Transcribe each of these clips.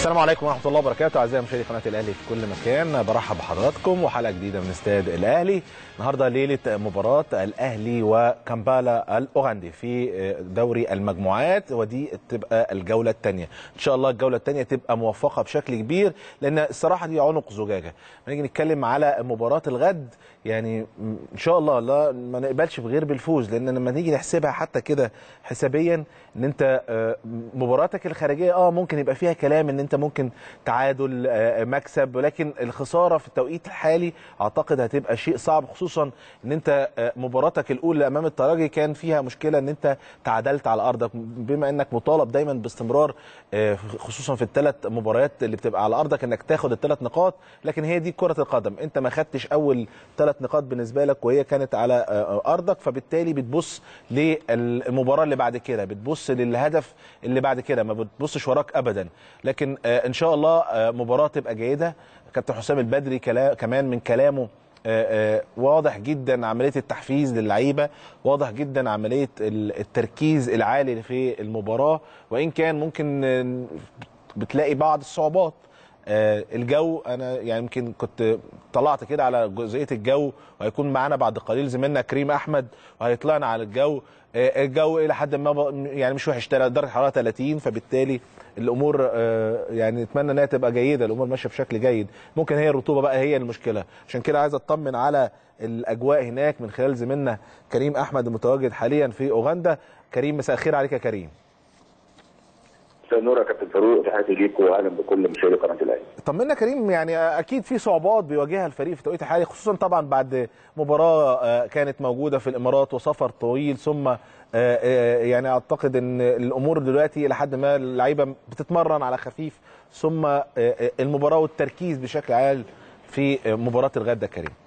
السلام عليكم ورحمه الله وبركاته اعزائي مشاهدي قناه الاهلي في كل مكان برحب بحضراتكم وحلقه جديده من استاد الاهلي النهارده ليله مباراه الاهلي وكامبالا الاوغندي في دوري المجموعات ودي تبقى الجوله الثانيه ان شاء الله الجوله الثانيه تبقى موفقه بشكل كبير لان الصراحه دي عنق زجاجه نيجي نتكلم على مباراه الغد يعني ان شاء الله لا ما نقبلش بغير بالفوز لان لما نيجي نحسبها حتى كده حسابيا ان انت مباراتك الخارجيه اه ممكن يبقى فيها كلام ان انت ممكن تعادل مكسب ولكن الخساره في التوقيت الحالي اعتقد هتبقى شيء صعب خصوصا ان انت مباراتك الاولى امام الترجي كان فيها مشكله ان انت تعادلت على ارضك بما انك مطالب دايما باستمرار خصوصا في الثلاث مباريات اللي بتبقى على ارضك انك تاخد الثلاث نقاط لكن هي دي كره القدم انت ما خدتش اول ثلاث نقاط بالنسبه لك وهي كانت على ارضك فبالتالي بتبص للمباراه اللي بعد كده بتبص للهدف اللي بعد كده ما بتبصش وراك ابدا لكن ان شاء الله مباراه تبقى جيده كابتن حسام البدري كمان من كلامه واضح جدا عمليه التحفيز للعيبه واضح جدا عمليه التركيز العالي في المباراه وان كان ممكن بتلاقي بعض الصعوبات الجو انا يعني يمكن كنت طلعت كده على جزئيه الجو وهيكون معانا بعد قليل زميلنا كريم احمد وهيطلعنا على الجو الجو الى حد ما يعني مش وحش درجه الحراره 30 فبالتالي الامور يعني نتمنى انها تبقى جيده الامور ماشيه بشكل جيد ممكن هي الرطوبه بقى هي المشكله عشان كده عايز اطمن على الاجواء هناك من خلال زميلنا كريم احمد المتواجد حاليا في اوغندا كريم مساء الخير عليك يا كريم مساء النور يا كابتن فاروق تحياتي ليك واهلا بكل مشاهدي قناه الاهلي. طمنا كريم يعني اكيد في صعوبات بيواجهها الفريق في التوقيت الحالي خصوصا طبعا بعد مباراه كانت موجوده في الامارات وسفر طويل ثم يعني اعتقد ان الامور دلوقتي الى حد ما اللعيبه بتتمرن على خفيف ثم المباراه والتركيز بشكل عام في مباراه الغد يا كريم.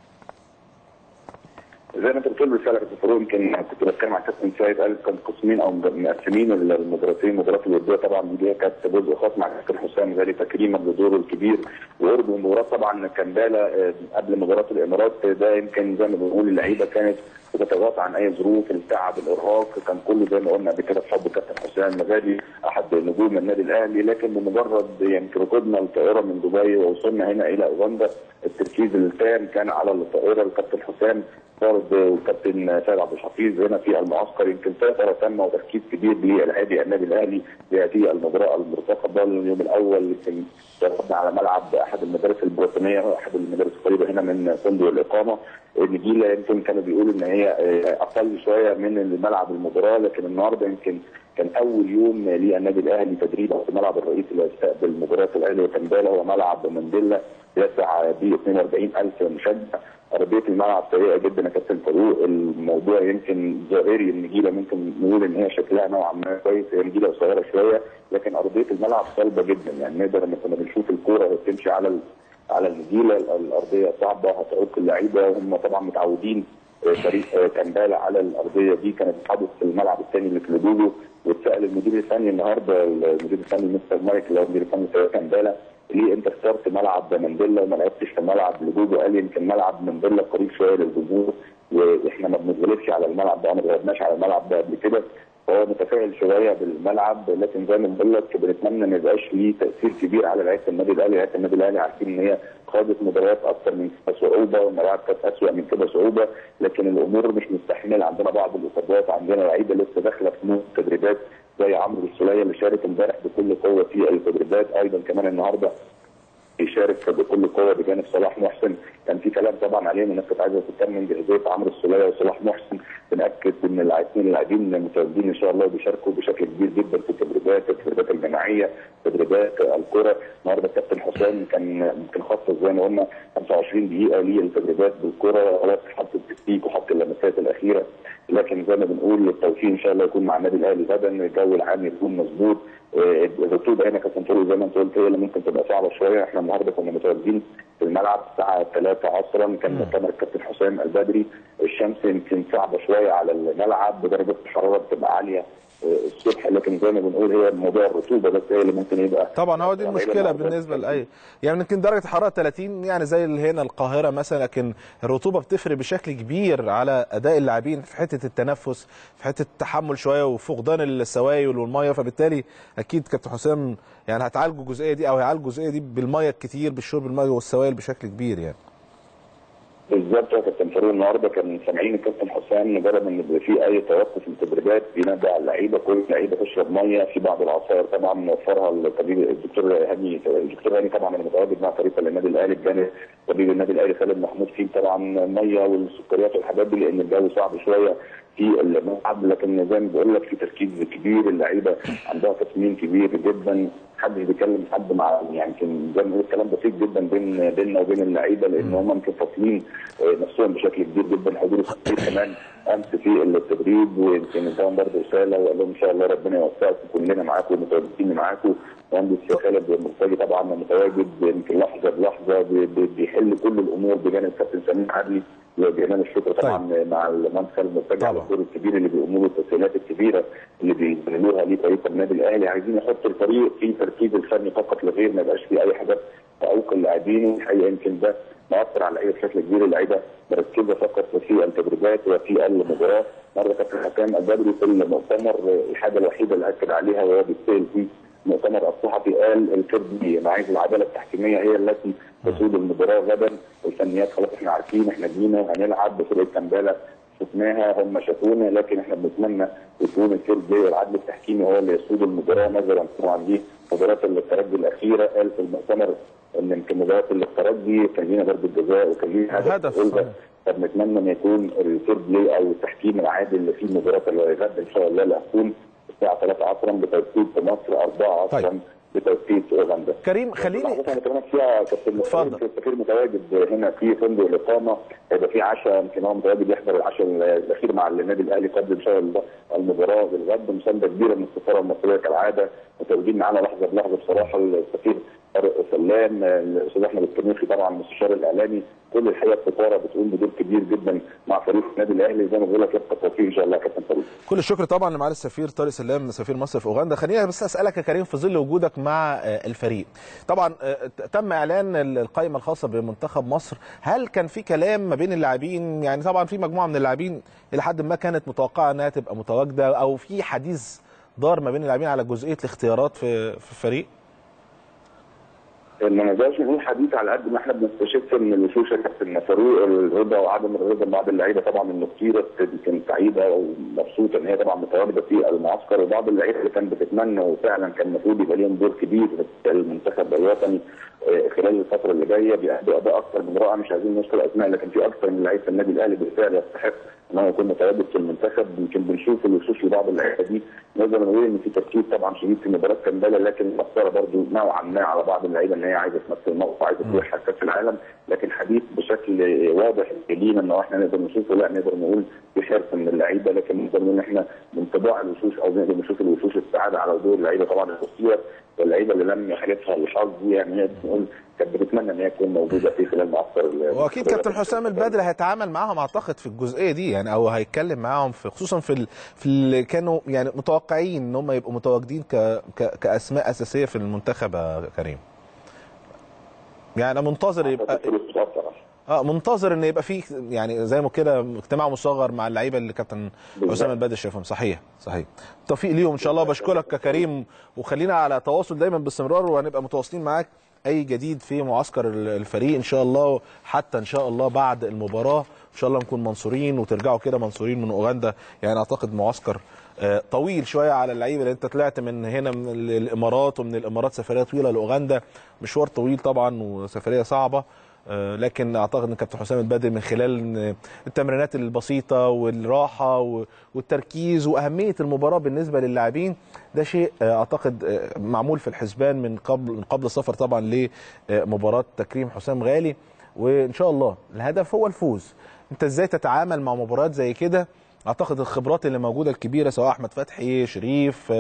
زي ما انت بتقول بالفعل يا كابتن فاروق يمكن كنت بتكلم مع كابتن سيد قال كان قسمين او مقسمين المباراتين المباراه الوديه طبعا دي كانت جزء خاص مع كابتن حسام غالي تكريما بدوره الكبير وقرب المباراه طبعا كامبالا قبل مباراه الامارات ده يمكن زي ما بنقول اللعيبه كانت بتتغاضى عن اي ظروف التعب الارهاق كان كله زي ما قلنا قبل كده بحب كابتن حسام غالي احد نجوم النادي الاهلي لكن بمجرد يمكن ركوبنا الطائره من دبي ووصلنا هنا الى اوغندا التركيز التام كان على الطائره الكابتن حسام فرض والكابتن سيد عبد الحفيظ هنا في المعسكر يمكن سيطره تامه وتركيز كبير للاهلي النادي الاهلي لهذه المباراه المرتقبه اليوم الاول يمكن دربنا على ملعب احد المدارس البريطانيه احد المدارس القريبه هنا من فندق الاقامه النجيله يمكن كانوا بيقولوا ان هي اقل شويه من ملعب المباراه لكن النهارده يمكن كان اول يوم للنادي الاهلي تدريب في الملعب الرئيسي اللي هيستقبل مباراه الاهلي وكامبالا هو ملعب مانديلا يسع ب 42000 مشجع ارضيه الملعب سيئه جدا يا كابتن فاروق الموضوع يمكن ظاهري النجيله ممكن نقول ان هي شكلها نوعا ما كويس هي نجيله قصيره شويه لكن ارضيه الملعب صلبه جدا يعني نقدر لما كنا بنشوف الكوره وهي بتمشي على على النجيله الارضيه صعبه هتعوق اللعيبه هم طبعا متعودين فريق كامبالا على الارضيه دي كانت حدث في الملعب الثاني اللي في لودوجو واتسال المدير الفني النهارده المدير الفني مستر مايك اللي هو المدير الفني فريق كامبالا ليه انت اخترت ملعب مانديلا وما لعبتش في ملعب لجوجو قال يمكن ملعب مانديلا قريب شويه للجمهور واحنا ما بنتغلبش على الملعب ده ما اتغلبناش على الملعب ده قبل كده فهو متفائل شويه بالملعب لكن زي ما بقول لك بنتمنى ما يبقاش ليه تاثير كبير على لعيبه النادي الاهلي، لعيبه النادي الاهلي عارفين ان هي خاضت مباريات اكثر من كده صعوبه وملاعب كانت اسوء من كده صعوبه لكن الامور مش مستحمله عندنا بعض الاصابات عندنا لعيبه لسه داخله في نص تدريبات زي عمرو السوليه اللي شارك امبارح بكل قوه في التدريبات ايضا كمان النهارده يشارك بكل قوه بجانب صلاح محسن كان في كلام طبعا عليهم الناس كانت عايزه تطمن جاهزيه عمرو السوليه وصلاح محسن بناكد ان اللاعبين اللاعبين متواجدين ان شاء الله بيشاركوا بشكل كبير جدا في التدريبات التدريبات الجماعيه تدريبات الكره النهارده الكابتن حسام كان يمكن خصص زي ما قلنا 25 دقيقه للتدريبات بالكره خلاص حط التكتيك وحط اللمسات الاخيره لكن زي ما بنقول التوفيق ان شاء الله يكون مع النادي الاهلي غدا الجو العام يكون مظبوط الرطوبه هنا كابتن فاروق زي ما انت قلت هي اللي ممكن تبقى صعبه شويه احنا النهارده كنا متواجدين في الملعب الساعه 3 عصرا كان مؤتمر الكابتن حسام البدري الشمس يمكن صعبه شويه على الملعب بدرجه الحراره بتبقى عاليه الصبح لكن زي ما بنقول هي موضوع الرطوبه بس هي اللي ممكن يبقى طبعا هو دي المشكله بالنسبه لاي يعني يمكن درجه الحراره 30 يعني زي اللي هنا القاهره مثلا لكن الرطوبه بتفرق بشكل كبير على اداء اللاعبين في حته التنفس في حته التحمل شويه وفقدان السوائل والميه فبالتالي اكيد كابتن حسام يعني هتعالجوا الجزئيه دي او هيعالجوا الجزئيه دي بالميه الكتير بالشرب الميه والسوائل بشكل كبير يعني بالظبط يا كابتن فاروق النهارده كان سامعين الكابتن حسام مجرد ان يبقى في اي توقف في التدريبات بينادي على اللعيبه كل اللعيبه تشرب ميه في بعض العصائر طبعا موفرها الطبيب الدكتور هاني الدكتور هاني طبعا اللي متواجد مع فريق النادي الاهلي بجانب طبيب النادي الاهلي خالد محمود فيه طبعا ميه والسكريات والحاجات دي لان الجو صعب شويه في الملعب لكن زي ما بقول لك في تركيز كبير اللعيبه عندها تصميم كبير جدا حد بيكلم حد مع يعني يمكن زي ما بنقول كلام بسيط جدا بين بيننا وبين اللعيبه لان هم يمكن فاصلين نفسهم بشكل كبير جدا حضور الخطيب كمان امس في التدريب ويمكن اداهم برضه رساله وقال لهم ان شاء الله ربنا يوفقكم كلنا معاكم ومتواجدين معاكم مهندس خالد مرتضي طبعا متواجد يمكن لحظه بلحظه بيحل كل الامور بجانب كابتن سمير عدلي وجمال الشكر طبعا طيب. مع المهندس خالد مرتجع على الدور الكبير اللي بيقوموا له التسهيلات الكبيره اللي بيعملوها ليه فريق النادي الاهلي عايزين يحطوا الفريق في تركيز الفني فقط لغير ما يبقاش فيه اي حاجات تعوق اللاعبين والحقيقه يمكن ده مأثر على اللعيبه بشكل كبير اللعيبه مركزه فقط في التدريبات وفي المباراه مره كابتن حكام البدري في المؤتمر الحاجه الوحيده اللي اكد عليها وهو بيتسال فيه المؤتمر الصحفي قال الكردي انا عايز العداله التحكيميه هي التي تسود المباراه غدا والفنيات خلاص احنا عارفين احنا جينا هنلعب بفرقه كامبالا شفناها هم شافونا لكن احنا بنتمنى يكون الكيرد دي والعدل التحكيمي هو اللي يسود المباراه نظرا طبعا دي مباراه الترجي الاخيره قال في المؤتمر ان يمكن مباراه الترجي كان لينا ضربه جزاء وكان لينا هدف فبنتمنى ان يكون الكيرد لي او التحكيم العادل اللي في مباراه الغد ان شاء الله اللي هتكون الساعه 3 عصرا بتوقيت في مصر 4 عصرا طيب. بتوقيت اوغندا كريم خليني كمان فيها كابتن اتفضل السفير متواجد هنا في فندق الاقامه هيبقى في عشاء يمكن هو متواجد يحضر العشاء الاخير مع النادي الاهلي قبل ان شاء الله المباراه بالغد مسانده كبيره من السفاره المصريه كالعاده متواجدين معانا لحظه بلحظه بصراحه السفير طارق سلام الاستاذ احمد الكنيخي طبعا المستشار الاعلامي كل الحقيقه السفاره بتقوم بدور كبير جدا مع فريق النادي الاهلي زي ما بقول لك يبقى التوفيق ان شاء الله يا كابتن فريد كل الشكر طبعا لمعالي السفير طارق سلام سفير مصر في اوغندا خليني بس اسالك يا كريم في ظل وجودك مع الفريق طبعا تم اعلان القائمه الخاصه بمنتخب مصر هل كان في كلام ما بين اللاعبين يعني طبعا في مجموعه من اللاعبين الى حد ما كانت متوقعه انها تبقى متواجده او في حديث دار ما بين اللاعبين على جزئيه الاختيارات في في الفريق ما نقدرش نقول حديث على قد ما احنا بنستشف من الوشوش يا كابتن فاروق الرضا وعدم الرضا بعض اللعيبه طبعا انه كتير كانت سعيده ومبسوطه ان هي طبعا متواجده في المعسكر وبعض اللعيبه اللي كانت بتتمنى وفعلا كان المفروض يبقى ليهم دور كبير في المنتخب الوطني خلال الفتره اللي جايه بيأدوا اداء اكثر من رائع مش عايزين نذكر اسماء لكن في اكثر من لعيبه النادي الاهلي بالفعل يستحق ان هو يكون متواجد في المنتخب يمكن بنشوف الوشوش لبعض اللعيبه دي نقدر نقول ان في تركيز طبعا شديد في مباراه كامبالا لكن مأثره برضه نوعا ما على بعض اللعيبه ان هي عايزه تمثل موقف عايزه تروح كاس العالم لكن حديث بشكل واضح لينا ان احنا نقدر نشوفه لا نقدر نقول في حرص من اللعيبه لكن نقدر نقول ان احنا من طباع الوشوش او نقدر نشوف الوشوش السعاده على دور اللعيبه طبعا الخصوصيه واللعيبه اللي لم يحالفها الحظ دي يعني نقدر نقول كانت بتتمنى ان هي تكون موجوده في خلال معسكر واكيد كابتن حسام البدري هيتعامل معاهم اعتقد في الجزئيه دي يعني او هيتكلم معاهم في خصوصا في ال... في اللي كانوا يعني متوقعين ان هم يبقوا متواجدين ك... ك... كاسماء اساسيه في المنتخب يا كريم يعني انا منتظر يبقى اه منتظر ان يبقى في يعني زي ما كده اجتماع مصغر مع اللعيبه اللي كابتن حسام البدري شايفهم صحيح صحيح التوفيق ليهم ان شاء الله بشكرك يا كريم وخلينا على تواصل دايما باستمرار وهنبقى متواصلين معاك اي جديد في معسكر الفريق ان شاء الله حتى ان شاء الله بعد المباراه ان شاء الله نكون منصورين وترجعوا كده منصورين من اوغندا يعني اعتقد معسكر طويل شويه على اللعيبه لان انت طلعت من هنا من الامارات ومن الامارات سفريه طويله لاوغندا مشوار طويل طبعا وسفريه صعبه لكن اعتقد ان كابتن حسام البدري من خلال التمرينات البسيطه والراحه والتركيز واهميه المباراه بالنسبه للاعبين ده شيء اعتقد معمول في الحسبان من قبل من قبل السفر طبعا لمباراه تكريم حسام غالي وان شاء الله الهدف هو الفوز انت ازاي تتعامل مع مباريات زي كده اعتقد الخبرات اللي موجوده الكبيره سواء احمد فتحي شريف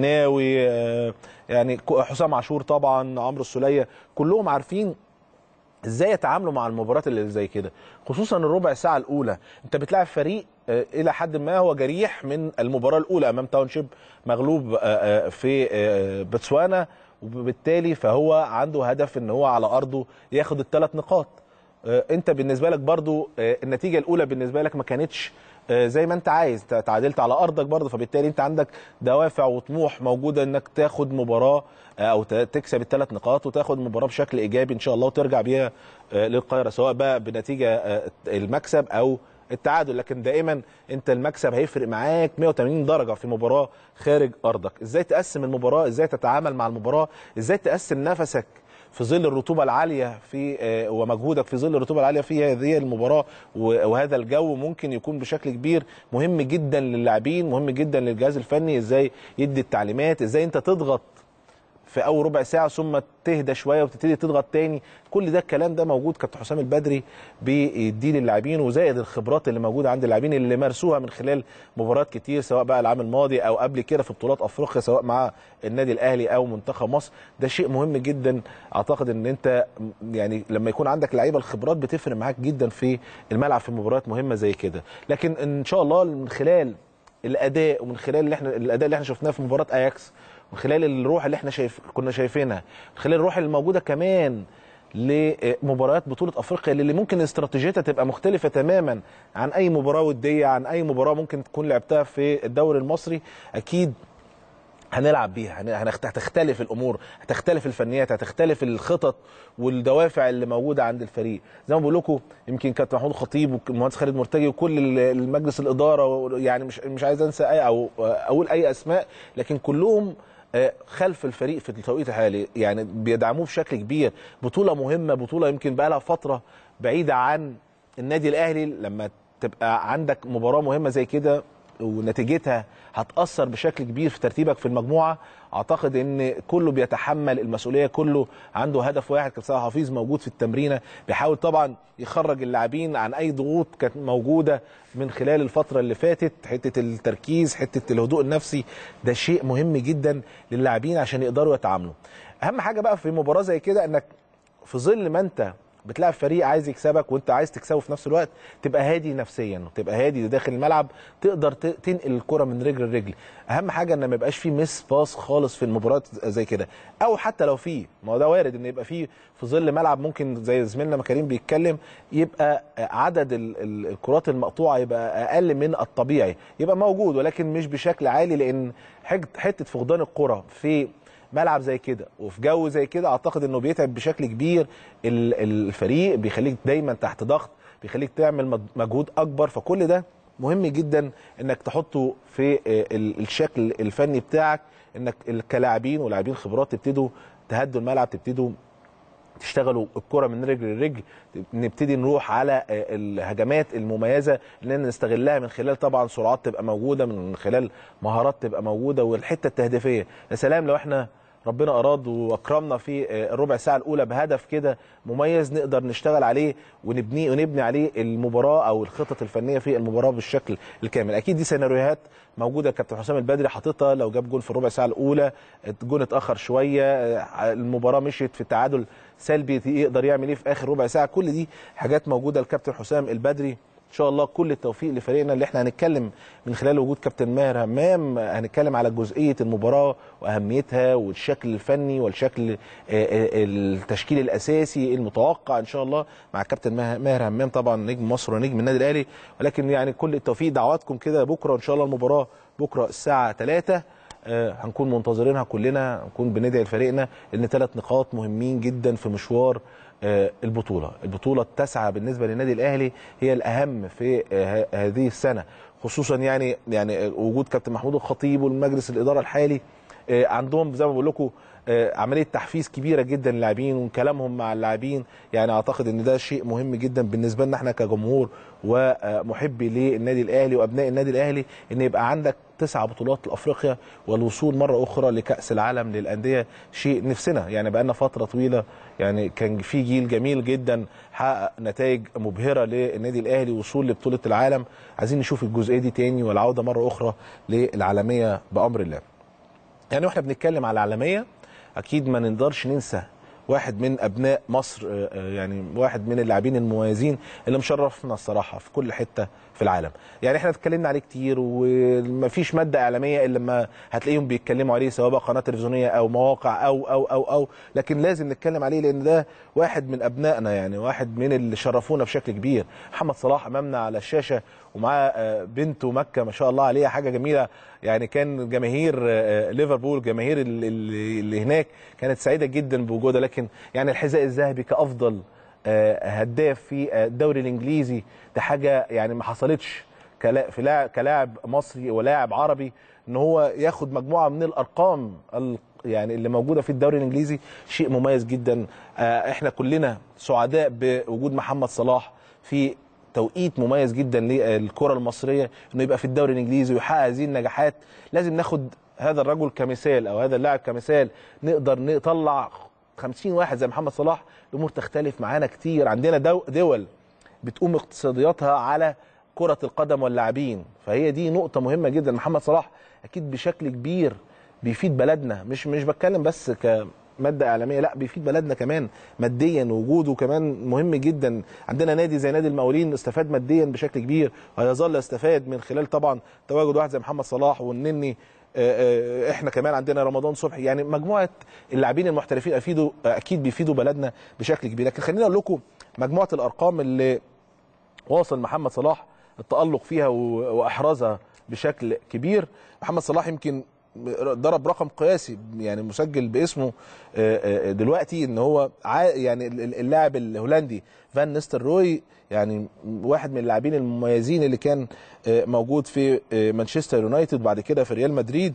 شناوي يعني حسام عاشور طبعا عمرو السوليه كلهم عارفين ازاي يتعاملوا مع المباريات اللي زي كده خصوصا الربع ساعه الاولى انت بتلعب فريق آه، الى حد ما هو جريح من المباراه الاولى امام تاونشيب مغلوب آه، آه، في آه، بوتسوانا وبالتالي فهو عنده هدف ان هو على ارضه ياخد الثلاث نقاط آه، انت بالنسبه لك برضو آه، النتيجه الاولى بالنسبه لك ما كانتش آه، زي ما انت عايز ت- تعادلت على ارضك برضه فبالتالي انت عندك دوافع وطموح موجوده انك تاخد مباراه آه، او ت- تكسب الثلاث نقاط وتاخد مباراه بشكل ايجابي ان شاء الله وترجع بيها آه، للقاهره سواء بقى بنتيجه آه، المكسب او التعادل لكن دائما انت المكسب هيفرق معاك 180 درجه في مباراه خارج ارضك ازاي تقسم المباراه ازاي تتعامل مع المباراه ازاي تقسم نفسك في ظل الرطوبه العاليه في آه، ومجهودك في ظل الرطوبه العاليه في هذه المباراه و- وهذا الجو ممكن يكون بشكل كبير مهم جدا للاعبين مهم جدا للجهاز الفني ازاي يدي التعليمات ازاي انت تضغط في اول ربع ساعه ثم تهدى شويه وتبتدي تضغط تاني كل ده الكلام ده موجود كابتن حسام البدري بيديه للاعبين وزائد الخبرات اللي موجوده عند اللاعبين اللي مارسوها من خلال مباريات كتير سواء بقى العام الماضي او قبل كده في بطولات افريقيا سواء مع النادي الاهلي او منتخب مصر ده شيء مهم جدا اعتقد ان انت يعني لما يكون عندك لعيبه الخبرات بتفرق معاك جدا في الملعب في مباريات مهمه زي كده لكن ان شاء الله من خلال الاداء ومن خلال اللي احنا الاداء اللي احنا شفناه في مباراه اياكس من خلال الروح اللي احنا شايف كنا شايفينها من خلال الروح اللي موجوده كمان لمباريات بطوله افريقيا اللي ممكن استراتيجيتها تبقى مختلفه تماما عن اي مباراه وديه عن اي مباراه ممكن تكون لعبتها في الدوري المصري اكيد هنلعب بيها هن- هنخت- هتختلف الامور هتختلف الفنيات هتختلف الخطط والدوافع اللي موجوده عند الفريق زي ما بقول لكم يمكن كابتن محمود خطيب والمهندس خالد مرتجي وكل ال- المجلس الاداره و- يعني مش مش عايز انسى اي او اقول اي اسماء لكن كلهم آه، خلف الفريق في التوقيت الحالي يعني بيدعموه بشكل كبير بطوله مهمه بطوله يمكن بقى لها فتره بعيده عن النادي الاهلي لما تبقى عندك مباراه مهمه زي كده ونتيجتها هتأثر بشكل كبير في ترتيبك في المجموعة أعتقد أن كله بيتحمل المسؤولية كله عنده هدف واحد كابتن صلاح حفيظ موجود في التمرينة بيحاول طبعا يخرج اللاعبين عن أي ضغوط كانت موجودة من خلال الفترة اللي فاتت حتة التركيز حتة الهدوء النفسي ده شيء مهم جدا للاعبين عشان يقدروا يتعاملوا أهم حاجة بقى في مباراة زي كده أنك في ظل ما أنت بتلعب فريق عايز يكسبك وانت عايز تكسبه في نفس الوقت تبقى هادي نفسيا وتبقى هادي داخل الملعب تقدر ت- تنقل الكره من رجل لرجل اهم حاجه ان ما يبقاش في مس باص خالص في المباريات زي كده او حتى لو في ما هو ده وارد ان يبقى في في ظل ملعب ممكن زي زميلنا ما كريم بيتكلم يبقى عدد ال- ال- الكرات المقطوعه يبقى اقل من الطبيعي يبقى موجود ولكن مش بشكل عالي لان حج- حته فقدان الكره في ملعب زي كده وفي جو زي كده اعتقد انه بيتعب بشكل كبير ال- الفريق بيخليك دايما تحت ضغط بيخليك تعمل مج- مجهود اكبر فكل ده مهم جدا انك تحطه في آه، ال- الشكل الفني بتاعك انك ال- كلاعبين ولاعبين خبرات تبتدوا تهدوا الملعب تبتدوا تشتغلوا الكرة من رجل لرجل نبتدي نروح على آه، الهجمات المميزة اللي نستغلها من خلال طبعا سرعات تبقى موجودة من خلال مهارات تبقى موجودة والحتة التهديفية يا سلام لو احنا ربنا اراد واكرمنا في آه، الربع ساعه الاولى بهدف كده مميز نقدر نشتغل عليه ونبني ونبني عليه المباراه او الخطط الفنيه في المباراه بالشكل الكامل اكيد دي سيناريوهات موجوده كابتن حسام البدري حاططها لو جاب جول في الربع ساعه الاولى الجون اتاخر شويه آه، المباراه مشيت في تعادل سلبي يقدر يعمل ايه في اخر ربع ساعه كل دي حاجات موجوده الكابتن حسام البدري ان شاء الله كل التوفيق لفريقنا اللي احنا هنتكلم من خلال وجود كابتن ماهر همام هنتكلم على جزئيه المباراه واهميتها والشكل الفني والشكل آه، آه، التشكيل الاساسي المتوقع ان شاء الله مع كابتن ماه- ماهر همام طبعا نجم مصر ونجم النادي الاهلي ولكن يعني كل التوفيق دعواتكم كده بكره ان شاء الله المباراه بكره الساعه 3 آه، هنكون منتظرينها كلنا هنكون بندعي لفريقنا ان ثلاث نقاط مهمين جدا في مشوار آه، البطوله البطوله التاسعه بالنسبه للنادي الاهلي هي الاهم في آه، ه- هذه السنه خصوصا يعني يعني آه، وجود كابتن محمود الخطيب والمجلس الاداره الحالي آه، عندهم زي ما بقول لكم آه، عمليه تحفيز كبيره جدا للاعبين وكلامهم مع اللاعبين يعني اعتقد ان ده شيء مهم جدا بالنسبه لنا احنا كجمهور ومحبي للنادي الاهلي وابناء النادي الاهلي ان يبقى عندك تسع بطولات لافريقيا والوصول مره اخرى لكاس العالم للانديه شيء نفسنا يعني بقى لنا فتره طويله يعني كان في جيل جميل جدا حقق نتائج مبهره للنادي الاهلي وصول لبطوله العالم عايزين نشوف الجزئيه دي تاني والعوده مره اخرى للعالميه بامر الله يعني واحنا بنتكلم على العالميه اكيد ما نقدرش ننسى واحد من ابناء مصر آه، آه، يعني واحد من اللاعبين المميزين اللي مشرفنا الصراحه في كل حته في العالم يعني احنا اتكلمنا عليه كتير ومفيش ماده اعلاميه الا لما هتلاقيهم بيتكلموا عليه سواء بقى قناه تلفزيونيه او مواقع او او او او لكن لازم نتكلم عليه لان ده واحد من ابنائنا يعني واحد من اللي شرفونا بشكل كبير محمد صلاح امامنا على الشاشه ومعاه آه، بنته مكه ما شاء الله عليها حاجه جميله يعني كان جماهير آه، ليفربول جماهير ال- ال- اللي هناك كانت سعيده جدا بوجودها لكن يعني الحذاء الذهبي كافضل آه، هداف في آه، الدوري الانجليزي ده حاجه يعني ما حصلتش كلا- في لاعب كلاعب مصري ولاعب عربي ان هو ياخد مجموعه من الارقام ال- يعني اللي موجوده في الدوري الانجليزي شيء مميز جدا آه، احنا كلنا سعداء بوجود محمد صلاح في توقيت مميز جدا للكره المصريه انه يبقى في الدوري الانجليزي ويحقق هذه النجاحات لازم ناخد هذا الرجل كمثال او هذا اللاعب كمثال نقدر نطلع 50 واحد زي محمد صلاح الامور تختلف معانا كتير عندنا دو دول بتقوم اقتصادياتها على كرة القدم واللاعبين فهي دي نقطة مهمة جدا محمد صلاح أكيد بشكل كبير بيفيد بلدنا مش مش بتكلم بس كمادة إعلامية لا بيفيد بلدنا كمان ماديا وجوده كمان مهم جدا عندنا نادي زي نادي المقاولين استفاد ماديا بشكل كبير وهيظل يستفاد من خلال طبعا تواجد واحد زي محمد صلاح والنني آه، آه، احنا كمان عندنا رمضان صبحي يعني مجموعه اللاعبين المحترفين افيدوا اكيد بيفيدوا بلدنا بشكل كبير لكن خليني اقول لكم مجموعه الارقام اللي واصل محمد صلاح التألق فيها و- وإحرازها بشكل كبير محمد صلاح يمكن ضرب رقم قياسي يعني مسجل باسمه آه، آه، دلوقتي ان هو عا- يعني ال- ال- اللاعب الهولندي فان نيستلروي يعني واحد من اللاعبين المميزين اللي كان آه، موجود في آه، مانشستر يونايتد وبعد كده في ريال مدريد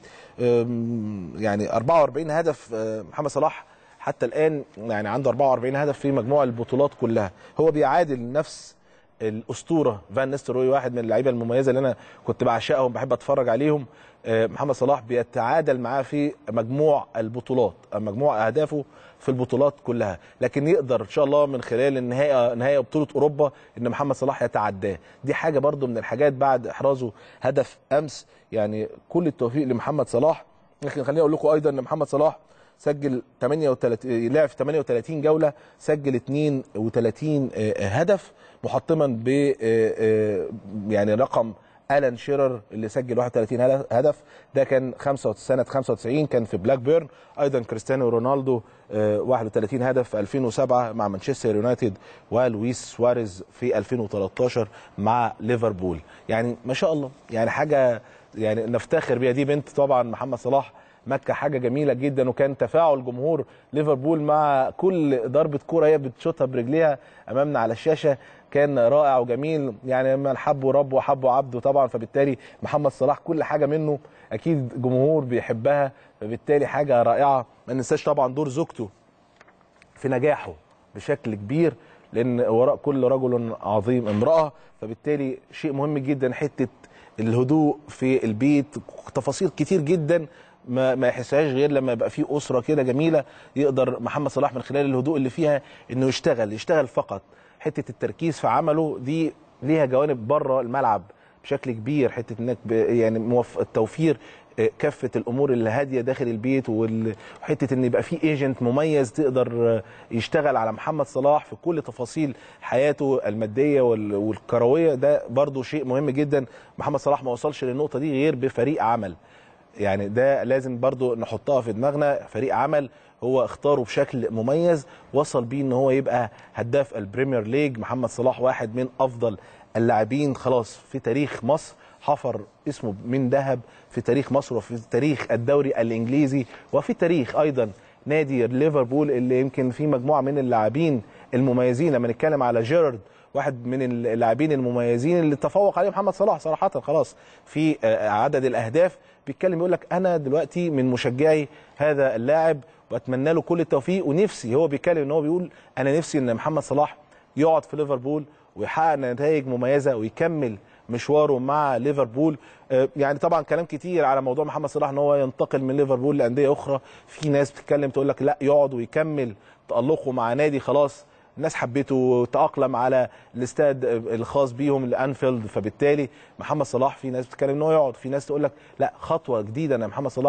آم، يعني 44 هدف آه، محمد صلاح حتى الان يعني عنده 44 هدف في مجموع البطولات كلها هو بيعادل نفس الاسطوره فان نيستلروي واحد من اللعيبه المميزه اللي انا كنت بعشقهم بحب اتفرج عليهم آه، محمد صلاح بيتعادل معاه في مجموع البطولات مجموع اهدافه في البطولات كلها لكن يقدر ان شاء الله من خلال النهائي نهائي بطوله اوروبا ان محمد صلاح يتعداه دي حاجه برضو من الحاجات بعد احرازه هدف امس يعني كل التوفيق لمحمد صلاح لكن خليني اقول لكم ايضا ان محمد صلاح سجل 38 لعب في 38 جوله سجل 32 آه، هدف محطما ب آه، آه، يعني رقم الان شيرر اللي سجل 31 هل- هدف ده كان 95 سنه 95 كان في بلاك بيرن ايضا كريستيانو رونالدو آه، 31 هدف في 2007 مع مانشستر يونايتد ولويس سواريز في 2013 مع ليفربول يعني ما شاء الله يعني حاجه يعني نفتخر بيها دي بنت طبعا محمد صلاح مكه حاجه جميله جدا وكان تفاعل جمهور ليفربول مع كل ضربه كوره هي بتشوطها برجليها امامنا على الشاشه كان رائع وجميل يعني من حبه رب وحبه عبده طبعا فبالتالي محمد صلاح كل حاجه منه اكيد جمهور بيحبها فبالتالي حاجه رائعه ما ننساش طبعا دور زوجته في نجاحه بشكل كبير لان وراء كل رجل عظيم امراه فبالتالي شيء مهم جدا حته الهدوء في البيت تفاصيل كتير جدا ما ما يحسهاش غير لما يبقى في اسره كده جميله يقدر محمد صلاح من خلال الهدوء اللي فيها انه يشتغل يشتغل فقط حته التركيز في عمله دي ليها جوانب بره الملعب بشكل كبير حته انك ب- يعني موف... التوفير آه، كافه الامور اللي هاديه داخل البيت وال- وحته ان يبقى في ايجنت مميز تقدر آه، يشتغل على محمد صلاح في كل تفاصيل حياته الماديه وال- والكرويه ده برضو شيء مهم جدا محمد صلاح ما وصلش للنقطه دي غير بفريق عمل يعني ده لازم برضو نحطها في دماغنا فريق عمل هو اختاره بشكل مميز وصل بيه ان هو يبقى هداف البريمير ليج محمد صلاح واحد من افضل اللاعبين خلاص في تاريخ مصر حفر اسمه من ذهب في تاريخ مصر وفي تاريخ الدوري الانجليزي وفي تاريخ ايضا نادي ليفربول اللي يمكن في مجموعه من اللاعبين المميزين لما نتكلم على جيرارد واحد من اللاعبين المميزين اللي تفوق عليه محمد صلاح صراحه خلاص في آه، عدد الاهداف بيتكلم يقول لك انا دلوقتي من مشجعي هذا اللاعب واتمنى له كل التوفيق ونفسي هو بيتكلم ان هو بيقول انا نفسي ان محمد صلاح يقعد في ليفربول ويحقق نتائج مميزه ويكمل مشواره مع ليفربول آه، يعني طبعا كلام كتير على موضوع محمد صلاح ان هو ينتقل من ليفربول لانديه اخرى في ناس بتتكلم تقول لك لا يقعد ويكمل تالقه مع نادي خلاص الناس حبته وتأقلم على الاستاد الخاص بيهم الانفيلد فبالتالي محمد صلاح في ناس بتتكلم ان هو يقعد في ناس تقول لك لا خطوه جديده ان محمد صلاح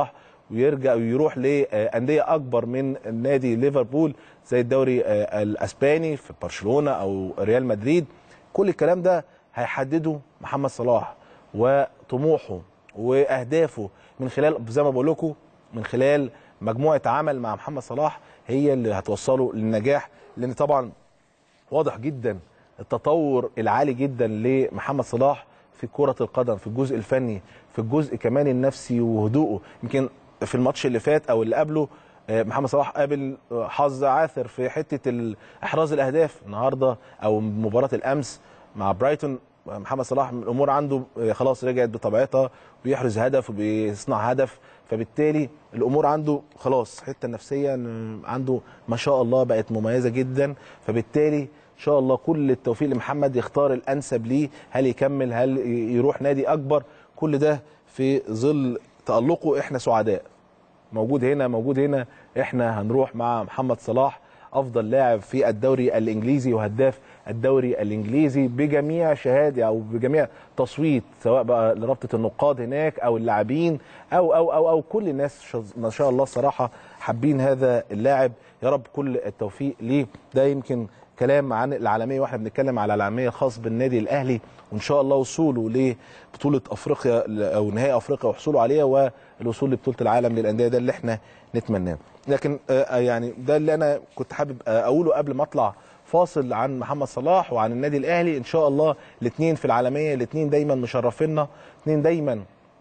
ويرجع ويروح لانديه اكبر من نادي ليفربول زي الدوري آه، الاسباني في برشلونه او ريال مدريد كل الكلام ده هيحدده محمد صلاح وطموحه واهدافه من خلال زي ما بقول لكم من خلال مجموعه عمل مع محمد صلاح هي اللي هتوصله للنجاح لان طبعا واضح جدا التطور العالي جدا لمحمد صلاح في كرة القدم في الجزء الفني في الجزء كمان النفسي وهدوءه يمكن في الماتش اللي فات او اللي قبله آه، محمد صلاح قابل آه، حظ عاثر في حته ال- احراز الاهداف النهارده او مباراه الامس مع برايتون آه، محمد صلاح الامور عنده آه، خلاص رجعت بطبيعتها بيحرز هدف وبيصنع هدف فبالتالي الامور عنده خلاص حته نفسيه إن عنده ما شاء الله بقت مميزه جدا فبالتالي ان شاء الله كل التوفيق لمحمد يختار الانسب ليه هل يكمل هل يروح نادي اكبر كل ده في ظل تالقه احنا سعداء موجود هنا موجود هنا احنا هنروح مع محمد صلاح افضل لاعب في الدوري الانجليزي وهداف الدوري الانجليزي بجميع شهاده او بجميع تصويت سواء بقى لرابطه النقاد هناك او اللاعبين او او او او كل الناس شز- ما شاء الله الصراحه حابين هذا اللاعب يا رب كل التوفيق ليه ده يمكن كلام عن العالميه واحنا بنتكلم على العالميه الخاص بالنادي الاهلي وان شاء الله وصوله لبطوله افريقيا او نهائي افريقيا وحصوله عليها والوصول لبطوله العالم للانديه ده اللي احنا نتمناه لكن آه، يعني ده اللي انا كنت حابب آه، اقوله قبل ما اطلع فاصل عن محمد صلاح وعن النادي الاهلي ان شاء الله الاثنين في العالميه الاثنين دايما مشرفينا اثنين دايما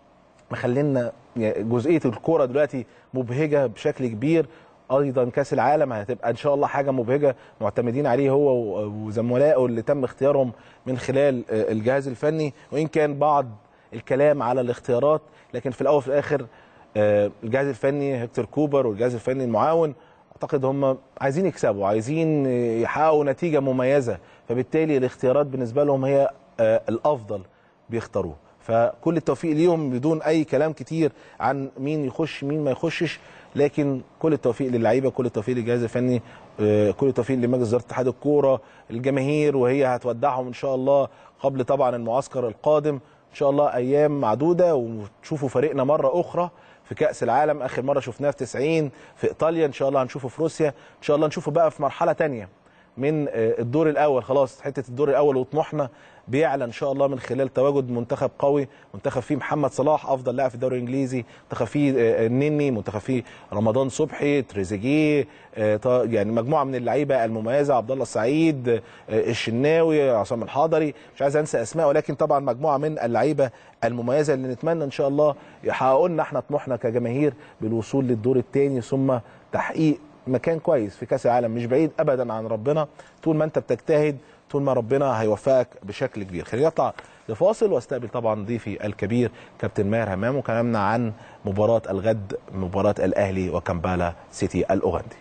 مخلينا يعني جزئيه الكوره دلوقتي مبهجه بشكل كبير ايضا كاس العالم هتبقى ان شاء الله حاجه مبهجه معتمدين عليه هو و- وزملائه اللي تم اختيارهم من خلال آه، الجهاز الفني وان كان بعض الكلام على الاختيارات لكن في الاول وفي الاخر آه، الجهاز الفني هيكتور كوبر والجهاز الفني المعاون اعتقد هم عايزين يكسبوا عايزين يحققوا نتيجه مميزه فبالتالي الاختيارات بالنسبه لهم هي آه، الافضل بيختاروه فكل التوفيق ليهم بدون اي كلام كتير عن مين يخش مين ما يخشش لكن كل التوفيق للعيبه كل التوفيق للجهاز الفني آه، كل التوفيق لمجلس اداره اتحاد الكوره الجماهير وهي هتودعهم ان شاء الله قبل طبعا المعسكر القادم ان شاء الله ايام معدوده وتشوفوا فريقنا مره اخرى في كاس العالم اخر مره شفناه في 90 في ايطاليا ان شاء الله هنشوفه في روسيا ان شاء الله نشوفه بقى في مرحله تانية من آه، الدور الاول خلاص حته الدور الاول وطموحنا بيعلى ان شاء الله من خلال تواجد منتخب قوي منتخب فيه محمد صلاح افضل لاعب في الدوري الانجليزي منتخب فيه آه، النني منتخب فيه رمضان صبحي تريزيجيه آه، ط- يعني مجموعه من اللعيبه المميزه عبد الله السعيد آه، الشناوي عصام الحضري مش عايز انسى اسماء ولكن طبعا مجموعه من اللعيبه المميزه اللي نتمنى ان شاء الله يحققوا لنا احنا طموحنا كجماهير بالوصول للدور الثاني ثم تحقيق مكان كويس في كاس العالم مش بعيد ابدا عن ربنا طول ما انت بتجتهد طول ما ربنا هيوفقك بشكل كبير خلينا نطلع لفاصل واستقبل طبعا ضيفي الكبير كابتن ماهر همام وكلامنا عن مباراه الغد مباراه الاهلي وكامبالا سيتي الاوغندي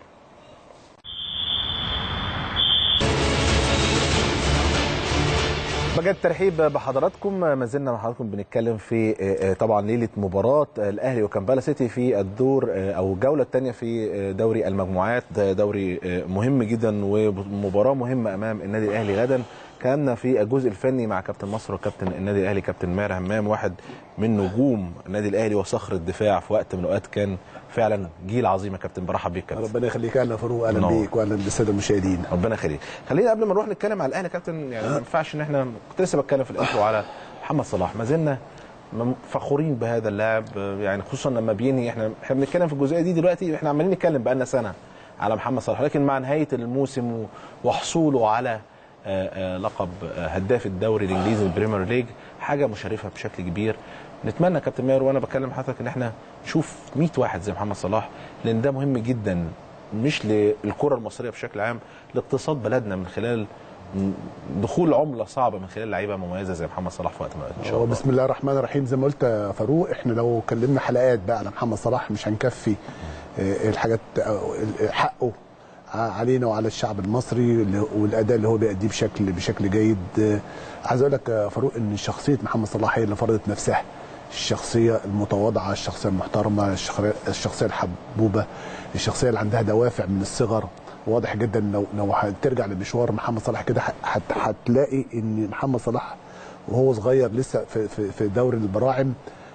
بجد ترحيب بحضراتكم ما زلنا مع حضراتكم بنتكلم في آه، آه، طبعا ليله مباراه الاهلي وكامبالا سيتي في الدور آه، او الجوله الثانيه في آه، دوري المجموعات ده دوري آه، مهم جدا ومباراه مهمه امام النادي الاهلي غدا كلامنا في الجزء الفني مع كابتن مصر وكابتن النادي الاهلي كابتن ماهر همام واحد من نجوم النادي الاهلي وصخر الدفاع في وقت من الاوقات كان فعلا جيل عظيم يا كابتن برحب بيك كابتن ربنا يخليك اهلا فاروق اهلا نور. بيك واهلا بالساده المشاهدين ربنا يخليك خلينا قبل ما نروح نتكلم على الاهلي يا كابتن يعني ما ينفعش ان احنا كنت لسه بتكلم في الانترو على محمد صلاح ما زلنا مم- فخورين بهذا اللاعب آه، يعني خصوصا لما بينهي احنا احنا بنتكلم في الجزئيه دي دلوقتي احنا عمالين نتكلم بقالنا سنه على محمد صلاح لكن مع نهايه الموسم و- وحصوله على آه، آه، لقب آه، هداف الدوري الانجليزي البريمير ليج حاجه مشرفه بشكل كبير نتمنى يا كابتن ماهر وانا بكلم حضرتك ان احنا نشوف 100 واحد زي محمد صلاح لان ده مهم جدا مش للكره المصريه بشكل عام لاقتصاد بلدنا من خلال م- دخول عمله صعبه من خلال لعيبه مميزه زي محمد صلاح في وقت من الأوقات ان شاء هو الله بسم الله الرحمن الرحيم زي ما قلت يا فاروق احنا لو كلمنا حلقات بقى على محمد صلاح مش هنكفي آه، الحاجات أو ال- حقه ع- علينا وعلى الشعب المصري اللي- والاداء اللي هو بيأديه بشكل بشكل جيد آه، عايز اقول لك يا فاروق ان شخصيه محمد صلاح هي اللي فرضت نفسها الشخصيه المتواضعه الشخصيه المحترمه الشخصية- الشخصيه الحبوبه الشخصيه اللي عندها دوافع من الصغر واضح جدا لو لو هترجع لمشوار محمد صلاح كده هت- هتلاقي ان محمد صلاح وهو صغير لسه في في, في دوري البراعم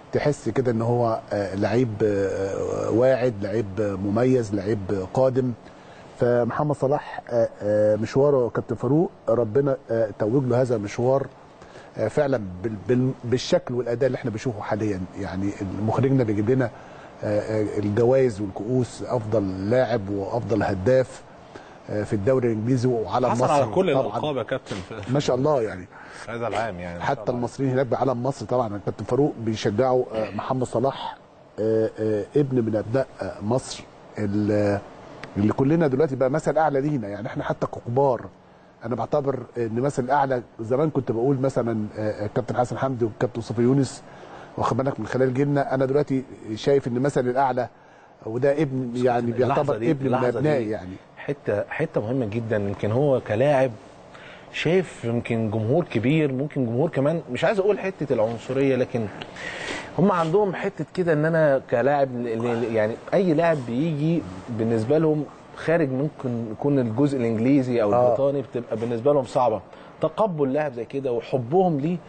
تحس كده ان هو آه، لعيب آه، واعد لعيب مميز لعيب قادم فمحمد صلاح آه، آه، مشواره كابتن فاروق ربنا آه، توج له هذا المشوار آه، فعلا بال- بال- بالشكل والاداء اللي احنا بنشوفه حاليا يعني مخرجنا بيجيب لنا آه، آه، الجوائز والكؤوس افضل لاعب وافضل هداف آه، في الدوري الانجليزي وعلى حصل مصر على كل طبعاً. الالقاب يا كابتن في ما شاء الله يعني في هذا العام يعني ما شاء حتى الله. المصريين هناك بعلم مصر طبعا كابتن فاروق بيشجعوا آه، محمد صلاح آه، آه، ابن من ابناء آه، مصر ال- اللي كلنا دلوقتي بقى مثل اعلى لينا يعني احنا حتى ككبار انا بعتبر ان مثل الاعلى زمان كنت بقول مثلا آه، آه، كابتن حسن حمدي والكابتن صفي يونس واخد بالك من خلال جيلنا انا دلوقتي شايف ان مثل الاعلى وده ابن يعني اللحظة بيعتبر دي- ابن من اللحظة ابنائي دي يعني حته حته مهمه جدا يمكن هو كلاعب شايف يمكن جمهور كبير ممكن جمهور كمان مش عايز اقول حته العنصريه لكن هم عندهم حته كده ان انا كلاعب ل- ل- يعني اي لاعب بيجي بالنسبه لهم خارج ممكن يكون الجزء الانجليزي او آه. البريطاني بتبقى بالنسبه لهم صعبه تقبل لاعب زي كده وحبهم ليه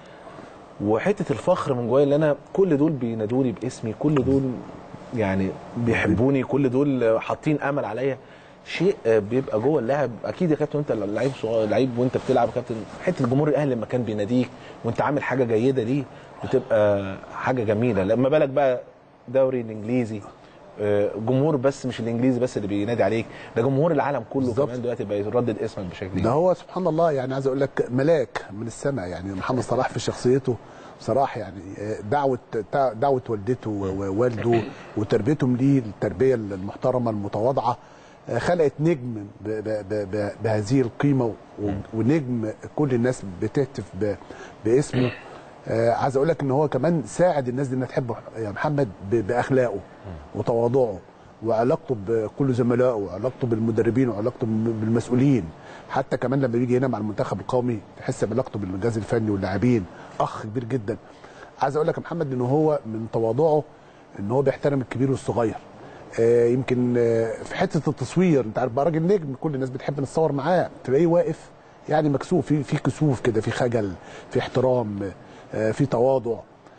وحته الفخر من جوايا اللي انا كل دول بينادوني باسمي كل دول يعني بيحبوني كل دول حاطين امل عليا شيء بيبقى جوه اللاعب اكيد يا كابتن انت لعيب صغير لعيب وانت بتلعب يا كابتن حته الجمهور الاهلي لما كان بيناديك وانت عامل حاجه جيده ليه بتبقى حاجه جميله لما بالك بقى دوري الانجليزي آه، جمهور بس مش الانجليزي بس اللي بينادي عليك ده جمهور العالم كله بالظبط. كمان دلوقتي بقى يردد اسمك بشكل ده هو سبحان الله يعني عايز اقول لك ملاك من السماء يعني محمد صلاح في شخصيته بصراحه يعني دعوه دعوه والدته ووالده وتربيتهم ليه التربيه المحترمه المتواضعه خلقت نجم ب- ب- ب- ب- بهذه القيمه و- ونجم كل الناس بتهتف ب- باسمه آه، عايز اقول لك ان هو كمان ساعد الناس دي انها تحبه يا محمد ب- باخلاقه وتواضعه وعلاقته بكل زملائه وعلاقته بالمدربين وعلاقته بالمسؤولين حتى كمان لما بيجي هنا مع المنتخب القومي تحس بعلاقته بالجهاز الفني واللاعبين اخ كبير جدا عايز اقول لك يا محمد ان هو من تواضعه ان هو بيحترم الكبير والصغير آه، يمكن آه، في حته التصوير انت عارف بقى راجل نجم كل الناس بتحب نتصور معاه تلاقيه واقف يعني مكسوف في في كسوف كده في خجل في احترام آه، في تواضع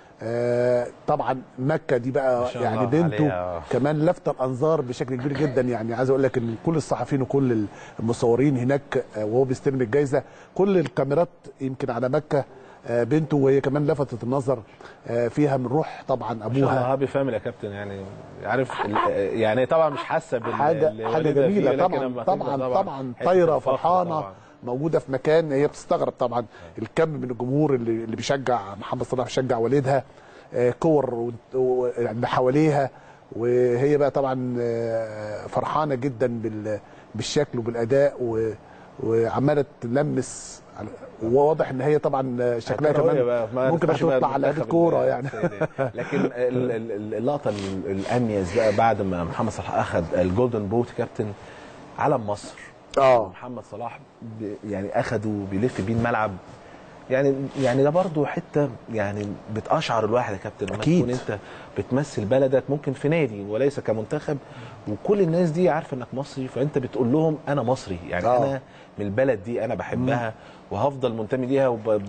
آه، طبعا مكه دي ما بقى شاء يعني الله بنته عليها. كمان لفت الانظار بشكل كبير جدا يعني عايز اقول لك ان كل الصحفيين وكل المصورين هناك آه، وهو بيستلم الجائزه كل الكاميرات يمكن على مكه آه، بنته وهي كمان لفتت النظر آه، فيها من روح طبعا ما شاء الله ابوها هابي فاميلي يا كابتن يعني عارف ال- يعني طبعا مش حاسه بال حاجه اللي حاجه والدها فيه، جميله لكن طبعا لما تكبر طبعا طبعا حتة طايره الفخر فرحانه طبعاً. موجوده في مكان هي بتستغرب طبعا الكم من الجمهور اللي, اللي بيشجع محمد صلاح بيشجع والدها آه، كور و- و- اللي حواليها وهي بقى طبعا آه، فرحانه جدا بال- بالشكل وبالاداء و- وعماله تلمس على- وواضح ان هي طبعا شكلها كروية كمان بقى، ما ممكن نخش بقى تطلع على المنتخب الكوره يعني السيدة. لكن ال- ال- ال- اللقطه ال- الاميز بقى بعد ما محمد صلاح اخذ الجولدن بوت كابتن علم مصر اه محمد صلاح ب- يعني اخده بيلف بيه الملعب يعني يعني ده برضه حته يعني بتاشعر الواحد يا كابتن لما أكيد. تكون انت بتمثل بلدك ممكن في نادي وليس كمنتخب وكل الناس دي عارفه انك مصري فانت بتقول لهم انا مصري يعني آه. انا من البلد دي انا بحبها وهفضل منتمي ليها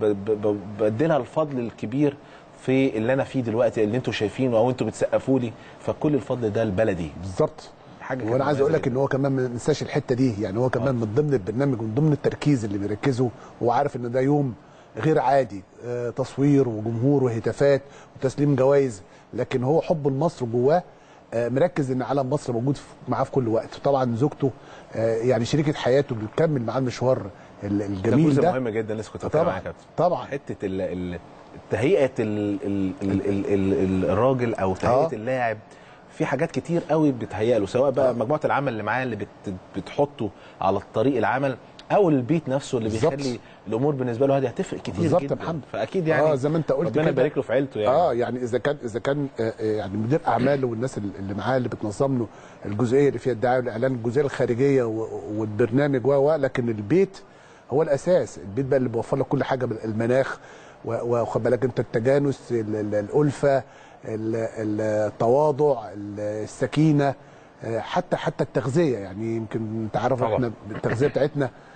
وبديلها الفضل الكبير في اللي انا فيه دلوقتي اللي انتوا شايفينه او انتوا بتسقفوا لي فكل الفضل ده لبلدي بالظبط حاجه وانا عايز اقول لك ان هو كمان ما ننساش الحته دي يعني هو كمان من ضمن البرنامج ومن ضمن التركيز اللي بيركزه هو عارف ان ده يوم غير عادي آه، تصوير وجمهور وهتافات وتسليم جوائز لكن هو حب لمصر جواه آه، مركز ان علم مصر موجود في- معاه في كل وقت طبعا زوجته آه، يعني شريكه حياته بتكمل معاه المشوار ال- ده الجميل جزء ده مهم جدا لسه كنت بتكلم طبعا معاك يا كابتن طبعا حته ال ال تهيئه ال ال ال ال ال الراجل او تهيئه آه. اللاعب في حاجات كتير قوي بتهيأ له سواء بقى مجموعه العمل اللي معاه اللي بت بتحطه على الطريق العمل او البيت نفسه اللي بالظبط. بيخلي الامور بالنسبه له هذه هتفرق كتير بالظبط يا جدا محمد. فاكيد يعني اه زي ما انت قلت ربنا كده. يبارك له في عيلته يعني اه يعني اذا كان اذا كان آه، آه، يعني مدير اعماله والناس اللي معاه اللي بتنظم له الجزئيه اللي فيها الدعايه والاعلان الجزئيه الخارجيه و- والبرنامج و و لكن البيت هو الاساس البيت بقى اللي بيوفر لك كل حاجه المناخ و- واخد بالك انت التجانس ال- ال- الالفه ال- التواضع ال- السكينه آه، حتى حتى التغذيه يعني يمكن انت عارف طبعا. احنا التغذيه بتاعتنا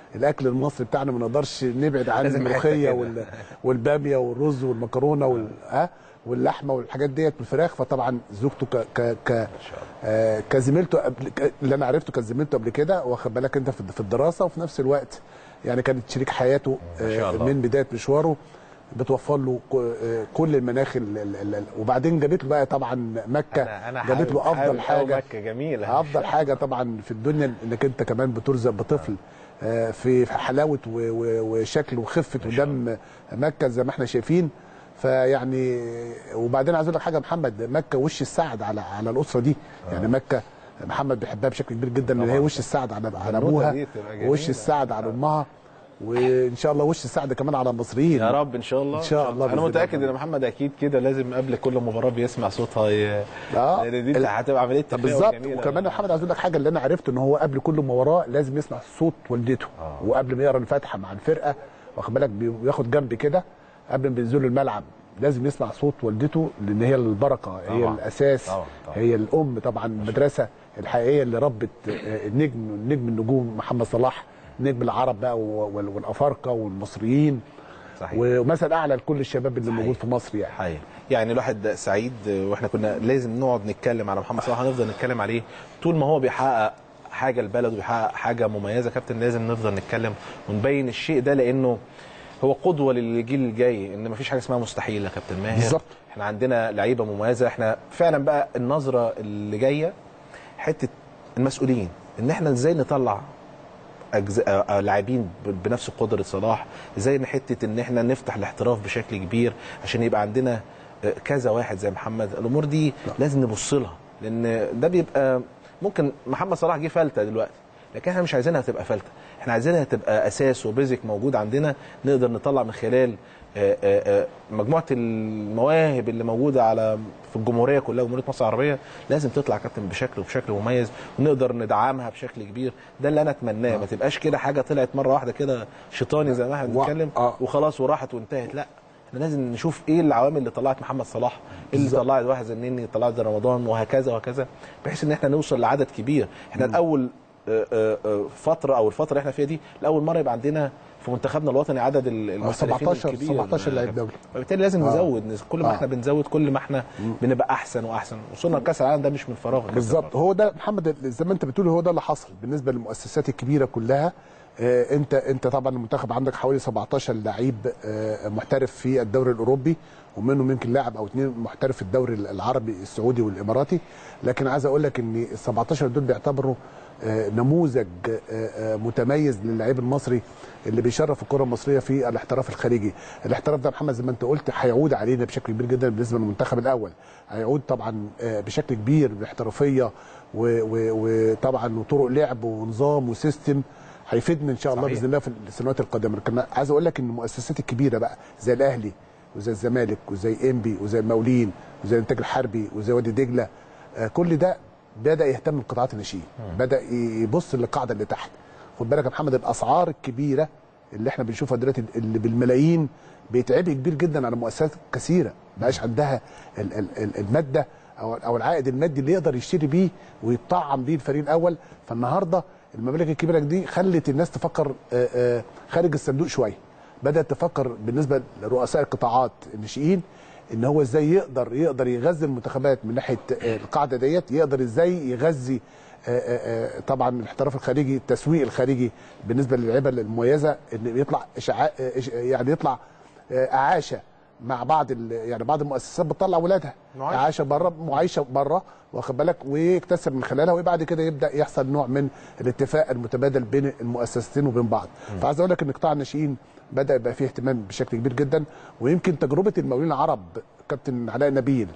الاكل المصري بتاعنا ما نقدرش نبعد عن لازم الملوخيه حتة كده. وال... والباميه والرز والمكرونه وال... ها واللحمه والحاجات ديت والفراخ فطبعا زوجته ك ك ك آه كزميلته قبل ك- اللي انا عرفته كان زميلته قبل كده واخد بالك انت في في الدراسه وفي نفس الوقت يعني كانت شريك حياته ما شاء آه الله. من بدايه مشواره بتوفر له ك- آه، كل المناخ ال- ال- ال- وبعدين جابت له بقى طبعا مكه انا انا جابت له حابب- افضل حابب أوي حاجه مكه جميله افضل حاجه طبعا في الدنيا انك انت كمان بترزق بطفل آه، في في حلاوه و- و- وشكل وخفه ودم مكه زي ما احنا شايفين فيعني وبعدين عايز اقول لك حاجه يا محمد مكه وش السعد على على الاسره دي يعني مكه محمد بيحبها بشكل كبير جدا لان هي طبعاً. وش السعد على على البنوتة ابوها دي تبقى جميلة. وش السعد على امها وان شاء الله وش السعد كمان على المصريين يا رب ان شاء الله إن شاء الله انا بإذن متاكد الله. ان محمد اكيد كده لازم قبل كل مباراه بيسمع صوتها ي... آه. لان دي ال- هتبقى عمليه طب تفاؤل بالظبط جميلة. وكمان يا محمد عايز اقول لك حاجه اللي انا عرفته ان هو قبل كل مباراه لازم يسمع صوت والدته آه. وقبل ما يقرا الفاتحه مع الفرقه واخد بالك بي- بياخد جنب كده قبل ما بينزلوا الملعب لازم يسمع صوت والدته لان هي البركه هي طبعاً. الاساس طبعاً. طبعاً. هي الام طبعا المدرسه الحقيقيه اللي ربت آه، النجم نجم النجوم محمد صلاح نجم العرب بقى وال- والافارقه والمصريين صحيح ومثل اعلى لكل الشباب اللي صحيح. موجود في مصر يعني حقيقي يعني الواحد سعيد واحنا كنا لازم نقعد نتكلم على محمد صلاح هنفضل نتكلم عليه طول ما هو بيحقق حاجه لبلده وبيحقق حاجه مميزه كابتن لازم نفضل نتكلم ونبين الشيء ده لانه هو قدوه للجيل الجاي ان مفيش حاجه اسمها مستحيل يا كابتن ماهر بالظبط. احنا عندنا لعيبه مميزه احنا فعلا بقى النظره اللي جايه حته المسؤولين ان احنا ازاي نطلع أجزاء لاعبين ب- بنفس قدره صلاح ازاي إن حته ان احنا نفتح الاحتراف بشكل كبير عشان يبقى عندنا آه، كذا واحد زي محمد الامور دي لازم نبص لها لان ده بيبقى ممكن محمد صلاح جه فلته دلوقتي لكن احنا مش عايزينها تبقى فلته احنا عايزينها تبقى اساس وبيزك موجود عندنا نقدر نطلع من خلال آه، آه، آه، مجموعه المواهب اللي موجوده على في الجمهوريه كلها جمهوريه مصر العربيه لازم تطلع كابتن بشكل وبشكل مميز ونقدر ندعمها بشكل كبير ده اللي انا اتمناه ما تبقاش كده حاجه طلعت مره واحده كده شيطاني زي ما احنا و- بنتكلم آه. وخلاص وراحت وانتهت لا احنا لازم نشوف ايه العوامل اللي طلعت محمد صلاح ايه اللي بالظبط. طلعت واحد زي النني طلعت زي رمضان وهكذا وهكذا بحيث ان احنا نوصل لعدد كبير احنا الاول آه، آه، آه، فتره او الفتره اللي احنا فيها دي لاول مره يبقى عندنا في منتخبنا الوطني عدد ال- المحترفين 17 الكبير 17 لاعب دولي. فبالتالي لازم آه. نزود كل ما آه. احنا بنزود كل ما احنا بنبقى احسن واحسن وصلنا لكاس العالم ده مش من فراغ يا كابتن بالظبط برضه. هو ده محمد زي ما انت بتقول هو ده اللي حصل بالنسبه للمؤسسات الكبيره كلها آه، انت انت طبعا المنتخب عندك حوالي 17 لعيب آه، محترف في الدوري الاوروبي ومنهم يمكن لاعب او اثنين محترف في الدوري العربي السعودي والاماراتي لكن عايز اقول لك ان ال 17 دول بيعتبروا آه، نموذج آه، آه، متميز للعيب المصري اللي بيشرف الكره المصريه في الاحتراف الخارجي الاحتراف ده محمد زي ما انت قلت هيعود علينا بشكل كبير جدا بالنسبه للمنتخب الاول هيعود طبعا آه، بشكل كبير باحترافيه و- و- وطبعا وطرق لعب ونظام وسيستم هيفيدنا ان شاء الله صحيح. باذن الله في السنوات القادمه لكن عايز اقول لك ان المؤسسات الكبيره بقى زي الاهلي وزي الزمالك وزي انبي وزي المقاولين وزي الانتاج الحربي وزي وادي دجله آه، كل ده بدا يهتم بقطاعات الناشئين بدا يبص للقاعده اللي تحت خد بالك يا محمد الاسعار الكبيره اللي احنا بنشوفها دلوقتي اللي بالملايين بيتعبي كبير جدا على مؤسسات كثيره بقاش عندها ال- ال- ال- الماده او او العائد المادي اللي يقدر يشتري بيه ويطعم بيه الفريق الاول فالنهارده المبالغ الكبيره دي خلت الناس تفكر آه، آه، خارج الصندوق شويه بدات تفكر بالنسبه لرؤساء القطاعات الناشئين ان هو ازاي يقدر يقدر يغذي المنتخبات من ناحيه آه، القاعده ديت يقدر ازاي يغذي آه، آه، آه، طبعا الاحتراف الخارجي التسويق الخارجي بالنسبه للعيبه المميزه ان يطلع إشعاع آه، إش- يعني يطلع آه، اعاشه مع بعض ال- يعني بعض المؤسسات بتطلع اولادها معايشة. اعاشه بره معايشه بره واخد بالك ويكتسب من خلالها وبعد كده يبدا يحصل نوع من الاتفاق المتبادل بين المؤسستين وبين بعض فعايز اقول لك ان قطاع الناشئين بدا يبقى فيه اهتمام بشكل كبير جدا ويمكن تجربه المقاولين العرب كابتن علاء نبيل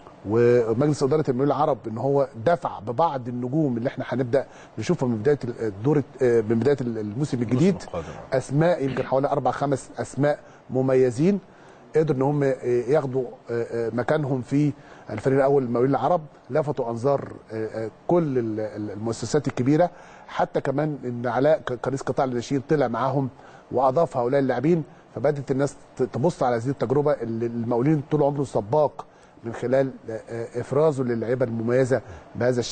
ومجلس اداره المقاولين العرب ان هو دفع ببعض النجوم اللي احنا هنبدا نشوفها من بدايه الدور من بدايه الموسم الجديد القادم. اسماء يمكن حوالي اربع خمس اسماء مميزين قدروا ان هم ياخدوا مكانهم في الفريق الاول المقاولين العرب لفتوا انظار كل المؤسسات الكبيره حتى كمان ان علاء كرئيس قطاع الناشئين طلع معاهم واضاف هؤلاء اللاعبين فبدات الناس تبص على هذه التجربه اللي المقاولين طول عمره سباق من خلال افرازه للعيبه المميزه بهذا الشكل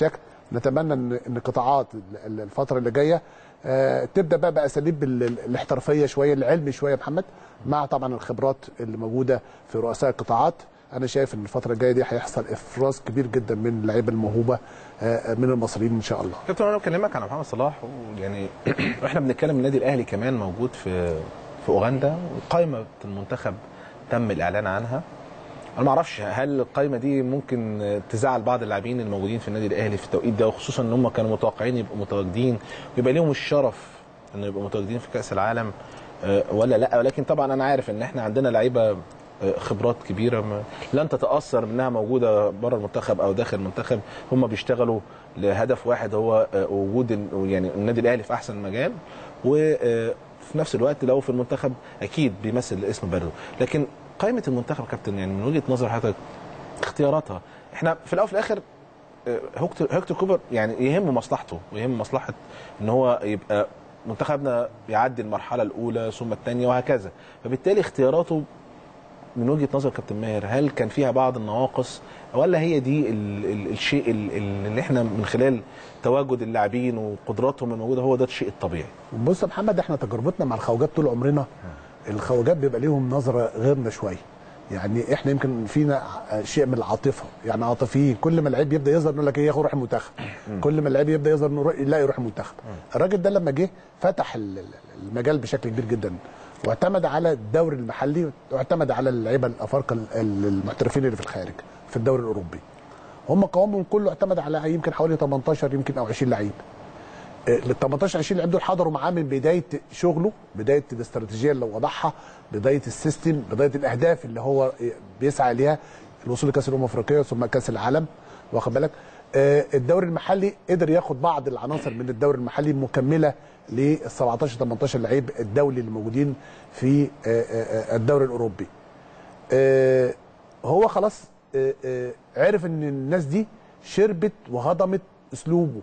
نتمنى ان ان قطاعات ال- ال- الفتره اللي جايه آه، تبدا بقى باساليب ال- ال- الاحترافيه شويه العلم شويه يا محمد مع طبعا الخبرات اللي موجوده في رؤساء القطاعات انا شايف ان الفتره الجايه دي هيحصل افراز كبير جدا من اللعيبه الموهوبه آه، من المصريين ان شاء الله كابتن انا بكلمك على محمد صلاح يعني واحنا بنتكلم النادي الاهلي كمان موجود في في اوغندا وقائمه المنتخب تم الاعلان عنها انا ما اعرفش هل القائمه دي ممكن تزعل بعض اللاعبين الموجودين في النادي الاهلي في التوقيت ده وخصوصا ان هم كانوا متوقعين يبقوا متواجدين ويبقى ليهم الشرف انه يبقوا متواجدين في كاس العالم آه، ولا لا ولكن طبعا انا عارف ان احنا عندنا لعيبه آه، خبرات كبيره ما لن تتاثر منها موجوده بره المنتخب او داخل المنتخب هم بيشتغلوا لهدف واحد هو آه، وجود ال- يعني النادي الاهلي في احسن مجال وفي نفس الوقت لو في المنتخب اكيد بيمثل اسم بلده لكن قائمه المنتخب يا كابتن يعني من وجهه نظر حضرتك اختياراتها احنا في الاول وفي الاخر آه، هيكتور هيكتور كوبر يعني يهم مصلحته ويهم مصلحه ان هو يبقى منتخبنا يعدي المرحله الاولى ثم الثانيه وهكذا فبالتالي اختياراته من وجهه نظر كابتن ماهر هل كان فيها بعض النواقص ولا هي دي ال ال الشيء ال- ال- اللي احنا من خلال تواجد اللاعبين وقدراتهم الموجوده هو ده الشيء الطبيعي بص يا محمد احنا تجربتنا مع الخواجات طول عمرنا الخواجات بيبقى ليهم نظره غيرنا شويه يعني احنا يمكن فينا شيء من العاطفه يعني عاطفيين كل ما اللعيب يبدا يظهر نقول لك ايه ياخد روح المنتخب كل ما اللعيب يبدا يظهر نروح يلاقي يروح المنتخب الراجل ده لما جه فتح ال- ال- المجال بشكل كبير جدا واعتمد على الدوري المحلي واعتمد على اللعيبه الافارقه ال- ال- المحترفين اللي في الخارج في الدوري الاوروبي هم قوامهم كله اعتمد على يمكن حوالي 18 يمكن او 20 لعيب ال 18 20 لعيب دول حضروا معاه من بدايه شغله بدايه الاستراتيجيه اللي وضعها بدايه السيستم بدايه الاهداف اللي هو بيسعى ليها الوصول لكاس الامم الافريقيه ثم كاس العالم واخد بالك آه، الدوري المحلي قدر ياخد بعض العناصر من الدوري المحلي مكمله لل 17 18 لعيب الدولي اللي موجودين في آه، آه، آه، الدوري الاوروبي آه، هو خلاص آه، آه، عرف ان الناس دي شربت وهضمت اسلوبه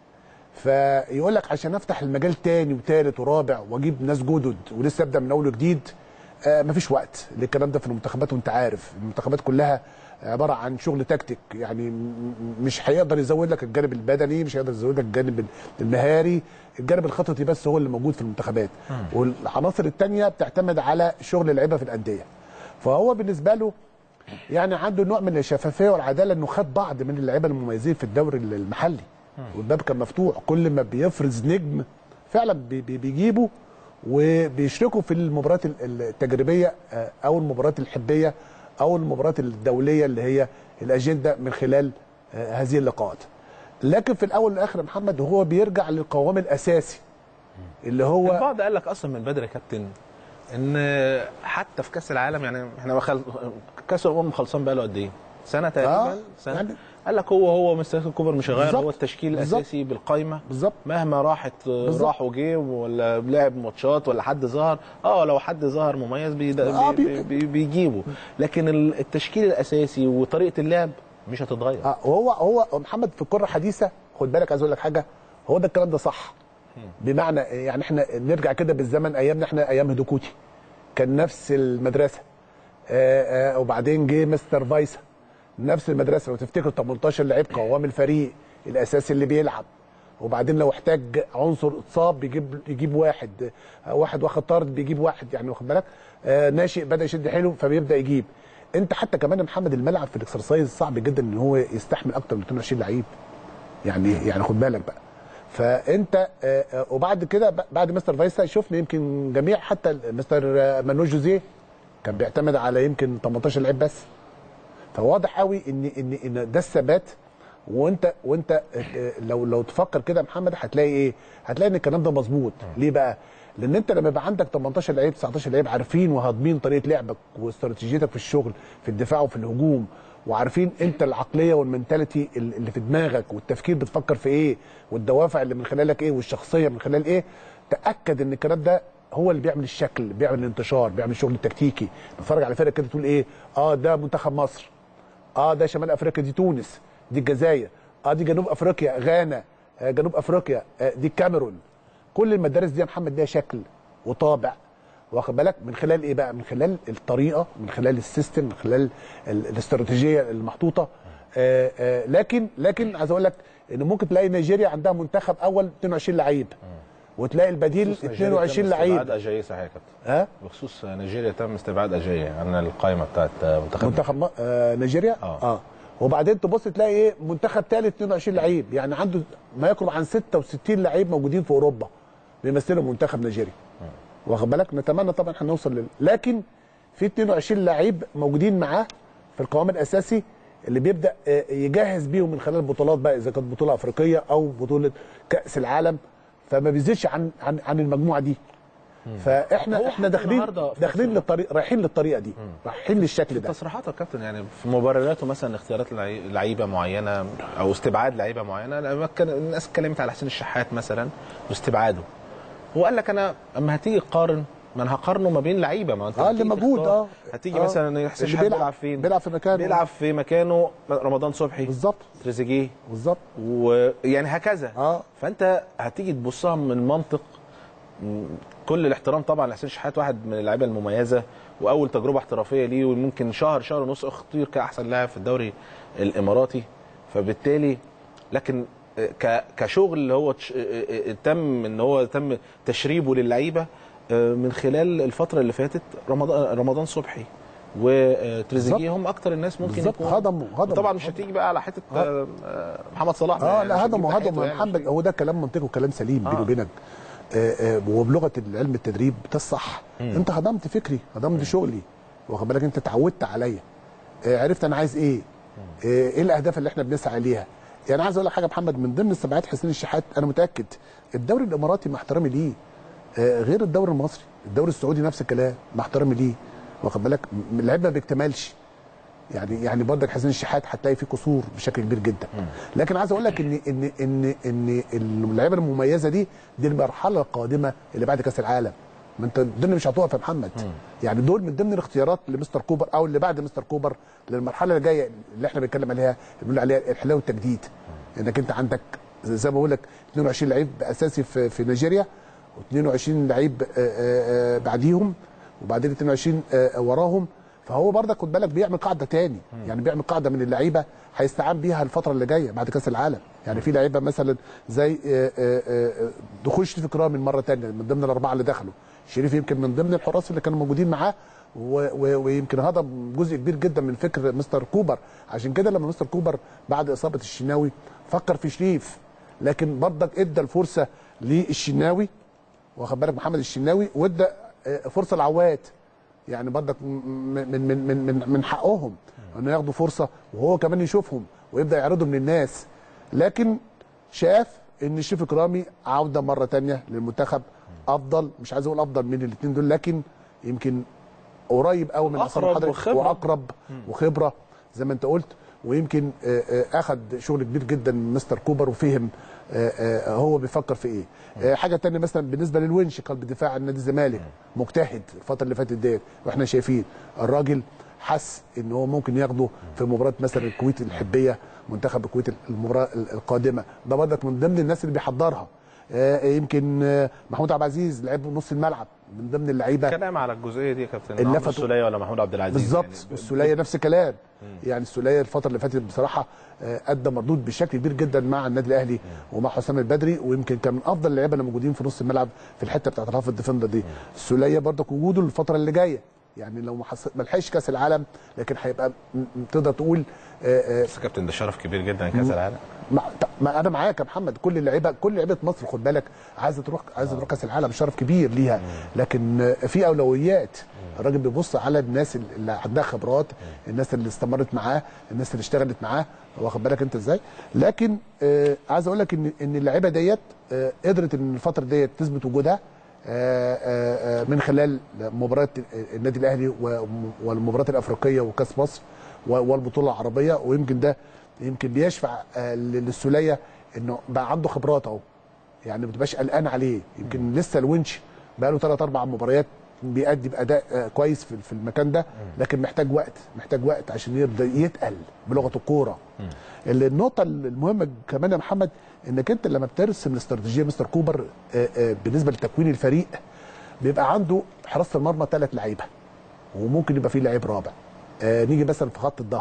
فيقول لك عشان افتح المجال تاني وتالت ورابع واجيب ناس جدد ولسه ابدا من اول وجديد آه مفيش وقت للكلام ده في المنتخبات وانت عارف المنتخبات كلها عباره عن شغل تكتيك يعني م- م- مش هيقدر يزود لك الجانب البدني مش هيقدر يزود لك الجانب المهاري الجانب الخططي بس هو اللي موجود في المنتخبات والعناصر التانية بتعتمد على شغل اللعيبه في الانديه فهو بالنسبه له يعني عنده نوع من الشفافيه والعداله انه خد بعض من اللعيبه المميزين في الدوري المحلي والباب كان مفتوح كل ما بيفرز نجم فعلا بي- بي- بيجيبه وبيشركوا في المباريات ال- التجريبيه آه، او المباريات الحبيه او المباريات الدوليه اللي هي الاجنده من خلال آه، هذه اللقاءات لكن في الاول والاخر يا محمد هو بيرجع للقوام الاساسي اللي هو البعض قال لك اصلا من بدري يا كابتن ان حتى في كاس العالم يعني احنا خل... كاس الامم خلصان بقى له قد ايه؟ سنه تقريبا آه، سنه يعني- قال لك هو هو مستر كوبر مش هيغير بالظبط، هو التشكيل بالظبط. الاساسي بالقايمه بالظبط مهما راحت بالظبط. راح وجه ولا لعب ماتشات ولا حد ظهر اه لو حد ظهر مميز بي... آه، بي... بي- بي... بيجيبه لكن ال- التشكيل الاساسي وطريقه اللعب مش هتتغير اه وهو هو محمد في الكره الحديثه خد بالك عايز اقول لك حاجه هو ده الكلام ده صح بمعنى يعني احنا نرجع كده بالزمن ايامنا احنا ايام هدوكوتي كان نفس المدرسه آه آه وبعدين جه مستر فايسا نفس المدرسه لو تفتكروا 18 لعيب قوام الفريق الاساسي اللي بيلعب وبعدين لو احتاج عنصر اتصاب بيجيب يجيب واحد آه، واحد واخد طرد بيجيب واحد يعني واخد بالك آه ناشئ بدا يشد حيله فبيبدا يجيب انت حتى كمان يا محمد الملعب في الاكسرسايز صعب جدا ان هو يستحمل اكتر من 22 لعيب يعني يعني خد بالك بقى فانت آه، آه، وبعد كده ب- بعد مستر فايسا شفنا يمكن جميع حتى مستر آه، مانويل جوزيه كان بيعتمد على يمكن 18 لعيب بس فواضح قوي ان ان ان ده الثبات وانت وانت آه، آه، لو لو تفكر كده يا محمد هتلاقي ايه؟ هتلاقي ان الكلام ده مظبوط ليه بقى؟ لان انت لما يبقى عندك 18 لعيب 19 لعيب عارفين وهاضمين طريقه لعبك واستراتيجيتك في الشغل في الدفاع وفي الهجوم وعارفين انت العقليه والمنتاليتي اللي في دماغك والتفكير بتفكر في ايه والدوافع اللي من خلالك ايه والشخصيه من خلال ايه تاكد ان الكلام ده هو اللي بيعمل الشكل بيعمل الانتشار بيعمل الشغل التكتيكي نتفرج على فرق كده تقول ايه اه ده منتخب مصر اه ده شمال افريقيا دي تونس دي الجزائر اه دي جنوب افريقيا غانا آه جنوب افريقيا آه دي الكاميرون كل المدارس دي يا محمد ليها شكل وطابع واخد بالك من خلال ايه بقى من خلال الطريقه من خلال السيستم من خلال ال- الاستراتيجيه المحطوطه آه آه لكن لكن عايز اقول لك ان ممكن تلاقي نيجيريا عندها منتخب اول 22 لعيب وتلاقي البديل بخصوص نيجيريا 22 تم استبعاد لعيب اجاي صحيح يا كابتن ها بخصوص نيجيريا تم استبعاد اجاي عن القائمه بتاعت منتخب منتخب م- آه نيجيريا آه. اه وبعدين تبص تلاقي ايه منتخب ثالث 22 لعيب يعني عنده ما يقرب عن 66 لعيب موجودين في اوروبا بيمثلوا منتخب نيجيريا واخد بالك نتمنى طبعا هنوصل لل... لكن في 22 لعيب موجودين معاه في القوام الاساسي اللي بيبدا آه، يجهز بيهم من خلال البطولات بقى اذا كانت بطوله افريقيه او بطوله كاس العالم فما بيزيدش عن عن عن المجموعه دي فاحنا هو احنا حتى داخلين النهاردة في داخلين تصريح- للطريق رايحين للطريقه دي رايحين للشكل ده تصريحاته يا كابتن يعني في مبرراته مثلا اختيارات لعي- لعيبه معينه او استبعاد لعيبه معينه لما كان الناس اتكلمت على حسين الشحات مثلا واستبعاده هو قال لك انا اما هتيجي تقارن ما انا هقارنه ما بين لعيبه ما انت اه اللي هتيجي موجود تختار. اه هتيجي آه. مثلا حسين اللي الشحات بيلعب فين بيلعب في مكانه بيلعب في مكانه رمضان صبحي بالظبط تريزيجيه بالظبط ويعني هكذا اه فانت هتيجي تبصها من منطق م- كل الاحترام طبعا لحسين شحات واحد من اللعيبه المميزه واول تجربه احترافيه ليه وممكن شهر شهر ونص اختير كاحسن لاعب في الدوري الاماراتي فبالتالي لكن ك- كشغل اللي هو تش- تم ان هو تم تشريبه للعيبه من خلال الفتره اللي فاتت رمضان رمضان صبحي وتريزيجيه هم اكتر الناس ممكن بالظبط يكونوا هضموا هضموا طبعا مش هتيجي بقى على حته آه، آه، محمد صلاح اه يعني مش لا هتجيب هضموا ناحيته هضموا يا يعني، مش محمد هو ده كلام منطقي وكلام سليم بيني آه. وبينك آه، آه، وبلغه العلم التدريب ده الصح انت هضمت فكري هضمت شغلي واخد بالك انت اتعودت عليا آه، عرفت انا عايز ايه آه، ايه الاهداف اللي احنا بنسعى ليها يعني عايز اقول لك حاجه يا محمد من ضمن استبعاد حسين الشحات انا متاكد الدوري الاماراتي مع احترامي ليه آه، غير الدوري المصري الدوري السعودي نفس الكلام مع احترامي ليه واخد بالك م- اللعيب ما بيكتملش يعني يعني برضك حسين الشحات هتلاقي فيه قصور بشكل كبير جدا لكن عايز اقول لك ان ان ان ان اللعيبه المميزه دي دي المرحله القادمه اللي بعد كاس العالم ما انت الدنيا مش هتقف يا محمد يعني دول من ضمن الاختيارات لمستر كوبر او اللي بعد مستر كوبر للمرحله اللي جايه اللي احنا بنتكلم عليها اللي بنقول عليها الحلاوه والتجديد انك انت عندك زي ما بقول لك 22 لعيب اساسي في في نيجيريا و22 لعيب آه، آه، آه، بعديهم وبعدين 22 آه، وراهم فهو برضك خد بالك بيعمل قاعده تاني يعني بيعمل قاعده من اللعيبه هيستعان بيها الفتره اللي جايه بعد كاس العالم يعني في لعيبه مثلا زي آه، آه، آه، دخول شريف اكرامي مره تانية من ضمن الاربعه اللي دخلوا شريف يمكن من ضمن الحراس اللي كانوا موجودين معاه و- و- ويمكن هضم جزء كبير جدا من فكر مستر كوبر عشان كده لما مستر كوبر بعد اصابه الشناوي فكر في شريف لكن برضك ادى الفرصه للشناوي واخد بالك محمد الشناوي وادى آه، فرصه لعواد يعني برضك م- من من من من من حقهم انه ياخدوا فرصه وهو كمان يشوفهم ويبدا يعرضهم للناس لكن شاف ان شريف اكرامي عوده مره تانية للمنتخب افضل مش عايز اقول افضل من الاثنين دول لكن يمكن قريب قوي من عصام أقرب حضرتك وخبرة. واقرب وخبره زي ما انت قلت ويمكن آه، آه، اخد شغل كبير جدا من مستر كوبر وفهم آه، آه، هو بيفكر في ايه آه، حاجه تانية مثلا بالنسبه للونش قلب دفاع نادي الزمالك مجتهد الفتره اللي فاتت ديت واحنا شايفين الراجل حس ان هو ممكن ياخده في مباراه مثلا الكويت الحبيه منتخب الكويت المباراه القادمه ده برضك من ضمن الناس اللي بيحضرها آه، يمكن آه، محمود عبد العزيز لعيب نص الملعب من ضمن اللعيبه كلام على الجزئيه دي يا كابتن اللي عمرو لفتوا- السوليه ولا محمود عبد العزيز بالظبط يعني ب- والسوليه نفس الكلام يعني السوليه الفتره اللي فاتت بصراحه آه، ادى مردود بشكل كبير جدا مع النادي الاهلي ومع حسام البدري ويمكن كان من افضل اللعيبه اللي موجودين في نص الملعب في الحته بتاعت الهاف الديفندر دي السوليه برضك وجوده الفتره اللي جايه يعني لو ما حس- ما لحقش كاس العالم لكن هيبقى م- م- تقدر تقول آه، آه، بس يا كابتن ده شرف كبير جدا كاس العالم ما, ما انا معاك يا محمد كل اللعيبه كل لعيبه مصر خد بالك عايزه تروح عايزه تروح كاس العالم شرف كبير ليها لكن آه، في اولويات الراجل بيبص على الناس اللي عندها خبرات الناس اللي استمرت معاه الناس اللي اشتغلت معاه واخد بالك انت ازاي لكن آه عايز اقول لك ان ان اللعيبه ديت آه قدرت ان الفتره ديت تثبت وجودها آه، آه، آه، من خلال مباراه النادي الاهلي و- والمباريات الافريقيه وكاس مصر و- والبطوله العربيه ويمكن ده يمكن بيشفع آه، للسوليه انه بقى عنده خبرات اهو يعني ما تبقاش قلقان عليه يمكن لسه الونش بقى له ثلاث اربع مباريات بيأدي باداء آه، كويس في في المكان ده لكن محتاج وقت محتاج وقت عشان يبدا يتقل بلغه الكوره اللي النقطه المهمه كمان يا محمد انك انت لما بترسم الاستراتيجيه مستر كوبر آه، آه، بالنسبه لتكوين الفريق بيبقى عنده حراسه المرمى ثلاث لعيبه وممكن يبقى فيه لعيب رابع آه نيجي مثلا في خط الظهر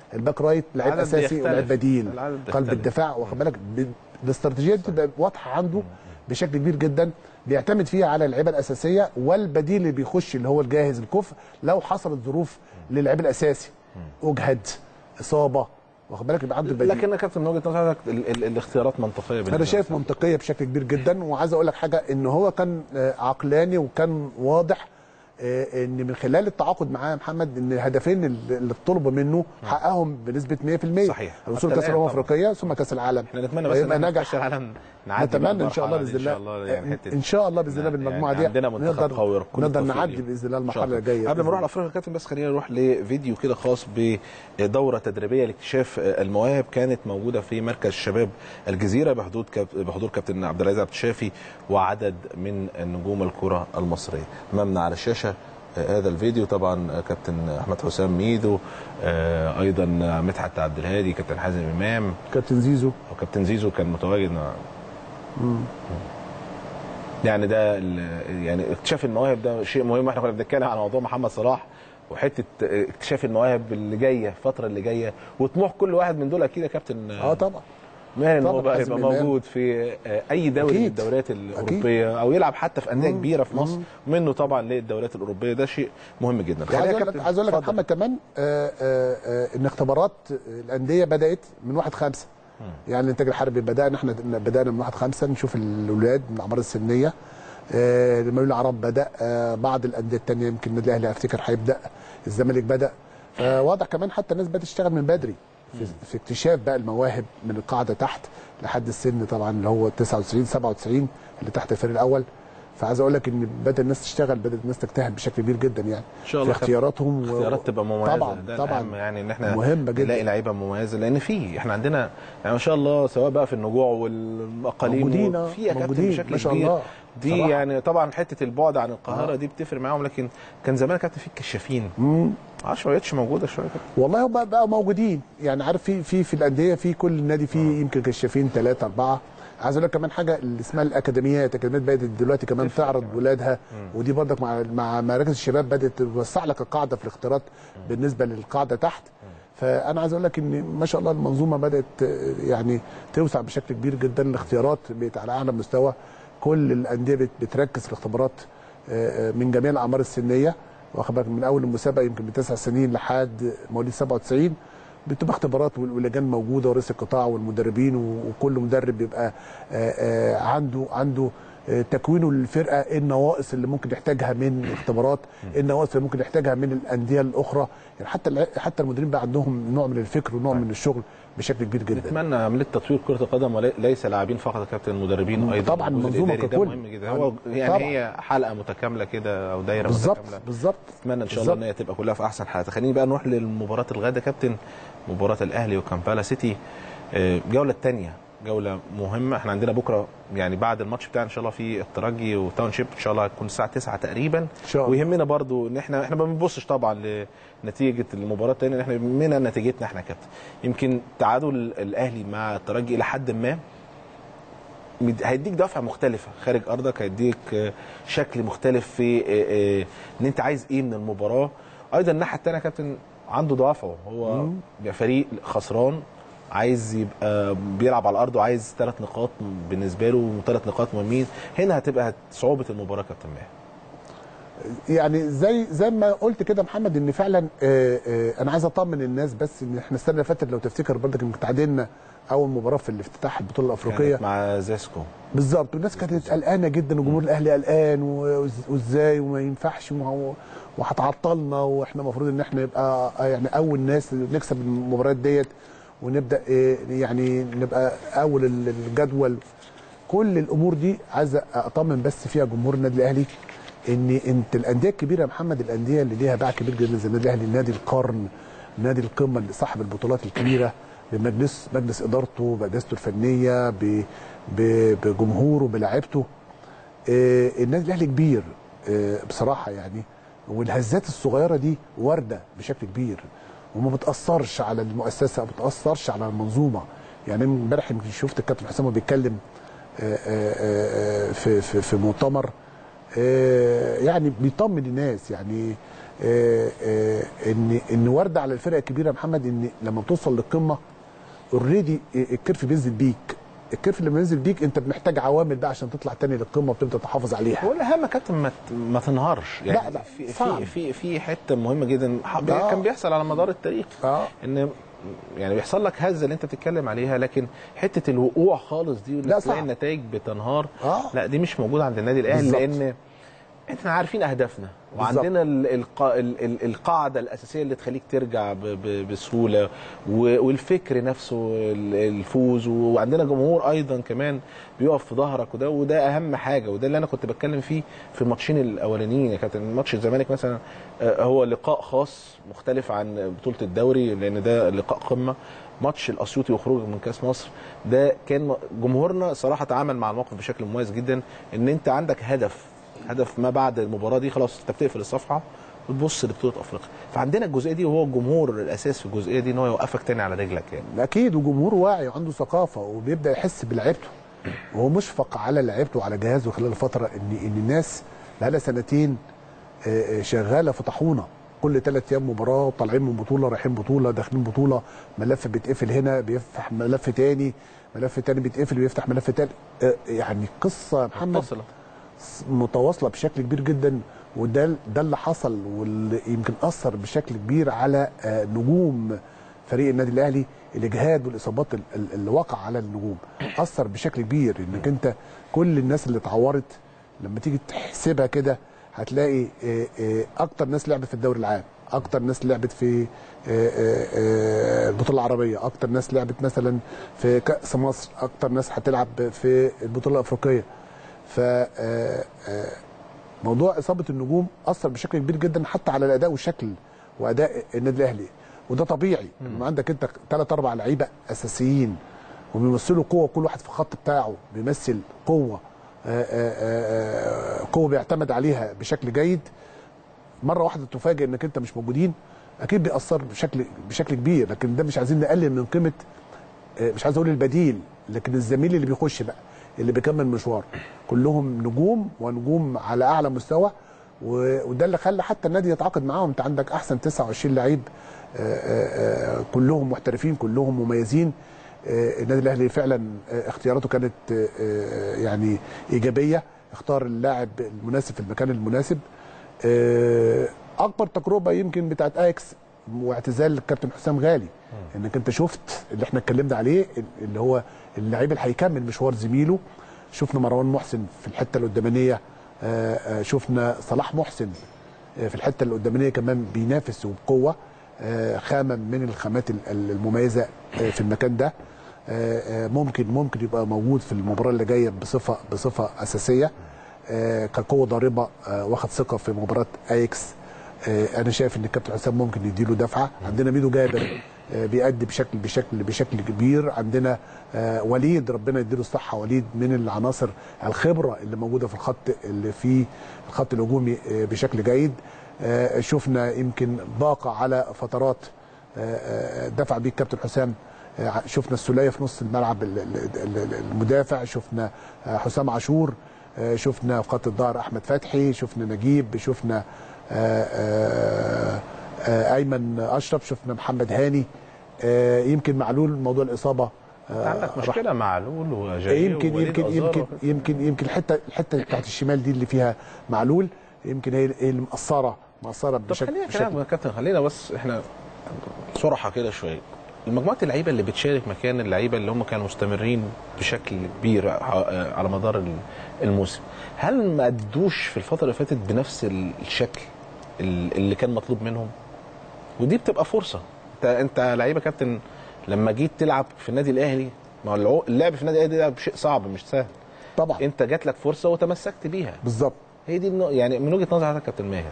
الباك رايت لعيب العدد اساسي بيختلف. ولعيب بديل العدد قلب بيختلف. الدفاع واخد بالك ب- الاستراتيجيه دي تبقى واضحه عنده بشكل كبير جدا بيعتمد فيها على اللعيبه الاساسيه والبديل اللي بيخش اللي هو الجاهز الكفء لو حصلت ظروف للعيب الاساسي اجهد اصابه واخد بالك يبقى عنده البديل لكن يا كابتن من وجهه نظرك ال- ال- الاختيارات منطقيه بالنسبه انا شايف لك. منطقيه بشكل كبير جدا وعايز اقول لك حاجه ان هو كان آه، عقلاني وكان واضح آه، ان من خلال التعاقد معاه يا محمد ان الهدفين اللي اللي طلبوا منه حققهم بنسبه 100% صحيح. الوصول حتى كاس الآن الامم طبعاً. الافريقيه ثم كاس العالم احنا نتمنى بس هيبقى ان احنا نجح. نخش العالم نعدي بقى نتمنى ان شاء الله المرحلة دي باذن ان الله شاء الله يعني حته ان شاء الله باذن الله يعني بالمجموعه دي عندنا منتخب نقدر قوي كل نقدر التوفيق نعدي ليهم. باذن الله إن شاء المرحله الجايه قبل ما نروح بإذن لافريقيا يا كابتن بس خلينا نروح لفيديو كده خاص بدوره تدريبيه لاكتشاف المواهب كانت موجوده في مركز شباب الجزيره بحدود كاب بحضور كابتن عبد العزيز عبد الشافي وعدد من نجوم الكره المصريه امامنا على الشاشه آه، هذا الفيديو طبعا آه، كابتن احمد حسام ميدو آه، ايضا مدحت عبد الهادي كابتن حازم امام الله. كابتن زيزو وكابتن زيزو كان متواجد مع يعني ده ال- يعني اكتشاف المواهب ده شيء مهم احنا كنا بنتكلم عن موضوع محمد صلاح وحته اكتشاف المواهب اللي جايه الفتره اللي جايه وطموح كل واحد من دول اكيد يا كابتن اه طبعا ماهر ان هو طبعاً، بقى حازم يبقى إمام. موجود في آه، اي دوري من أكيد. الدوريات الاوروبيه او يلعب حتى في انديه كبيره في مصر منه طبعا للدوريات الاوروبيه ده شيء مهم جدا وعايز خلينا اقول لك كابتن عايز اقول لك يا اتفضل. محمد كمان آه، آه، آه، ان اختبارات الانديه بدات من 1 5 يعني الانتاج الحربي بدانا احنا بدانا من 1 5 نشوف الاولاد من الاعمار السنيه آه، المقاولين العرب بدا آه، بعض الانديه الثانيه يمكن النادي الاهلي افتكر هيبدا الزمالك بدا فواضح كمان حتى الناس بدات تشتغل من بدري في, في اكتشاف بقى المواهب من القاعده تحت لحد السن طبعا اللي هو 99 97 اللي تحت الفريق الاول فعايز اقول لك ان بدا الناس تشتغل بدات الناس تجتهد بشكل كبير جدا يعني ان شاء الله في اختياراتهم و- اختيارات تبقى مميزه طبعا ده طبعا الأهم يعني ان احنا مهمة جدا. نلاقي لعيبه مميزه لان في احنا عندنا يعني ما شاء الله سواء بقى في النجوع والاقاليم موجودين، آه، في يا كابتن موجودين، بشكل ما شاء كبير. الله. دي صراحة. يعني طبعا حته البعد عن القاهره آه. دي بتفرق معاهم لكن كان زمان يا كابتن في الكشافين مم. معرفش ما بقتش موجوده شويه كده والله هم بقوا موجودين يعني عارف في في في الانديه في كل نادي فيه يمكن كشافين ثلاثه اربعه عايز اقول لك كمان حاجه اللي اسمها الاكاديميات الاكاديميات بدات دلوقتي كمان تفرق تعرض كمان. ولادها ودي برضك مع مع مراكز الشباب بدات توسع لك القاعده في الاختيارات بالنسبه للقاعده تحت فانا عايز اقول لك ان ما شاء الله المنظومه بدات آه، يعني توسع بشكل كبير جدا الاختيارات بقت على اعلى مستوى كل الانديه بت- بتركز في الاختبارات آه، آه، من جميع الاعمار السنيه واخد بالك من اول المسابقه يمكن من تسع سنين لحد مواليد 97 بتبقى اختبارات وال- واللجان موجوده ورئيس القطاع والمدربين و- وكل مدرب بيبقى آه، آه، عنده عنده آه، تكوينه للفرقه ايه النواقص اللي ممكن يحتاجها من الاختبارات ايه النواقص اللي ممكن يحتاجها من الانديه الاخرى يعني حتى الع- حتى المديرين بقى عندهم نوع من الفكر ونوع من الشغل بشكل كبير جدا نتمنى عمليه تطوير كره القدم وليس لاعبين فقط يا كابتن المدربين ايضا طبعاً الجزء المنظومة الإداري ده ككل. مهم جدا هو يعني طبعاً. هي حلقه متكامله كده او دايره بالظبط متكامله بالظبط اتمنى ان شاء الله بالظبط. ان هي تبقى كلها في احسن حالات خليني بقى نروح للمباراه الغدا كابتن مباراه الاهلي وكامبالا سيتي آه، الجوله الثانيه جوله مهمه احنا عندنا بكره يعني بعد الماتش بتاعنا ان شاء الله في الترجي وتاون شيب ان شاء الله هتكون الساعه 9 تقريبا ان شاء الله ويهمنا برضو ان احنا احنا ما بنبصش طبعا لنتيجه المباراه الثانيه احنا يهمنا نتيجتنا احنا كابتن يمكن تعادل الاهلي مع الترجي الى حد ما مد- هيديك دفعه مختلفه خارج ارضك هيديك آه، شكل مختلف في آه، آه، ان انت عايز ايه من المباراه ايضا الناحيه الثانيه يا كابتن عنده دوافعه هو مم. بيبقى فريق خسران عايز يبقى بيلعب على الارض وعايز ثلاث نقاط بالنسبه له وثلاث نقاط مهمين هنا هتبقى صعوبه المباراه كابتن ماهر يعني زي زي ما قلت كده محمد ان فعلا آه، آه، انا عايز اطمن الناس بس ان احنا السنه اللي فاتت لو تفتكر برضك ان تعادلنا اول مباراه في الافتتاح البطوله الافريقيه كانت مع زاسكو بالظبط والناس كانت قلقانه جدا وجمهور الاهلي قلقان و- وازاي وما ينفعش وما- وهتعطلنا واحنا المفروض ان احنا نبقى يعني اول ناس نكسب المباريات ديت ونبدا إيه يعني نبقى اول ال- الجدول كل الامور دي عايز اطمن بس فيها جمهور النادي الاهلي ان انت الانديه الكبيره يا محمد الانديه اللي ليها باع كبير جدا زي النادي الاهلي نادي القرن نادي القمه اللي صاحب البطولات الكبيره بمجلس مجلس ادارته بأجهزته الفنيه ب- ب- بجمهوره بلاعيبته آه، النادي الاهلي كبير آه، بصراحه يعني والهزات الصغيره دي وارده بشكل كبير وما بتاثرش على المؤسسه ما بتاثرش على المنظومه يعني امبارح يمكن شفت الكابتن حسام وهو بيتكلم آه، آه، آه، في في في مؤتمر آه، يعني بيطمن الناس يعني آه، آه، ان ان وارده على الفرق الكبيره يا محمد ان لما بتوصل للقمه اوريدي الكيرف بينزل بيك الكيرف لما ينزل بيك انت محتاج عوامل بقى عشان تطلع تاني للقمه وتبدا تحافظ عليها هو الاهم يا كابتن ما ت- ما تنهارش يعني لا، لا، في صعب. في في في حته مهمه جدا ح- آه. كان بيحصل على مدار التاريخ اه ان يعني بيحصل لك هزه اللي انت بتتكلم عليها لكن حته الوقوع خالص دي لا، وانك تلاقي صعب. النتائج بتنهار اه لا دي مش موجوده عند النادي الاهلي بالظبط. لان احنا عارفين اهدافنا بالظبط. وعندنا ال- القا... ال- ال- القاعده الاساسيه اللي تخليك ترجع ب... ب... بسهوله و... والفكر نفسه ال- الفوز وعندنا جمهور ايضا كمان بيقف في ظهرك وده وده اهم حاجه وده اللي انا كنت بتكلم فيه في الماتشين الاولانيين يا كابتن ماتش الزمالك مثلا آه، هو لقاء خاص مختلف عن بطوله الدوري لان ده لقاء قمه ماتش الاسيوطي وخروج من كاس مصر ده كان جمهورنا صراحه تعامل مع الموقف بشكل مميز جدا ان انت عندك هدف هدف ما بعد المباراه دي خلاص انت بتقفل الصفحه وتبص لبطوله افريقيا فعندنا الجزئيه دي وهو الجمهور الاساس في الجزئيه دي ان هو يوقفك تاني على رجلك يعني اكيد وجمهور واعي وعنده ثقافه وبيبدا يحس بلعيبته وهو مشفق على لعيبته وعلى جهازه خلال الفتره ان ان الناس بقالها سنتين آه، آه، شغاله في طاحونه كل ثلاث ايام مباراه طالعين من بطوله رايحين بطوله داخلين بطوله ملف بيتقفل هنا بيفتح ملف تاني ملف تاني بيتقفل بيفتح ملف تاني آه، يعني قصه يا محمد متصله متواصله بشكل كبير جدا وده ده اللي حصل واللي يمكن اثر بشكل كبير على آه، نجوم فريق النادي الاهلي الاجهاد والاصابات ال- ال- اللي وقع على النجوم اثر بشكل كبير انك انت كل الناس اللي اتعورت لما تيجي تحسبها كده هتلاقي آه، آه، اكتر ناس لعبت في الدوري العام اكتر ناس لعبت في آه، آه، آه، البطوله العربيه اكتر ناس لعبت مثلا في كاس مصر اكتر ناس هتلعب في البطوله الافريقيه ف آه، آه، موضوع اصابه النجوم اثر بشكل كبير جدا حتى على الاداء والشكل واداء النادي الاهلي وده طبيعي ان عندك انت ثلاث اربع لعيبه اساسيين وبيمثلوا قوه كل واحد في الخط بتاعه بيمثل قوه آه، آه، آه، قوه بيعتمد عليها بشكل جيد مره واحده تفاجئ انك انت مش موجودين اكيد بيأثر بشكل بشكل كبير لكن ده مش عايزين نقلل من قيمه آه، مش عايز اقول البديل لكن الزميل اللي بيخش بقى اللي بيكمل مشوار كلهم نجوم ونجوم على اعلى مستوى و- وده اللي خلى حتى النادي يتعاقد معاهم انت عندك احسن 29 لعيب آه، آه، آه، كلهم محترفين كلهم مميزين آه، النادي الاهلي فعلا آه، اختياراته كانت آه، آه، يعني ايجابيه اختار اللاعب المناسب في المكان المناسب آه، اكبر تجربه يمكن بتاعت اياكس واعتزال الكابتن حسام غالي انك انت شفت اللي احنا اتكلمنا عليه اللي هو اللعيب اللي هيكمل مشوار زميله شفنا مروان محسن في الحته القدامانيه آه، آه، شفنا صلاح محسن آه، في الحته القدامانيه كمان بينافس وبقوه آه، خامه من الخامات ال- ال- المميزه آه، في المكان ده آه، آه، ممكن ممكن يبقى موجود في المباراه اللي جايه بصفه بصفه اساسيه آه، كقوه ضاربه آه، واخد ثقه في مباراه ايكس آه، انا شايف ان الكابتن حسام ممكن يديله دفعه عندنا ميدو جابر آه، بيأدي بشكل بشكل بشكل كبير عندنا آه، وليد ربنا يديله الصحه وليد من العناصر الخبره اللي موجوده في الخط اللي في الخط الهجومي آه، بشكل جيد آه، شفنا يمكن ضاقه على فترات آه، آه، دفع بيه الكابتن حسام آه، شفنا السوليه في نص الملعب ال- ال- ال- المدافع شفنا آه، حسام عاشور آه، شفنا في خط الظهر احمد فتحي شفنا نجيب شفنا آه، آه، آه، ايمن اشرف شفنا محمد هاني آه، يمكن معلول موضوع الاصابه آه، عندك راح- مشكله مع علول وجاي يمكن ووليد يمكن أزار يمكن وكده. يمكن يمكن الحته الحته بتاعت الشمال دي اللي فيها معلول يمكن هي هي اللي مقصره مقصره طب بشكل خلينا بشكل كلام يا كابتن خلينا بس احنا صراحه كده شويه المجموعه اللعيبه اللي بتشارك مكان اللعيبه اللي هم كانوا مستمرين بشكل كبير ع- على مدار ال- الموسم هل ما ادوش في الفتره اللي فاتت بنفس الشكل ال- اللي كان مطلوب منهم ودي بتبقى فرصه انت انت لعيبه كابتن لما جيت تلعب في النادي الاهلي ما هو العو- اللعب في النادي الاهلي ده شيء صعب مش سهل طبعا انت جات لك فرصه وتمسكت بيها بالظبط هي دي النق- يعني من وجهه نظر حضرتك يا كابتن ماهر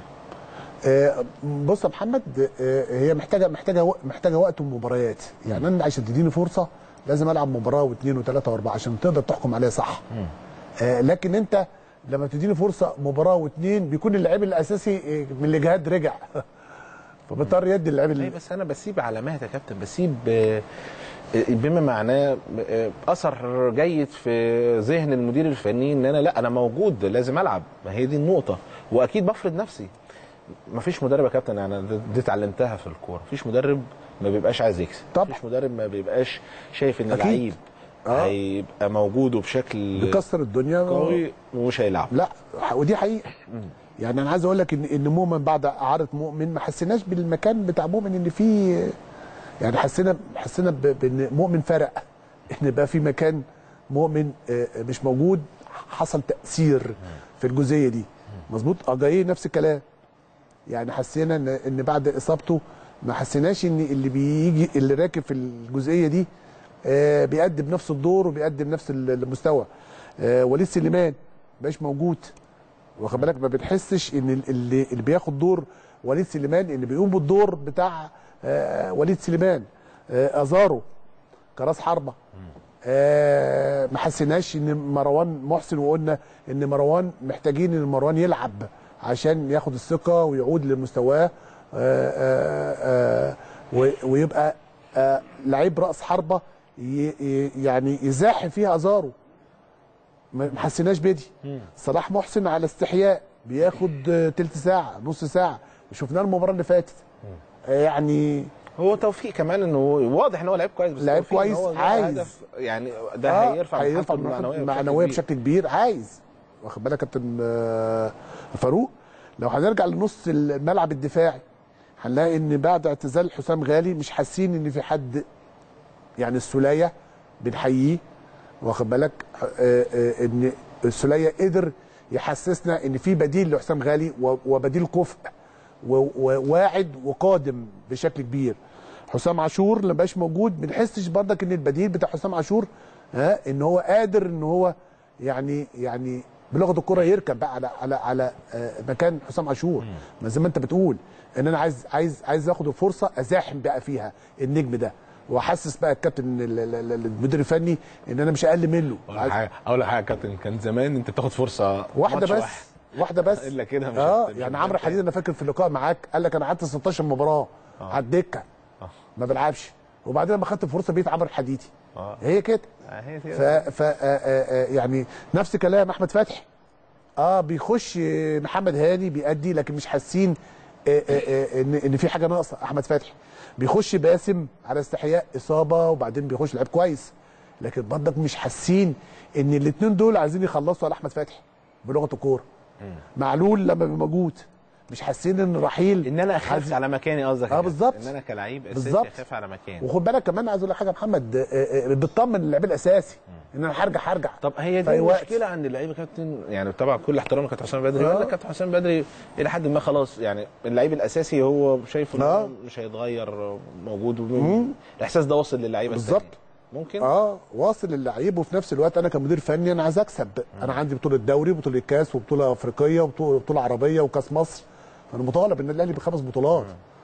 آه، بص يا محمد آه، هي محتاجه محتاجه وق- محتاجه وقت ومباريات يعني انا عشان تديني فرصه لازم العب مباراه واثنين وثلاثه واربعه عشان تقدر تحكم عليها صح آه، لكن انت لما بتديني فرصه مباراه واثنين بيكون اللعيب الاساسي آه، من الاجهاد رجع فبضطر يدي اللعيب اي اللي بس انا بسيب علامات يا كابتن بسيب آه، بما معناه آه، اثر جيد في ذهن المدير الفني ان انا لا انا موجود لازم العب ما هي دي النقطه واكيد بفرض نفسي ما فيش مدرب يا كابتن يعني دي- دي اتعلمتها في الكوره مفيش مدرب ما بيبقاش عايز يكسب طبعا. مفيش مدرب ما بيبقاش شايف ان أكيد. اللعيب آه. هيبقى موجود وبشكل بيكسر الدنيا قوي ومش هيلعب لا ودي حقيقه يعني انا عايز اقول لك ان ان مؤمن بعد اعاره مؤمن ما حسيناش بالمكان بتاع مؤمن ان في يعني حسينا حسينا ب- بان مؤمن فرق ان بقى في مكان مؤمن آه، مش موجود حصل تاثير في الجزئيه دي مظبوط اجاي نفس الكلام يعني حسينا ان ان بعد اصابته ما حسيناش ان اللي بيجي اللي راكب في الجزئيه دي آه، بيقدم نفس الدور وبيقدم نفس المستوى آه، وليد سليمان مبقاش موجود واخد بالك ما بنحسش ان ال- اللي اللي بياخد دور وليد سليمان اللي بيقوم بالدور بتاع آه، وليد سليمان آه، ازارو كراس حربه آه، ما حسيناش ان مروان محسن وقلنا ان مروان محتاجين ان مروان يلعب عشان ياخد الثقه ويعود لمستواه آه، آه، آه، و- ويبقى آه، لعيب راس حربه ي- ي- يعني يزاحم فيها ازارو ما ما حسيناش بدي صلاح محسن على استحياء بياخد آه، تلت ساعه نص ساعه شفناه المباراه اللي فاتت آه، يعني هو توفيق كمان انه واضح ان هو لعيب كويس بس لعيب توفيق إن كويس، هو جاب عايز. هدف يعني ده آه، هيرفع هيرفع من المعنويه المعنويه بشكل كبير عايز واخد بالك يا كابتن آه، فاروق لو هنرجع لنص الملعب الدفاعي هنلاقي ان بعد اعتزال حسام غالي مش حاسين ان في حد يعني السوليه بنحييه واخد بالك آه، آه، ان السوليه قدر يحسسنا ان في بديل لحسام غالي و- وبديل كفء و- وواعد وقادم بشكل كبير حسام عاشور لما بقاش موجود بنحسش برضك ان البديل بتاع حسام عاشور ها ان هو قادر ان هو يعني يعني بلغه الكره يركب بقى على على على آه، مكان حسام عاشور ما زي ما انت بتقول ان انا عايز عايز عايز اخد الفرصه ازاحم بقى فيها النجم ده واحسس بقى الكابتن ال- ال- ال- المدير الفني ان انا مش اقل منه اقول لك حاجه اقول لك حاجه يا كابتن كان زمان انت بتاخد فرصه واحده ماتش بس واحد. واحده بس الا كده مش اه هت- مش يعني هت- عمرو حديد انا فاكر في اللقاء معاك قال لك انا قعدت 16 مباراه على الدكه ما بلعبش وبعدين لما خدت فرصه بقيت عمرو الحديدي آه. هي كده آه، هي ف, كده. ف آه، آه، آه، يعني نفس كلام احمد فتحي اه بيخش آه، محمد هاني بيأدي لكن مش حاسين آه، آه، آه، ان ان في حاجه ناقصه احمد فتحي بيخش باسم على استحياء اصابه وبعدين بيخش لعيب كويس لكن برضك مش حاسين ان الاثنين دول عايزين يخلصوا على احمد فتحي بلغه الكوره معلول لما بيبقى موجود مش حاسين ان رحيل ان انا اخاف عايز- على مكاني قصدك آه، يا بالظبط. كابتن. ان انا كلعيب اساسي بالظبط. اخاف على مكاني وخد بالك كمان عايز اقول لك حاجه يا محمد آه، آه، بتطمن اللعيب الاساسي ان انا هرجع هرجع طب هي في دي أي وقت. المشكله عند اللعيبه يا كابتن يعني طبعا كل احترام لكابتن حسام بدري آه. ولا كابتن حسام بدري الى حد ما خلاص يعني اللعيب الاساسي هو شايف انه آه. مش هيتغير موجود الاحساس ده وصل للعيبه بالظبط. التانية. ممكن اه واصل للعيب وفي نفس الوقت انا كمدير فني انا عايز اكسب انا عندي بطوله دوري وبطوله كاس وبطوله افريقيه وبطوله وبطولة عربيه وكاس مصر انا مطالب ان الاهلي بخمس بطولات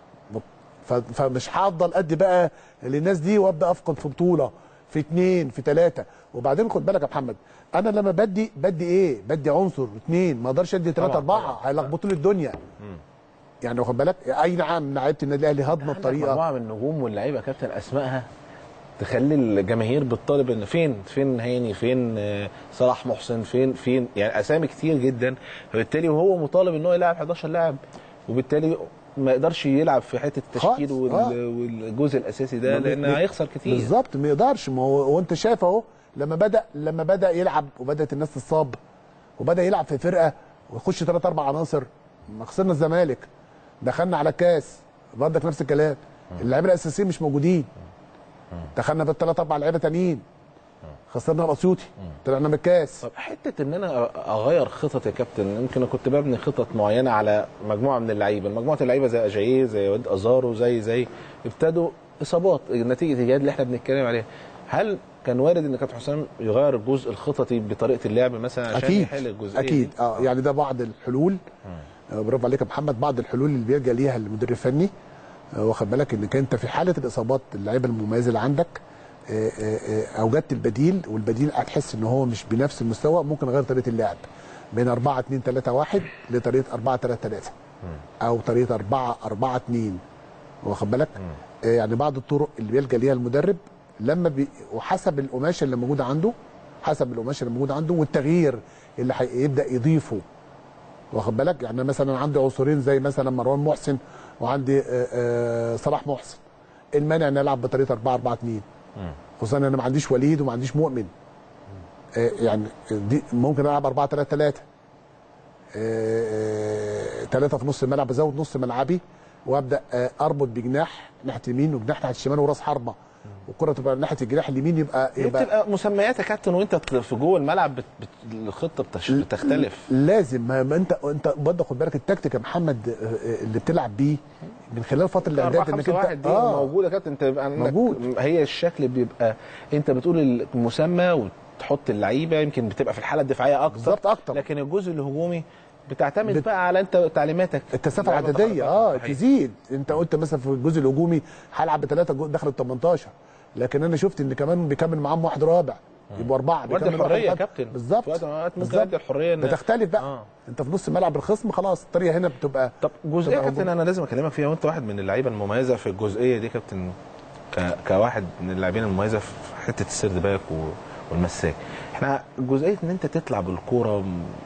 ف- فمش هفضل ادي بقى للناس دي وابدا افقد في بطوله في اثنين في ثلاثه وبعدين خد بالك يا محمد انا لما بدي بدي ايه بدي عنصر اثنين ما اقدرش ادي ثلاثه طبعاً، اربعه هيلخبطوا لي الدنيا يعني واخد بالك اي نعم لعيبه النادي الاهلي هضمه عندك بطريقه مجموعه من النجوم واللعيبه يا كابتن اسمائها تخلي الجماهير بتطالب ان فين فين هاني فين آه، صلاح محسن فين فين يعني اسامي كتير جدا فبالتالي وهو مطالب ان هو يلعب 11 لاعب وبالتالي ما يقدرش يلعب في حته التشكيل خالص، وال- آه. والجزء الاساسي ده ما- لان ما- هيخسر كتير بالظبط ما يقدرش ما هو وانت شايف اهو لما بدا لما بدا يلعب وبدات الناس تصاب وبدا يلعب في فرقه ويخش ثلاث اربع عناصر ما خسرنا الزمالك دخلنا على كاس برضك نفس الكلام اللعيبه الاساسيين مش موجودين دخلنا بثلاث اربع لعيبه تانيين خسرنا الاسيوطي طلعنا من الكاس طب حته ان انا اغير خطط يا كابتن يمكن انا كنت ببني خطط معينه على مجموعه من اللعيبه مجموعه اللعيبه زي اجاييه زي واد ازارو زي زي ابتدوا اصابات نتيجه الاجهاد اللي احنا بنتكلم عليها هل كان وارد ان كابتن حسام يغير الجزء الخططي بطريقه اللعب مثلا عشان اكيد يحل الجزئيه اكيد دي؟ اه يعني ده بعض الحلول آه، برافو عليك يا محمد بعض الحلول اللي بيلجا ليها المدير الفني آه، واخد بالك انك انت في حاله الاصابات اللعيبه المميزه اللي عندك آه، آه، آه، اوجدت البديل والبديل هتحس ان هو مش بنفس المستوى ممكن اغير طريقه اللعب من 4 2 3 1 لطريقه 4 3 3 او طريقه 4 4 2 واخد بالك آه، يعني بعض الطرق اللي بيلجا ليها المدرب لما بي وحسب القماشه اللي موجوده عنده حسب القماشه اللي موجوده عنده والتغيير اللي هيبدا يضيفه واخد بالك يعني مثلا عندي عنصرين زي مثلا مروان محسن وعندي آه، آه، صلاح محسن المانع ان العب بطريقه 4 4 2 خصوصا انا ما عنديش وليد وما عنديش مؤمن آه، يعني دي ممكن العب 4 3 3 ثلاثه في نص الملعب بزود نص ملعبي وابدا آه، اربط بجناح ناحيه اليمين وجناح ناحيه الشمال وراس حربه والكره تبقى ناحيه الجناح اليمين يبقى هي يبقى بتبقى مسميات يا كابتن وانت في جوه الملعب بت... بت... الخطه بتش... بتختلف لازم ما ما انت انت برضه خد بالك التكتيك يا محمد آه، آه، اللي بتلعب بيه من خلال فتره 4 الاعداد 5 1 دي موجوده يا كابتن انت بيبقى عندك موجود. هي الشكل بيبقى انت بتقول المسمى وتحط اللعيبه يمكن بتبقى في الحاله الدفاعيه اكتر بالظبط أكتر. لكن الجزء الهجومي بتعتمد بت- بقى على انت تعليماتك الكثافه لعيبة العدديه تحركات. اه صحيح. تزيد انت قلت مثلا في الجزء الهجومي هلعب بثلاثه جو- داخل ال 18 لكن انا شفت ان كمان بيكمل معاهم واحد رابع يبقوا اربعه ورد بيكمل واحد الحريه يا خامس. كابتن بالظبط في وقت من الأوقات ممكن بالظبط. ادي الحريه إن- بتختلف بقى آه. انت في نص ملعب الخصم خلاص الطريقه هنا بتبقى طب جزئيه يا تبقى كابتن هجوم. انا لازم اكلمك فيها وانت واحد من اللعيبه المميزه في الجزئيه دي كابتن ك... كواحد من اللاعبين المميزه في حته السيرد باك و... والمساك احنا جزئيه ان انت تطلع بالكوره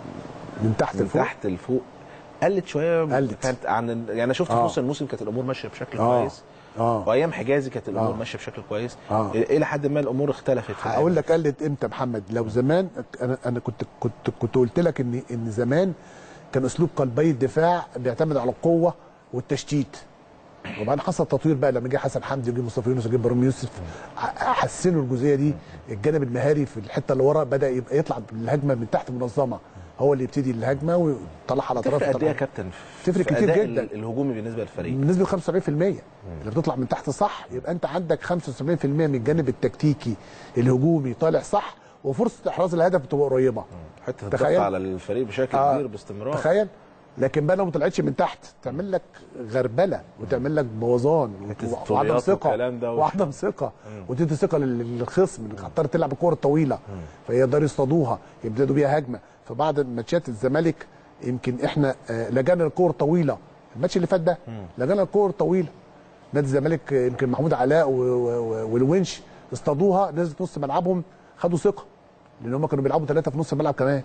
من تحت من لفوق تحت لفوق قلت شويه قلت. كانت عن يعني انا شفت في آه. نص الموسم كانت الامور ماشيه بشكل آه. كويس اه وايام حجازي كانت الامور آه. ماشيه بشكل كويس آه. الى حد ما الامور اختلفت في هقول لك قلت امتى يا محمد لو زمان انا انا كنت كنت كنت قلت لك ان ان زمان كان اسلوب قلبي الدفاع بيعتمد على القوه والتشتيت وبعدين حصل تطوير بقى لما جه حسن حمدي وجه مصطفى يونس وجه ابراهيم يوسف ح- حسنوا الجزئيه دي الجانب المهاري في الحته اللي ورا بدا يبقى يطلع الهجمه من تحت منظمه هو اللي يبتدي الهجمه ويطلعها على اطراف تفرق قد ايه يا يطلعها. كابتن تفرق في كتير أداء جداً. ال- الهجومي بالنسبه للفريق بنسبه 75% اللي بتطلع من تحت صح يبقى انت عندك 75% من الجانب التكتيكي الهجومي طالع صح وفرصه احراز الهدف بتبقى قريبه حته الضغط تخيل. على الفريق بشكل آه. كبير باستمرار تخيل لكن بقى لو ما طلعتش من تحت تعمل لك غربله وتعمل لك بوظان حتة وعدم الطوليات ثقه والكلام ده. وعدم ثقه وتدي ثقه لل- للخصم انك هتضطر تلعب الكور الطويله فيقدروا يصطادوها يبتدوا بيها هجمه فبعض ماتشات الزمالك يمكن احنا آه، لجانا الكور طويله الماتش اللي فات ده لجانا الكور طويله نادي الزمالك آه، يمكن محمود علاء و- و- و- والونش اصطادوها نزلت نص ملعبهم خدوا ثقه لان هم كانوا بيلعبوا ثلاثه في نص الملعب كمان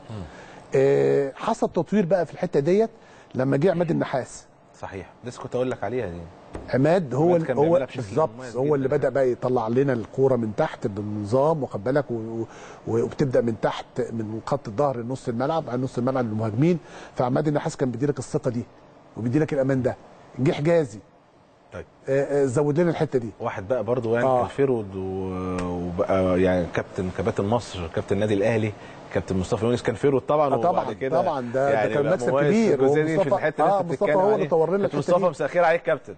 آه، حصل تطوير بقى في الحته ديت لما جه عماد النحاس صحيح لسه كنت اقول لك عليها دي عماد هو عماد كان هو بيعملها بشكل بالظبط مميز هو جداً. اللي بدا بقى يطلع لنا الكوره من تحت بنظام واخد بالك و- و- وبتبدا من تحت من خط الظهر لنص الملعب على نص الملعب للمهاجمين فعماد النحاس كان بيديلك الثقه دي وبيديلك الامان ده جه حجازي طيب آه، آه، زود لنا الحته دي واحد بقى برضه يعني آه. كان فيرود و- وبقى يعني كابتن كباتن مصر كابتن النادي الاهلي كابتن مصطفى يونس كان فيرود طبعا آه، طبعاً، وبعد كده طبعاً، ده- ده يعني كان بقى مكسب مميز في كبير، الجزئيه دي في ومصطفى- الحته اللي آه، انت مصطفى بتتكلم هو اللي عليها. طور لنا كابتن الحتة مصطفى دي. مساء الخير عليك كابتن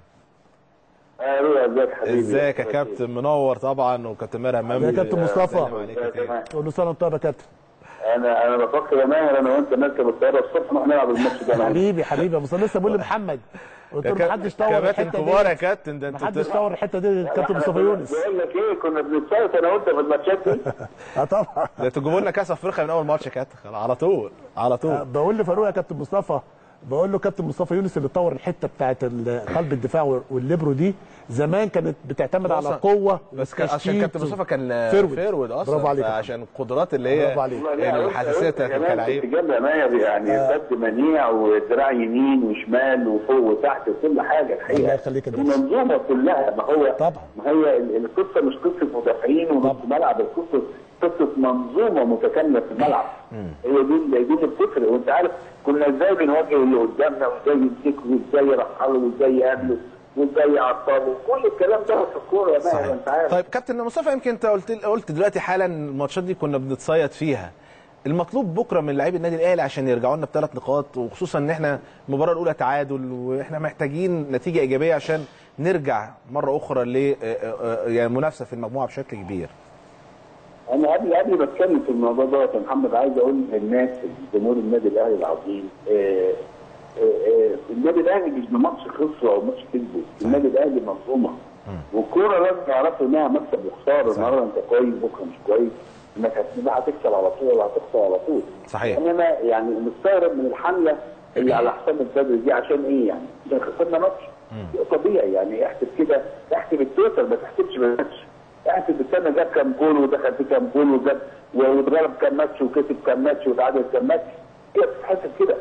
ايوه ازيك حبيبي ازيك يا كابتن منور طبعا وكابتن ماهر امام يا كابتن مصطفى. سلام عليك يا كابتن. كل سنه وانت طيب يا كابتن انا انا بفكر يا ماهر انا وانت نركب الطياره الصبح نروح نلعب الماتش ده أنا وأنت. حبيبي حبيبي يا مصطفى لسه بقول لمحمد قلت يا له كاب- محدش طور كباتن الحته كبار دي يا كابتن ده انت محدش بت- طور الحته دي الكابتن إحنا مصطفى كنا- يونس بقول لك ايه كنا بنتصيط انا وانت في الماتشات دي اه طبعا ده تجيبوا لنا كاس افريقيا من اول ماتش يا كابتن على طول على طول بقول لفاروق يا كابتن مصطفى بقول له كابتن مصطفى يونس اللي طور الحته بتاعت ال- قلب الدفاع والليبرو دي زمان كانت بتعتمد على أصلاً- القوه بس كان عشان والتشتيت كابتن مصطفى كان فيرود. فيرود اصلا برافو عليك يا عشان القدرات اللي هي برافو عليك. الحساسيه بتاعت كلاعب جنب ماهر يعني خد منيع ودراع يمين وشمال وفوق وتحت وكل حاجه الله الحقيقه يخليك يا باشا. المنظومه كلها ما هو طبعا. ما هي ال- القصه مش قصه مدافعين ونص طبعا. ملعب القصه قصه منظومه متكامله في الملعب هي دي اللي- دي اللي بتفرق وانت عارف كنا ازاي بنواجه اللي قدامنا وازاي يمسكه وازاي يرحله وازاي يقابله وازاي يعطله كل الكلام ده في الكوره يا ماهر انت عارف طيب كابتن مصطفى يمكن انت قلت قلت دلوقتي حالا الماتشات دي كنا بنتصيد فيها المطلوب بكره من لاعبي النادي الاهلي عشان يرجعوا لنا بثلاث نقاط وخصوصا ان احنا المباراه الاولى تعادل واحنا محتاجين نتيجه ايجابيه عشان نرجع مره اخرى ل يعني منافسه في المجموعه بشكل كبير انا قبل قبل ما اتكلم في الموضوع ده يا محمد عايز اقول للناس جمهور النادي الاهلي العظيم آه، آه، آه، النادي الاهلي مش بماتش خسر او ماتش كسبه النادي الاهلي منظومه والكوره لازم يعرفوا انها مكسب وخساره النهارده انت كويس بكره مش كويس انك هتبقى هتكسب على طول ولا هتخسر على طول صحيح. انما يعني مستغرب من الحمله اللي على حسام البدري دي عشان ايه يعني؟ عشان خسرنا ماتش شيء طبيعي يعني احسب كده احسب التوتال ما تحسبش بالماتش احسب السنه جاب كام جول ودخل في كام جول وجاب واتغلب كام ماتش وكسب كام ماتش وتعادل كام ماتش هي بتتحسب كده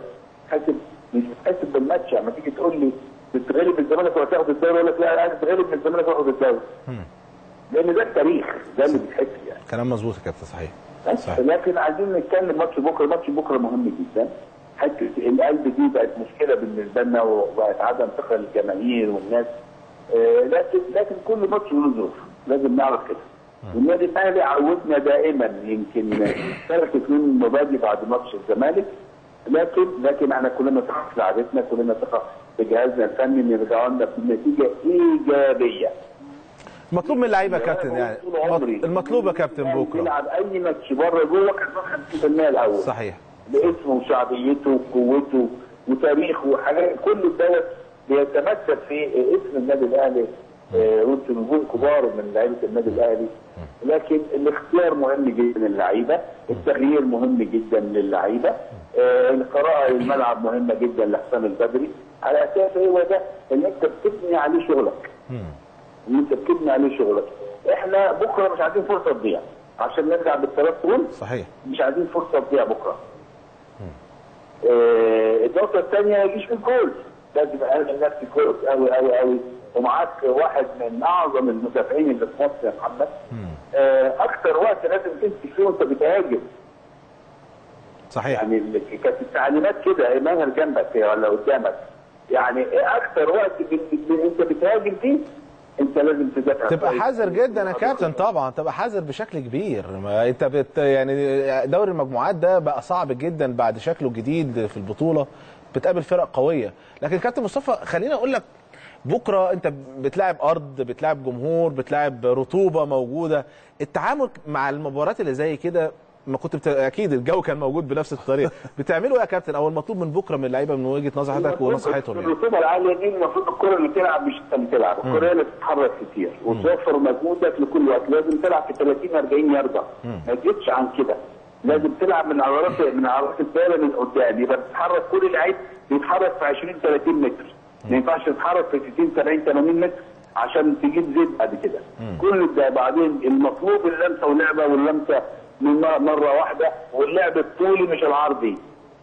بتتحسب مش بتتحسب بالماتش لما تيجي تقول لي بتغلب الزمالك ولا تاخد الدوري اقول لك لا انا عايز اتغلب من الزمالك واخد الدوري لان ده التاريخ ده اللي بيتحسب يعني كلام مظبوط يا كابتن صحيح بس صحيح. لكن عايزين نتكلم ماتش بكره ماتش بكره مهم جدا حته القلب دي بقت مشكله بالنسبه لنا وبقت عدم ثقه للجماهير والناس آه لكن لكن كل ماتش له ظروف لازم نعرف كده والنادي الاهلي عودنا دائما يمكن ثلاث سنين مبادئ بعد ماتش الزمالك لكن لكن احنا كلنا ثقه في لعبتنا كلنا ثقه في جهازنا الفني ان يرجعوا لنا بنتيجه ايجابيه المطلوب من اللعيبه يا كابتن يعني طول عمري المطلوب يا كابتن يعني بكره يلعب اي ماتش بره جوه كان 50% الاول صحيح باسمه وشعبيته وقوته وتاريخه وحاجات كل دوت بيتمثل في اسم النادي الاهلي آه، وانت نجوم كبار من لعيبه النادي الاهلي لكن الاختيار مهم جدا للعيبه التغيير مهم جدا للعيبه آه، القراءه للملعب مهمه جدا لحسام البدري على اساس هو ده اللي انت بتبني عليه شغلك اللي انت بتبني عليه شغلك احنا بكره مش عايزين فرصه تضيع عشان نرجع بالثلاث طول صحيح مش عايزين فرصه تضيع بكره. آه، النقطه الثانيه يجيش في الجول لازم اقابل نفسي كويس قوي قوي قوي ومعاك واحد من اعظم المدافعين اللي في مصر يا محمد آه، اكثر وقت لازم تمسك فيه وانت بتهاجم صحيح يعني اللي كانت التعليمات كده ماهر جنبك ولا قدامك يعني ايه اكثر وقت بت- بت- انت بتهاجم فيه انت لازم تدافع تبقى كويس. حذر جدا يا كابتن طبعا تبقى حذر بشكل كبير ما انت بت يعني دوري المجموعات ده بقى صعب جدا بعد شكله الجديد في البطوله بتقابل فرق قويه لكن كابتن مصطفى خليني اقول لك بكره انت بتلاعب ارض بتلاعب جمهور بتلاعب رطوبه موجوده التعامل مع المباريات اللي زي كده ما كنت بت... اكيد الجو كان موجود بنفس الطريقه بتعملوا ايه يا كابتن او المطلوب من بكره من اللعيبه من وجهه نظر حضرتك ونصيحتهم يعني الرطوبه العاليه دي المفروض الكره اللي تلعب مش انت اللي تلعب الكره هي اللي تتحرك كتير وتوفر مجهودك لكل وقت لازم تلعب في 30 40 يارده ما تزيدش عن كده لازم تلعب من عضلات من عضلات الدايره من قدام يبقى تتحرك كل لعيب بيتحرك في 20 30 متر ما ينفعش تتحرك في 60 70 80 متر عشان تجيب زيت بعد كده كل ده بعدين المطلوب اللمسه واللعبه واللمسه من مره واحده واللعب الطولي مش العرضي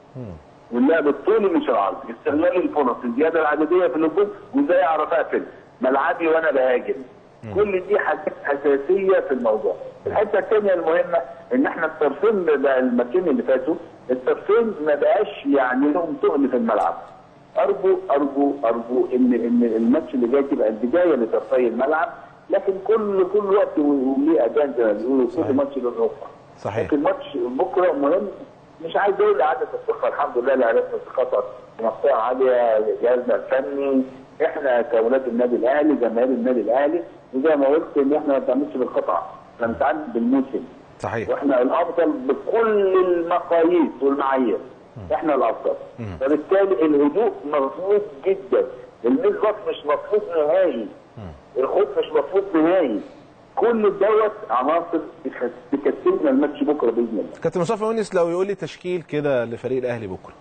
واللعب الطولي مش العرض استغلال الفرص الزياده العدديه في الهجوم وازاي اعرف اقفل ملعبي وانا بهاجم كل دي حاجات اساسيه في الموضوع الحته الثانيه المهمه ان احنا الطرفين بقى الماتشين اللي فاتوا الطرفين ما بقاش يعني لهم تقل في الملعب ارجو ارجو ارجو ان ان الماتش اللي جاي تبقى البدايه لطرفي الملعب لكن كل كل وقت وليه اذان زي ما بيقولوا كل ماتش له ظروفه صحيح لكن ماتش بكره مهم مش عايز اقول اعاده الثقه الحمد لله اللي عرفنا ثقتها بمقطع عاليه لجهازنا الفني احنا كاولاد النادي الاهلي جماهير النادي الاهلي وزي ما قلت ان احنا ما بنعملش بالقطع احنا بنتعامل بالموسم صحيح واحنا الافضل بكل المقاييس والمعايير احنا الافضل فبالتالي الهدوء مطلوب جدا المزبط مش مطلوب نهائي الخوف مش مطلوب نهائي كل دوت عناصر تكسبنا الماتش بكره باذن الله كابتن مصطفى يونس لو يقول لي تشكيل كده لفريق الاهلي بكره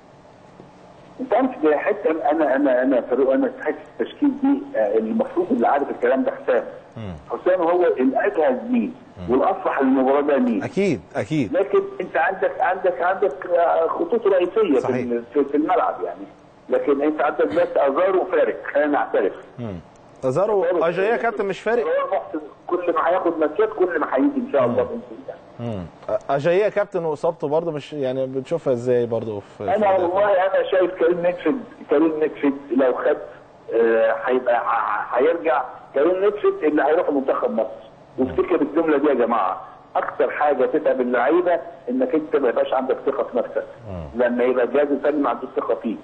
انت عارف ده حته انا انا انا فاروق انا حته التشكيل دي آه، المفروض اللي عارف الكلام ده حسام حسام هو الاجهز مين والاصلح للمباراه ده مين اكيد اكيد لكن انت عندك عندك عندك آه، خطوط رئيسيه في صحيح. ال- في في الملعب يعني لكن انت عندك بس ازار وفارق خلينا نعترف تزارو اجايا يا كابتن مش فارق هو محسن كل ما هياخد ماتشات كل ما هيجي ان شاء الله باذن الله اجايا يا كابتن واصابته برضه مش يعني بتشوفها ازاي برضه في في انا الأداء؟ والله انا شايف كريم نكفد كريم نكفد لو خد آه، هيبقى ه- هيرجع كريم نكفد اللي هيروح منتخب مصر وافتكر الجمله دي يا جماعه اكتر حاجه تتعب اللعيبه انك انت ما يبقاش عندك ثقه في نفسك لما يبقى الجهاز الفني ما عندوش ثقه فيه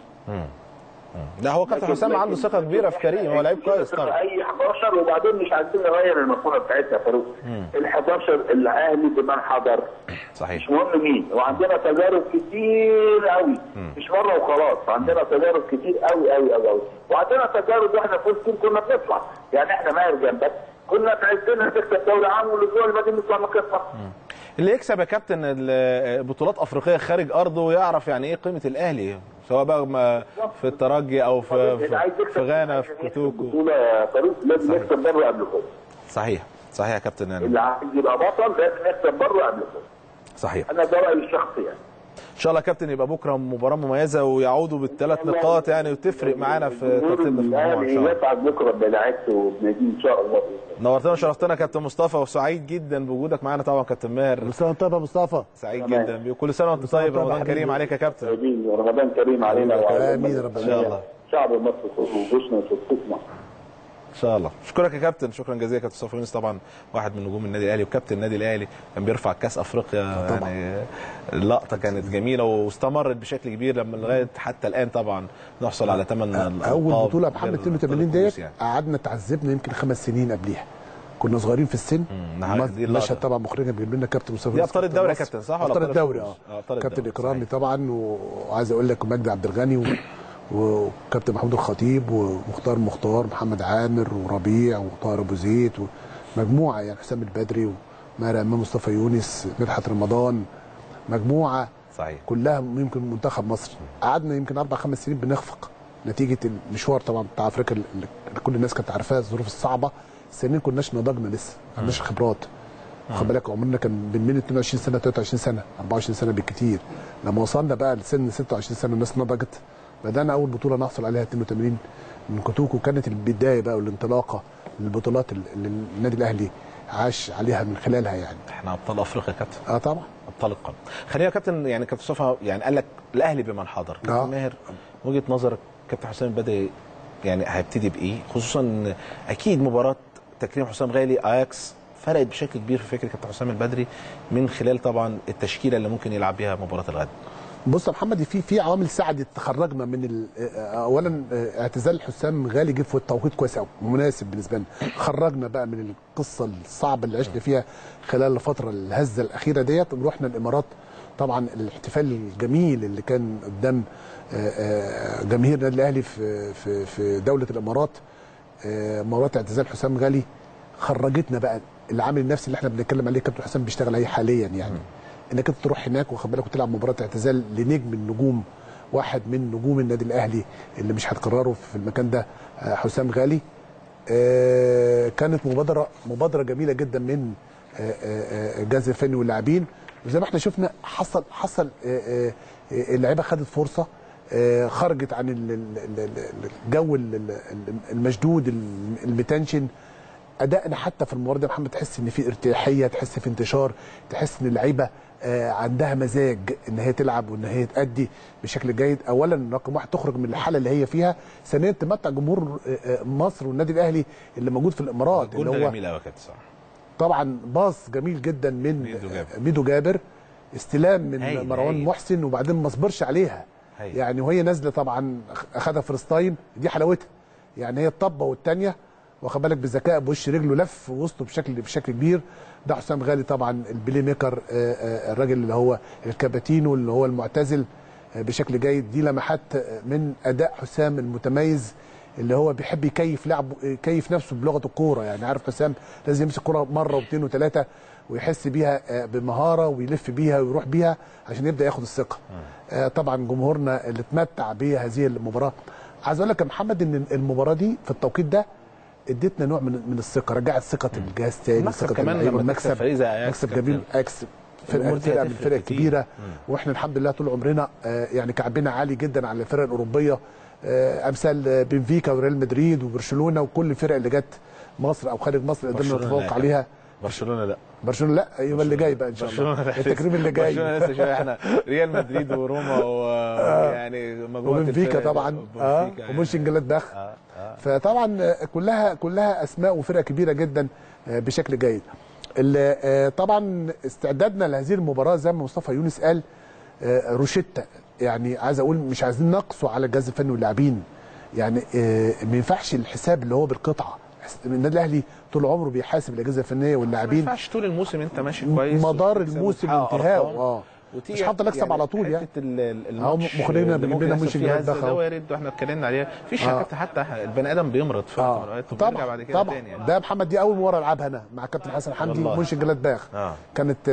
لا هو كابتن حسام عنده ثقه كبيره في كريم هو لعيب كويس ثقة طبعا اي 11 وبعدين مش عايزين نغير المفهوم بتاعتنا يا فاروق ال 11 الاهلي بمن حضر صحيح مش مهم مين وعندنا تجارب كتير قوي مش مره وخلاص عندنا تجارب كتير قوي قوي قوي قوي وعندنا تجارب واحنا في وسط كنا بنطلع يعني احنا ماهر جنبك كنا تعزنا تكسب دوري عام والاسبوع اللي بعدين نطلع نقصها اللي يكسب يا كابتن ال- بطولات افريقيه خارج ارضه يعرف يعني ايه قيمه الاهلي سواء بقى ما في الترجي او في اللي عايز في, يكسب- في غانا في عايز يكسب كوتوكو بطوله يا فاروق لازم صحيح. يكسب بره قبل كده صحيح صحيح يا كابتن يعني اللي عايز يبقى بطل لازم يكسب بره قبل كده صحيح انا ده رايي الشخصي يعني ان شاء الله يا كابتن يبقى بكره مباراه مميزه ويعودوا بالثلاث نقاط يعني وتفرق معانا في ترتيبنا في المجموعه ان شاء الله يسعد بكره بلعبته وبناديه ان شاء الله نورتنا وشرفتنا يا كابتن مصطفى وسعيد جدا بوجودك معانا طبعا كابتن ماهر كل سنه وانت طيب يا مصطفى سعيد تمام. جدا كل سنه وانت سنة طيب وأنت طيب يا رمضان كريم حبيبي. عليك يا كابتن طيبين ورمضان كريم علينا وعلى امين يا رب ان شاء الله شعب مصر وجوشنا وشرطتنا ان شاء الله اشكرك يا كابتن شكرا جزيلا كابتن مصطفى يونس طبعا واحد من نجوم النادي الاهلي وكابتن النادي الاهلي كان بيرفع كاس افريقيا طبعا. يعني اللقطه كانت جميله واستمرت بشكل كبير لما لغايه حتى الان طبعا نحصل على ثمان اول بطوله محمد 82 ديت قعدنا تعذبنا يمكن خمس سنين قبليها كنا صغيرين في السن نعم، دي اللقطة. مشهد طبعا مخرجنا بيجيب لنا كابتن مصطفى دي يونس ابطال كابتن الدوري يا مصر. كابتن صح ولا ابطال الدوري الفوز؟ اه ابطال كابتن الدوري، اكرامي صحيح. طبعا وعايز اقول لك مجدي عبد الغني و... وكابتن محمود الخطيب ومختار مختار محمد عامر وربيع وطاهر ابو زيد ومجموعه يعني حسام البدري وماهر امام مصطفى يونس مدحت رمضان مجموعه صحيح كلها يمكن منتخب مصر قعدنا يمكن اربع خمس سنين بنخفق نتيجه المشوار طبعا بتاع افريقيا اللي اللي كل الناس كانت عارفاها الظروف الصعبه السنين كناش نضجنا لسه ما عندناش خبرات خد بالك عمرنا كان بين من 22 سنه 23 سنه 24 سنه بالكتير لما وصلنا بقى لسن 26 سنه الناس نضجت بدانا اول بطوله نحصل عليها 82 من كوتوكو كانت البدايه بقى والانطلاقه للبطولات اللي النادي الاهلي عاش عليها من خلالها يعني احنا ابطال افريقيا يا كابتن اه طبعا ابطال القرن خلينا يا كابتن يعني كابتن مصطفى يعني قال لك الاهلي بمن حضر كابتن آه. ماهر وجهه نظرك كابتن حسام البدري يعني هيبتدي بايه خصوصا إن اكيد مباراه تكريم حسام غالي اياكس فرقت بشكل كبير في فكر كابتن حسام البدري من خلال طبعا التشكيله اللي ممكن يلعب بيها مباراه الغد بص يا محمد في في عوامل ساعدت تخرجنا من ال- اولا اعتزال حسام غالي جه في التوقيت كويس قوي مناسب بالنسبه لنا خرجنا بقى من القصه الصعبه اللي عشنا فيها خلال الفتره الهزه الاخيره ديت ورحنا الامارات طبعا الاحتفال الجميل اللي كان قدام آه، آه، جماهير النادي الاهلي في في في دوله الامارات آه، مباراه اعتزال حسام غالي خرجتنا بقى العامل النفسي اللي احنا بنتكلم عليه كابتن حسام بيشتغل عليه حاليا يعني انك انت تروح هناك واخد بالك وتلعب مباراه اعتزال لنجم النجوم واحد من نجوم النادي الاهلي اللي مش هتكرره في المكان ده آه، حسام غالي آه، كانت مبادره مبادره جميله جدا من آه، آه، آه، الجهاز الفني واللاعبين وزي ما احنا شفنا حصل حصل آه، آه، آه، اللعيبه خدت فرصه آه، خرجت عن ال- ال- ال- ال- الجو ال- ال- المشدود الم- المتنشن ادائنا حتى في المباراه دي يا محمد تحس ان في ارتياحيه تحس في انتشار تحس ان اللعيبه آه، عندها مزاج ان هي تلعب وان هي تأدي بشكل جيد اولا رقم واحد تخرج من الحاله اللي هي فيها ثانيا تمتع جمهور آه، آه، مصر والنادي الاهلي اللي موجود في الامارات الجول اللي ده هو جميل قوي يا كابتن صراحه طبعا باص جميل جدا من ميدو جابر. ميدو جابر استلام من هايل، مروان هايل. محسن وبعدين ما صبرش عليها هايل. يعني وهي نازله طبعا اخذها فلسطين دي حلاوتها يعني هي الطبه والثانيه واخد بالك بذكاء بوش رجله لف وسطه بشكل بشكل كبير ده حسام غالي طبعا البلاي ميكر آه، آه، الراجل اللي هو الكاباتينو اللي هو المعتزل آه، بشكل جيد دي لمحات آه، من اداء حسام المتميز اللي هو بيحب يكيف لعبه يكيف نفسه بلغه الكوره يعني عارف حسام لازم يمسك كوره مره واثنين وثلاثه ويحس بيها آه، بمهاره ويلف بيها ويروح بيها عشان يبدا ياخد الثقه آه، طبعا جمهورنا اللي اتمتع بهذه المباراه عايز اقول لك يا محمد ان المباراه دي في التوقيت ده ادتنا نوع من من الثقه رجعت ثقه الجهاز تاني المكسب ثقه كمان اللعيبة، لما تكسب فريق زي أياكس مكسب جميل كابتن. اكس فرقه الأمور دي فرقه من هتفرق الفرق كتير. الكبيره واحنا الحمد لله طول عمرنا آه، يعني كعبنا عالي جدا على الفرق الاوروبيه آه، امثال آه، بنفيكا وريال مدريد وبرشلونه وكل الفرق اللي جت مصر او خارج مصر قدرنا برشلونة لا نتفوق يا عليها برشلونه لا برشلونه لا يبقى اللي جاي بقى ان شاء الله برشلونه التكريم اللي جاي برشلونه لسه شويه احنا ريال مدريد وروما ويعني مجموعه وبنفيكا الفرق- طبعا اه وبنفيكا يعني. ومنشن جلادباخ آه، آه. فطبعا آه، كلها كلها اسماء وفرق كبيره جدا آه، بشكل جيد ال- آه، طبعا استعدادنا لهذه المباراه زي ما مصطفى يونس قال آه، روشيتا يعني عايز اقول مش عايزين نقصوا على الجهاز الفني واللاعبين يعني آه، ما ينفعش الحساب اللي هو بالقطعه النادي الاهلي طول عمره بيحاسب الاجهزه الفنيه ما واللاعبين ينفعش طول الموسم انت ماشي كويس مدار وتكسب الموسم وتحقق انتهاء أرقام. اه وتيجي مش هفضل اكسب على طول يعني حته ال- ال- الماتش مخرجنا اللي بيجيب ممكن لنا يحصل منشن فيه جلاد هزة دخل. ده وارد واحنا اتكلمنا عليها في آه. شكات حتى البني ادم بيمرض في وقت من اه الأوقات وبيرجع بعد طبعا كده طبعا تاني يعني. ده يا محمد دي اول مباراه العبها انا مع كابتن حسن حمدي والله. منشن جلادباخ آه. كانت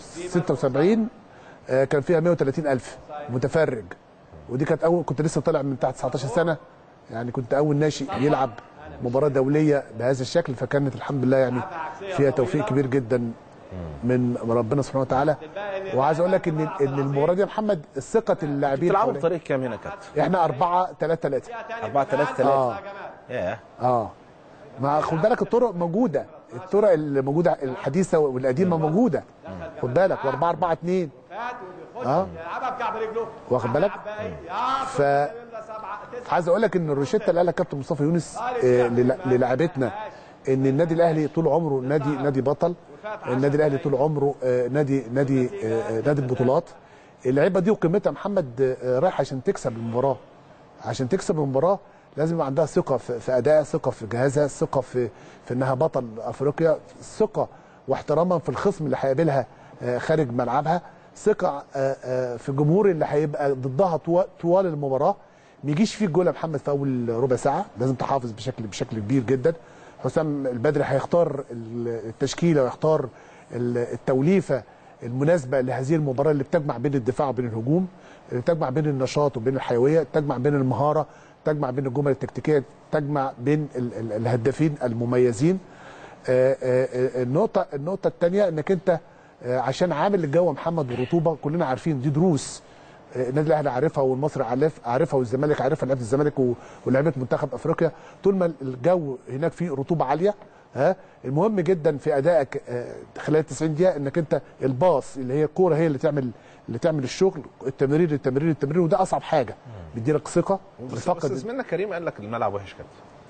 76 آه، كان فيها 130 الف متفرج ودي كانت اول كنت لسه طالع من تحت 19 سنه يعني كنت اول ناشئ يلعب مباراه دوليه بهذا الشكل فكانت الحمد لله يعني فيها توفيق كبير جدا من ربنا سبحانه وتعالى وعايز اقول لك ان ان المباراه دي يا محمد ثقه اللاعبين بتلعبوا حوالين- بطريقه كام هنا كابتن؟ احنا 4 3 3 4 3 3 اه ياه اه ما خد بالك الطرق موجوده الطرق اللي موجوده الحديثه والقديمه موجوده خد بالك و4 4 2 اه يلعبها بكعب رجله واخد بالك ف عايز اقول لك ان الروشته اللي قالها كابتن مصطفى يونس آه، للا- للاعبتنا ان النادي الاهلي طول عمره نادي نادي بطل النادي الاهلي طول عمره آه، نادي نادي آه، آه، نادي البطولات اللعيبه دي وقيمتها محمد آه، رايح عشان تكسب المباراه عشان تكسب المباراه لازم يبقى عندها ثقه في في ادائها ثقه في جهازها ثقه في في انها بطل افريقيا ثقه واحتراما في الخصم اللي هيقابلها آه، خارج ملعبها ثقه آه، آه، في الجمهور اللي هيبقى ضدها طوا- طوال المباراه ما يجيش فيك جول يا محمد في اول ربع ساعه لازم تحافظ بشكل بشكل كبير جدا حسام البدري هيختار التشكيله ويختار التوليفه المناسبه لهذه المباراه اللي بتجمع بين الدفاع وبين الهجوم اللي بتجمع بين النشاط وبين الحيويه تجمع بين المهاره تجمع بين الجمل التكتيكيه تجمع بين ال- ال- الهدافين المميزين آه، آه، آه، النقطه النقطه الثانيه انك انت آه، عشان عامل الجو محمد والرطوبه كلنا عارفين دي دروس آه، النادي الاهلي عارفها والمصري عارف عارفها والزمالك عارفها لعيبه الزمالك و- ولاعيبه منتخب افريقيا طول ما الجو هناك فيه رطوبه عاليه ها المهم جدا في ادائك آه، خلال 90 دقيقه انك انت الباص اللي هي الكوره هي اللي تعمل اللي تعمل الشغل التمرير التمرير التمرير وده اصعب حاجه بيديلك ثقه بس بس بتفقد زميلنا كريم قال لك الملعب وحش كابتن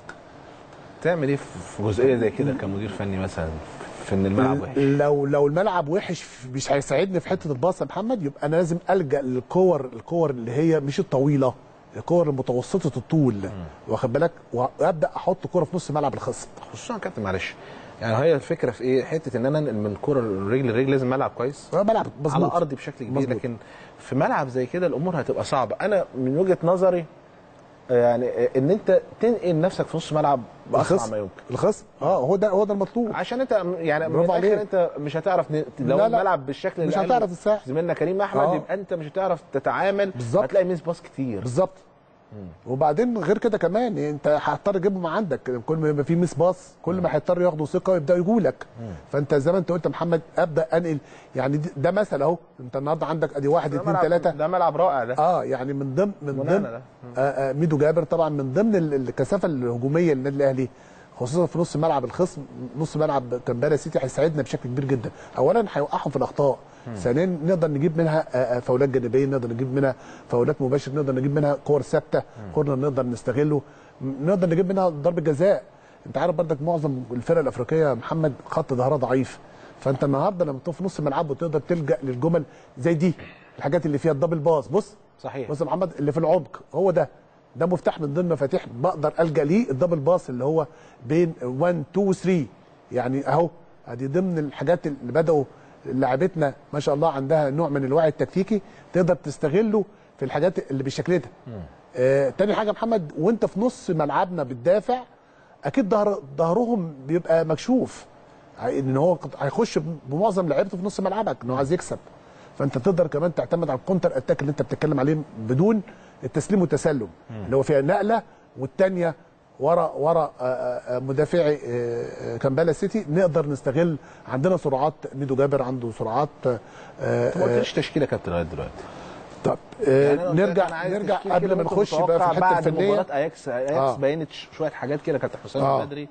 تعمل ايه في جزئيه زي كده كمدير فني مثلا في ان الملعب وحش لو لو الملعب وحش مش هيساعدني في حته الباص يا محمد يبقى انا لازم الجا للكور الكور اللي هي مش الطويله الكور المتوسطه الطول واخد بالك وابدا احط كوره في نص ملعب الخصم خصوصا كابتن معلش يعني هي الفكره في ايه حته ان انا أنقل من الكوره الرجل لرجل لازم ملعب كويس هو ملعب على مظبوط ارضي بشكل كبير مظبوط. لكن في ملعب زي كده الامور هتبقى صعبه انا من وجهه نظري يعني ان انت تنقل نفسك في نص ملعب باسرع الخصم ما يمكن الخصم اه هو ده هو ده المطلوب عشان انت يعني من برافو الاخر عليك. انت مش هتعرف ن... لو لا، لا. الملعب بالشكل اللي مش قاله هتعرف تساعد. زميلنا كريم احمد آه. يبقى انت مش هتعرف تتعامل بالظبط. هتلاقي ميس باص كتير بالظبط وبعدين غير كده كمان انت هتضطر تجيبهم عندك كل ما يبقى في ميس باص كل ما هيضطر ياخدوا ثقه ويبداوا يجوا لك فانت زي ما انت قلت يا محمد ابدا انقل يعني دي- ده مثل اهو انت النهارده عندك ادي واحد ده اثنين ملعب- ثلاثه ده ملعب رائع ده اه يعني من ضمن من منانا ضمن ده. آه آه ميدو جابر طبعا من ضمن ال- الكثافه الهجوميه للنادي الاهلي خصوصا في نص ملعب الخصم نص ملعب كامبالا سيتي هيساعدنا بشكل كبير جدا اولا هيوقعهم في الاخطاء ثانيا نقدر نجيب منها آه، آه، فاولات جانبيه نقدر نجيب منها فاولات مباشره نقدر نجيب منها كور ثابته كورنر نقدر نستغله م- نقدر نجيب منها ضربه جزاء انت عارف برضك معظم الفرق الافريقيه يا محمد خط ظهرها ضعيف فانت النهارده لما تقف في نص ملعب وتقدر تلجا للجمل زي دي الحاجات اللي فيها الدبل باص بص صحيح بص يا محمد اللي في العمق هو ده ده مفتاح من ضمن مفاتيح بقدر الجا ليه الدبل باص اللي هو بين 1 2 3 يعني اهو ادي ضمن الحاجات اللي بداوا لاعبتنا ما شاء الله عندها نوع من الوعي التكتيكي تقدر تستغله في الحاجات اللي بالشكل ده آه تاني حاجه يا محمد وانت في نص ملعبنا بتدافع اكيد ظهر ظهرهم بيبقى مكشوف ان هو قد- هيخش بمعظم لعيبته في نص ملعبك ان هو عايز يكسب فانت تقدر كمان تعتمد على الكونتر اتاك اللي انت بتتكلم عليه بدون التسليم والتسلم اللي هو فيها نقله والثانيه ورا ورا آه، آه، مدافعي آه، آه، كامبالا سيتي نقدر نستغل عندنا سرعات ميدو جابر عنده سرعات آه، انت ما آه، قلتليش تشكيله كابتن لغايه دلوقتي طب آه، يعني أنا قلت لك نرجع أنا عايز نرجع تشكيلة قبل كده ما ممكن نخش بقى في تتوقع الحته بعد الفنيه مباراه اياكس اياكس آه. بينت ش- شويه حاجات كده كابتن حسام آه. بدري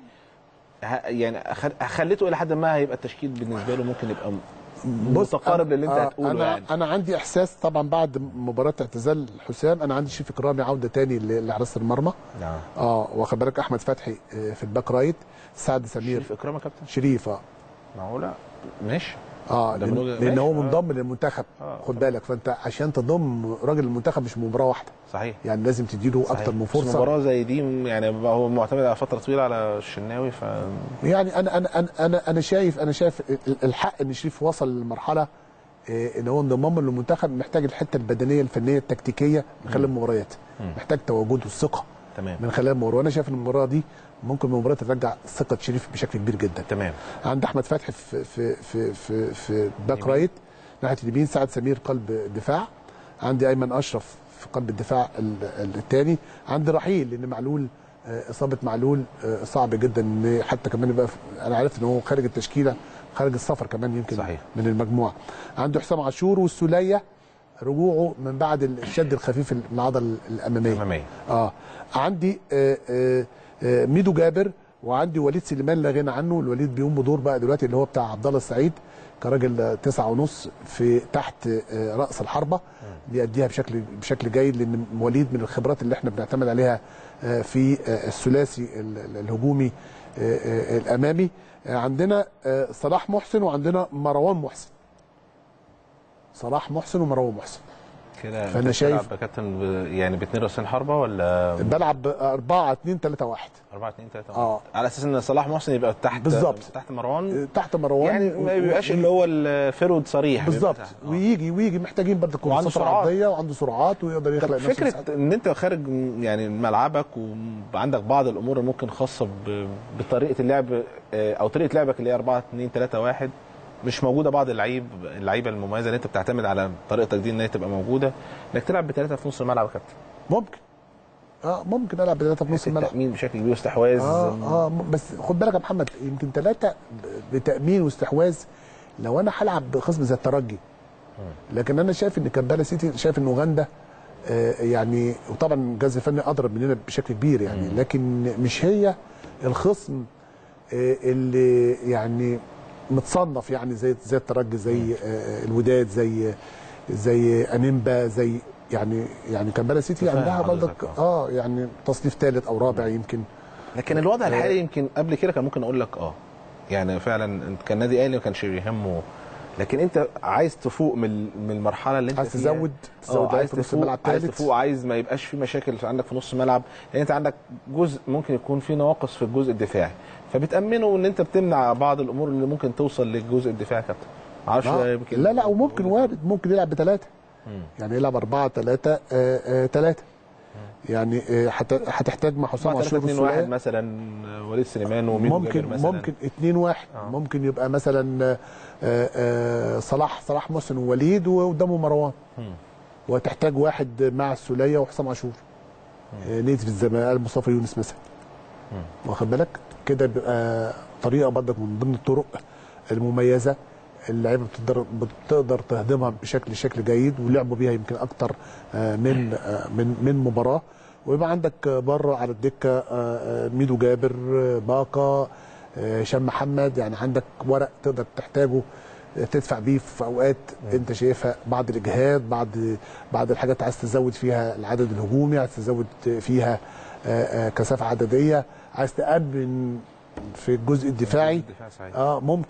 ه- يعني أخل- خليته الى حد ما هيبقى التشكيل بالنسبه له ممكن يبقى م- متقارب للي انت آه، هتقوله انا يعني انا عندي احساس طبعا بعد مباراه اعتزال حسام انا عندي شريف اكرامي عوده تاني ل- لحراسه المرمى نعم اه واخد بالك احمد فتحي آه، في الباك رايت سعد سمير شريف اكرام يا كابتن شريف اه معقوله ماشي اه ده من لان, وجهة- لأن هو ماشي، آه. منضم للمنتخب آه، خد بالك فانت عشان تضم راجل المنتخب مش مباراه واحده صحيح يعني لازم تديله صحيح. اكتر من بس فرصه مباراه زي دي يعني بقى هو معتمد على فتره طويله على الشناوي ف يعني انا انا انا انا, أنا شايف انا شايف ال- الحق ان شريف وصل للمرحله إيه، ان هو انضمامه للمنتخب محتاج الحته البدنيه الفنيه التكتيكيه من خلال المباريات محتاج تواجده الثقه تمام من خلال المباراه وانا شايف ان المباراه دي ممكن من المباراه ترجع ثقه شريف بشكل كبير جدا تمام عند احمد فتحي في في في في, في باك رايت ناحيه اليمين سعد سمير قلب دفاع عندي ايمن اشرف في قلب الدفاع الثاني عندي رحيل لان معلول آه، اصابه معلول آه، صعب جدا ان حتى كمان يبقى في- انا عرفت ان هو خارج التشكيله خارج السفر كمان يمكن صحيح. من المجموعه عنده حسام عاشور والسوليه رجوعه من بعد الشد الخفيف من العضله الاماميه الأمامية. اه عندي آه آه آه ميدو جابر وعندي وليد سليمان لا غنى عنه الوليد بيقوم بدور بقى دلوقتي اللي هو بتاع عبد الله السعيد كراجل آه، تسعة ونص في تحت آه، راس الحربه بيأديها بشكل بشكل جيد لان وليد من الخبرات اللي احنا بنعتمد عليها آه، في آه، الثلاثي ال- ال- الهجومي آه، آه، الامامي آه، عندنا آه، صلاح محسن وعندنا مروان محسن صلاح محسن ومروان محسن كده فأنا أنت شايف- بتلعب بكابتن ب- يعني باتنين راسين حربه ولا بلعب 4 2 3 1 4 2 3 آه. على اساس ان صلاح محسن يبقى تحت بالظبط. تحت مروان تحت مروان يعني ما بيبقاش اللي هو الفيرود صريح بيبقى بالظبط تحت. آه. ويجي ويجي محتاجين برضه وعنده كورسات سرعات. عرضيه وعنده سرعات ويقدر طب يخلق نفسه فكره مساحات. ان انت خارج م- يعني ملعبك وعندك بعض الامور اللي ممكن خاصه ب- بطريقه اللعب آه، او طريقه لعبك اللي هي 4 2 3 1 مش موجوده بعض اللعيب اللعيبه المميزه اللي انت بتعتمد على طريقتك دي ان هي تبقى موجوده انك تلعب بثلاثه في نص الملعب يا كابتن ممكن اه ممكن العب بثلاثه في نص الملعب التامين بشكل كبير واستحواذ اه اه م- بس خد بالك يا محمد يمكن ثلاثه بتامين واستحواذ لو انا هلعب بخصم زي الترجي لكن انا شايف ان كامبالا سيتي شايف ان اوغندا آه يعني وطبعا الجهاز الفني اضرب مننا بشكل كبير يعني لكن مش هي الخصم آه اللي يعني متصنف يعني زي زي الترجي زي آه الوداد زي زي انيمبا زي يعني يعني كامبالا سيتي فاهم عندها برضك حضرتك، اه يعني تصنيف ثالث او رابع يمكن لكن الوضع الحالي يمكن قبل كده كان ممكن اقول لك اه يعني فعلا انت كان نادي اهلي ما كانش بيهمه لكن انت عايز تفوق من من المرحله اللي انت عايز فيها. تزود اه تزود عايز في نص تفوق الملعب عايز ثالث تفوق عايز ما يبقاش في مشاكل عندك في نص الملعب لان انت عندك جزء ممكن يكون في نواقص في الجزء الدفاعي فبتامنه ان انت بتمنع بعض الامور اللي ممكن توصل للجزء الدفاعي يا كابتن معرفش آه. يمكن لا لا وممكن وارد ممكن يلعب بثلاثه يعني يلعب أربعة ثلاثة ثلاثة يعني آه، هت- هتحتاج مع حسام 4 3 عاشور 2 1 والسولية مثلا وليد سليمان وميدو ممكن جابر مثلا ممكن 2 1 آه. ممكن يبقى مثلا آه، آه، صلاح صلاح محسن ووليد وقدامه مروان وتحتاج واحد مع السولية وحسام عاشور آه، نيتف الزمالك مصطفى يونس مثلا واخد بالك كده بيبقى طريقه برضك من ضمن الطرق المميزه اللعيبه بتقدر بتقدر تهضمها بشكل شكل جيد ولعبوا بيها يمكن اكتر آه، من آه، من من مباراه ويبقى عندك آه، بره على الدكه آه، آه، ميدو جابر آه، باقه آه، هشام محمد يعني عندك ورق تقدر تحتاجه آه، تدفع بيه في اوقات انت شايفها بعد الاجهاد بعد بعد الحاجات عايز تزود فيها العدد الهجومي عايز تزود فيها آه، آه، كثافه عدديه عايز تامن في الجزء الدفاعي الدفاع صحيح. اه ممكن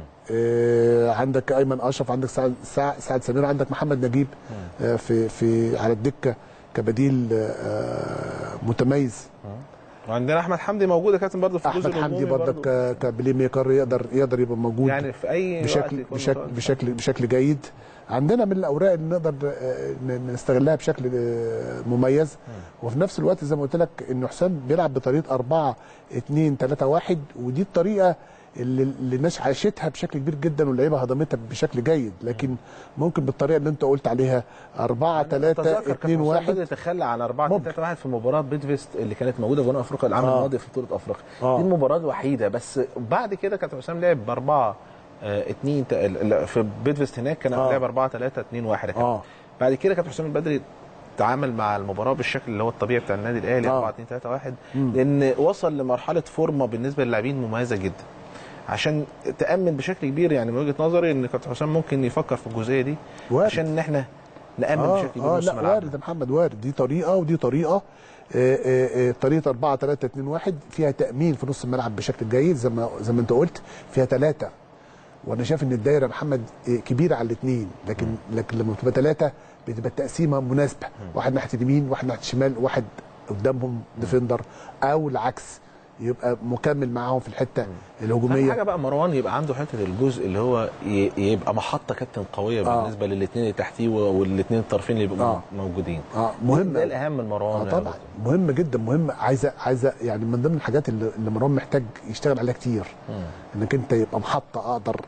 آه عندك ايمن اشرف عندك سعد سع- سعد سمير عندك محمد نجيب آه في في على الدكه كبديل آه متميز وعندنا احمد حمدي موجود يا كابتن برضه في الجزء احمد حمدي الهجومي برضك برضه. ك- كبلاي ميكر يقدر يقدر يبقى موجود يعني في اي وقت بشكل يكون بشكل متواجد. بشكل بشكل جيد عندنا من الاوراق اللي نقدر آه، ن- نستغلها بشكل آه، مميز وفي نفس الوقت زي ما قلت لك ان حسام بيلعب بطريقه 4 2 3 1 ودي الطريقه اللي اللي الناس عاشتها بشكل كبير جدا واللعيبه هضمتها بشكل جيد لكن ممكن بالطريقه اللي انت قلت عليها 4 3 أتذكر 2 كابتن حسام 1 بدأ يتخلى عن 4 2 ممكن. 3 1 في مباراه بيدفيست اللي كانت موجوده في جنوب افريقيا العام آه. الماضي في بطوله افريقيا آه. دي المباراه الوحيده بس بعد كده كابتن حسام لعب ب 4 2 في بيدفيست هناك كان آه. لعب 4 3 2 1 اه بعد كده كابتن حسام البدري تعامل مع المباراه بالشكل اللي هو الطبيعي بتاع النادي الاهلي آه. 4 2 3 1 لان وصل لمرحله فورمه بالنسبه للاعبين مميزه جدا عشان تامن بشكل كبير يعني من وجهه نظري ان كابتن حسام ممكن يفكر في الجزئيه دي وارد. عشان ان احنا نامن اه بشكل كبير اه نص لا ملعبنا. وارد يا محمد وارد دي طريقه ودي طريقه آه، آه، آه، طريقه 4 3 2 1 فيها تامين في نص الملعب بشكل جيد زي ما زي ما انت قلت فيها ثلاثه وانا شايف ان الدايره يا محمد آه، كبيره على الاثنين لكن لكن لما بتبقى ثلاثه بتبقى التقسيمه مناسبه واحد ناحيه اليمين واحد ناحيه الشمال واحد قدامهم ديفندر او العكس يبقى مكمل معاهم في الحته اهم الهجوميه حاجه بقى مروان يبقى عنده حته الجزء اللي هو ي- يبقى محطه كابتن قويه آه. بالنسبه للاثنين اللي تحتيه والاثنين الطرفين اللي يبقوا آه. موجودين اه مهم مهم ده الاهم من مروان اه يعني طبعا برضه. مهم جدا مهم عايزه عايزه يعني من ضمن الحاجات اللي, اللي مروان محتاج يشتغل عليها كتير مم. انك انت يبقى محطه اقدر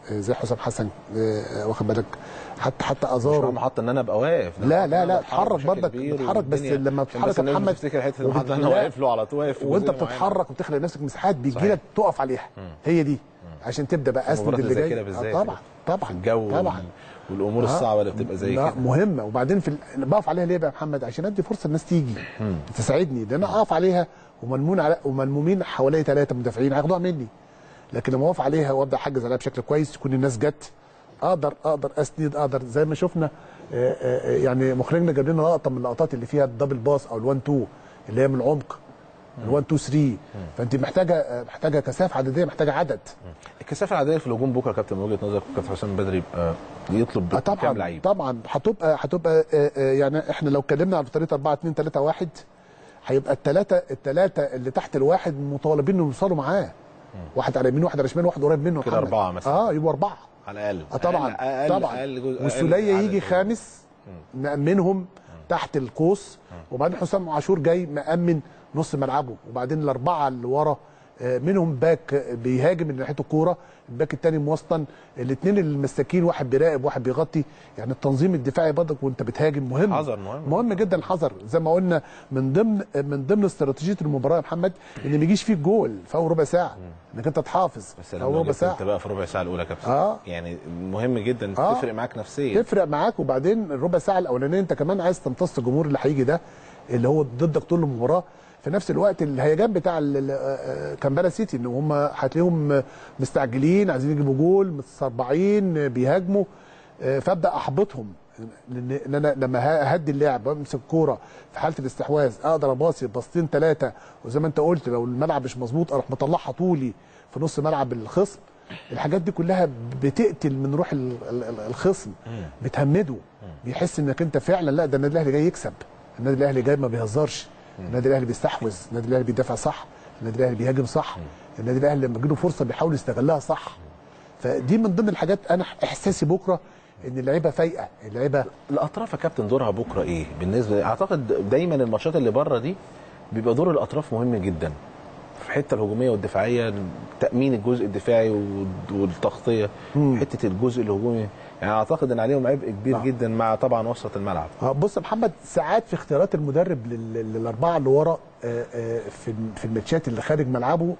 آه، زي حسام حسن آه، واخد بالك حتى حتى مش ازارو محط ان انا ابقى واقف ده لا محط إن لا أنا لا بتحرك اتحرك بشكل برضك كبير بتتحرك بس والدنيا- لما عشان بتتحرك بس يا الناس محمد بتفتكر حته المحط وبت- انا لا. واقف له على طول واقف في وانت جزئية معينة. بتتحرك وبتخلق لنفسك مساحات بيجي صحيح. لك تقف عليها هي دي عشان تبدا بقى اسند المباريات اللي اللي زي جاي كده آه، بالذات طبعا طبعا في الجو طبعا والامور آه. الصعبه اللي بتبقى زي لا كده مهمه وبعدين في ال- بقف عليها ليه بقى يا محمد عشان ادي فرصه الناس تيجي تساعدني ده انا اقف عليها وملمون على وملمومين حوالي ثلاثه مدافعين هياخدوها مني لكن لما اقف عليها وابدا احجز عليها بشكل كويس تكون الناس جت اقدر اقدر اسند اقدر زي ما شفنا آه، آه، يعني مخرجنا جاب لنا لقطه من اللقطات اللي فيها الدبل باس او ال1 2 اللي هي من العمق ال1 2 3 فانت محتاجه آه، محتاجه كثافه عدديه محتاجه عدد الكثافه العاديه في الهجوم بكره يا كابتن من وجهه نظرك كابتن حسام بدري يبقى يطلب آه كام طبعا لعيب طبعا هتبقى هتبقى آه، آه، يعني احنا لو اتكلمنا على طريقه 4 2 3 1 هيبقى الثلاثه الثلاثه اللي تحت الواحد مطالبين انهم يوصلوا معاه واحد على يمين واحد على شمال واحد قريب منه كده محمد. أربعة مثلا. اه يبقوا اربعه على الاقل اه طبعا أقل- أقل طبعا أقل جزء- أقل والسوليه عدد يجي جزء. خامس مأمنهم تحت القوس وبعدين حسام عاشور جاي مأمن نص ملعبه وبعدين الاربعه اللي ورا آه، منهم باك آه، بيهاجم من ناحيه الكوره الباك الثاني موسطن الاثنين المساكين واحد بيراقب واحد بيغطي يعني التنظيم الدفاعي برضك وانت بتهاجم مهم حذر مهم. مهم جدا الحذر زي ما قلنا من ضمن من ضمن استراتيجيه المباراه يا محمد ان ما يجيش فيك جول في اول ربع ساعه انك انت تحافظ بس في لما اول ربع جبت ساعه انت بقى في ربع ساعه الاولى يا كابتن آه. يعني مهم جدا آه. تفرق معاك نفسيا تفرق معاك وبعدين الربع ساعه الاولانيه انت كمان عايز تمتص الجمهور اللي هيجي ده اللي هو ضدك طول المباراه في نفس الوقت الهيجان بتاع ال- ال- آه، كامبالا سيتي ان هم هتلاقيهم مستعجلين عايزين يجيبوا جول متسربعين بيهاجموا آه، فابدا احبطهم لان إن انا لما ه- اهدي اللاعب وامسك الكوره في حاله الاستحواذ اقدر اباصي باصتين ثلاثه وزي ما انت قلت لو الملعب مش مظبوط اروح مطلعها طولي في نص ملعب الخصم الحاجات دي كلها بتقتل من روح ال- ال- ال- الخصم بتهمده بيحس انك انت فعلا لا ده النادي الاهلي جاي يكسب النادي الاهلي جاي ما بيهزرش النادي الاهلي بيستحوذ النادي الاهلي بيدافع صح النادي الاهلي بيهاجم صح النادي الاهلي لما تجيله فرصه بيحاول يستغلها صح فدي من ضمن الحاجات انا احساسي بكره ان اللعيبه فايقه اللعيبه الاطراف يا كابتن دورها بكره ايه بالنسبه اعتقد دايما الماتشات اللي بره دي بيبقى دور الاطراف مهم جدا في الحته الهجوميه والدفاعيه تامين الجزء الدفاعي وال- والتغطيه حته الجزء الهجومي يعني اعتقد ان عليهم عبء كبير آه. جدا مع طبعا وسط الملعب آه، بص يا محمد ساعات في اختيارات المدرب لل- للاربعه اللي ورا آه، آه، في في الماتشات اللي خارج ملعبه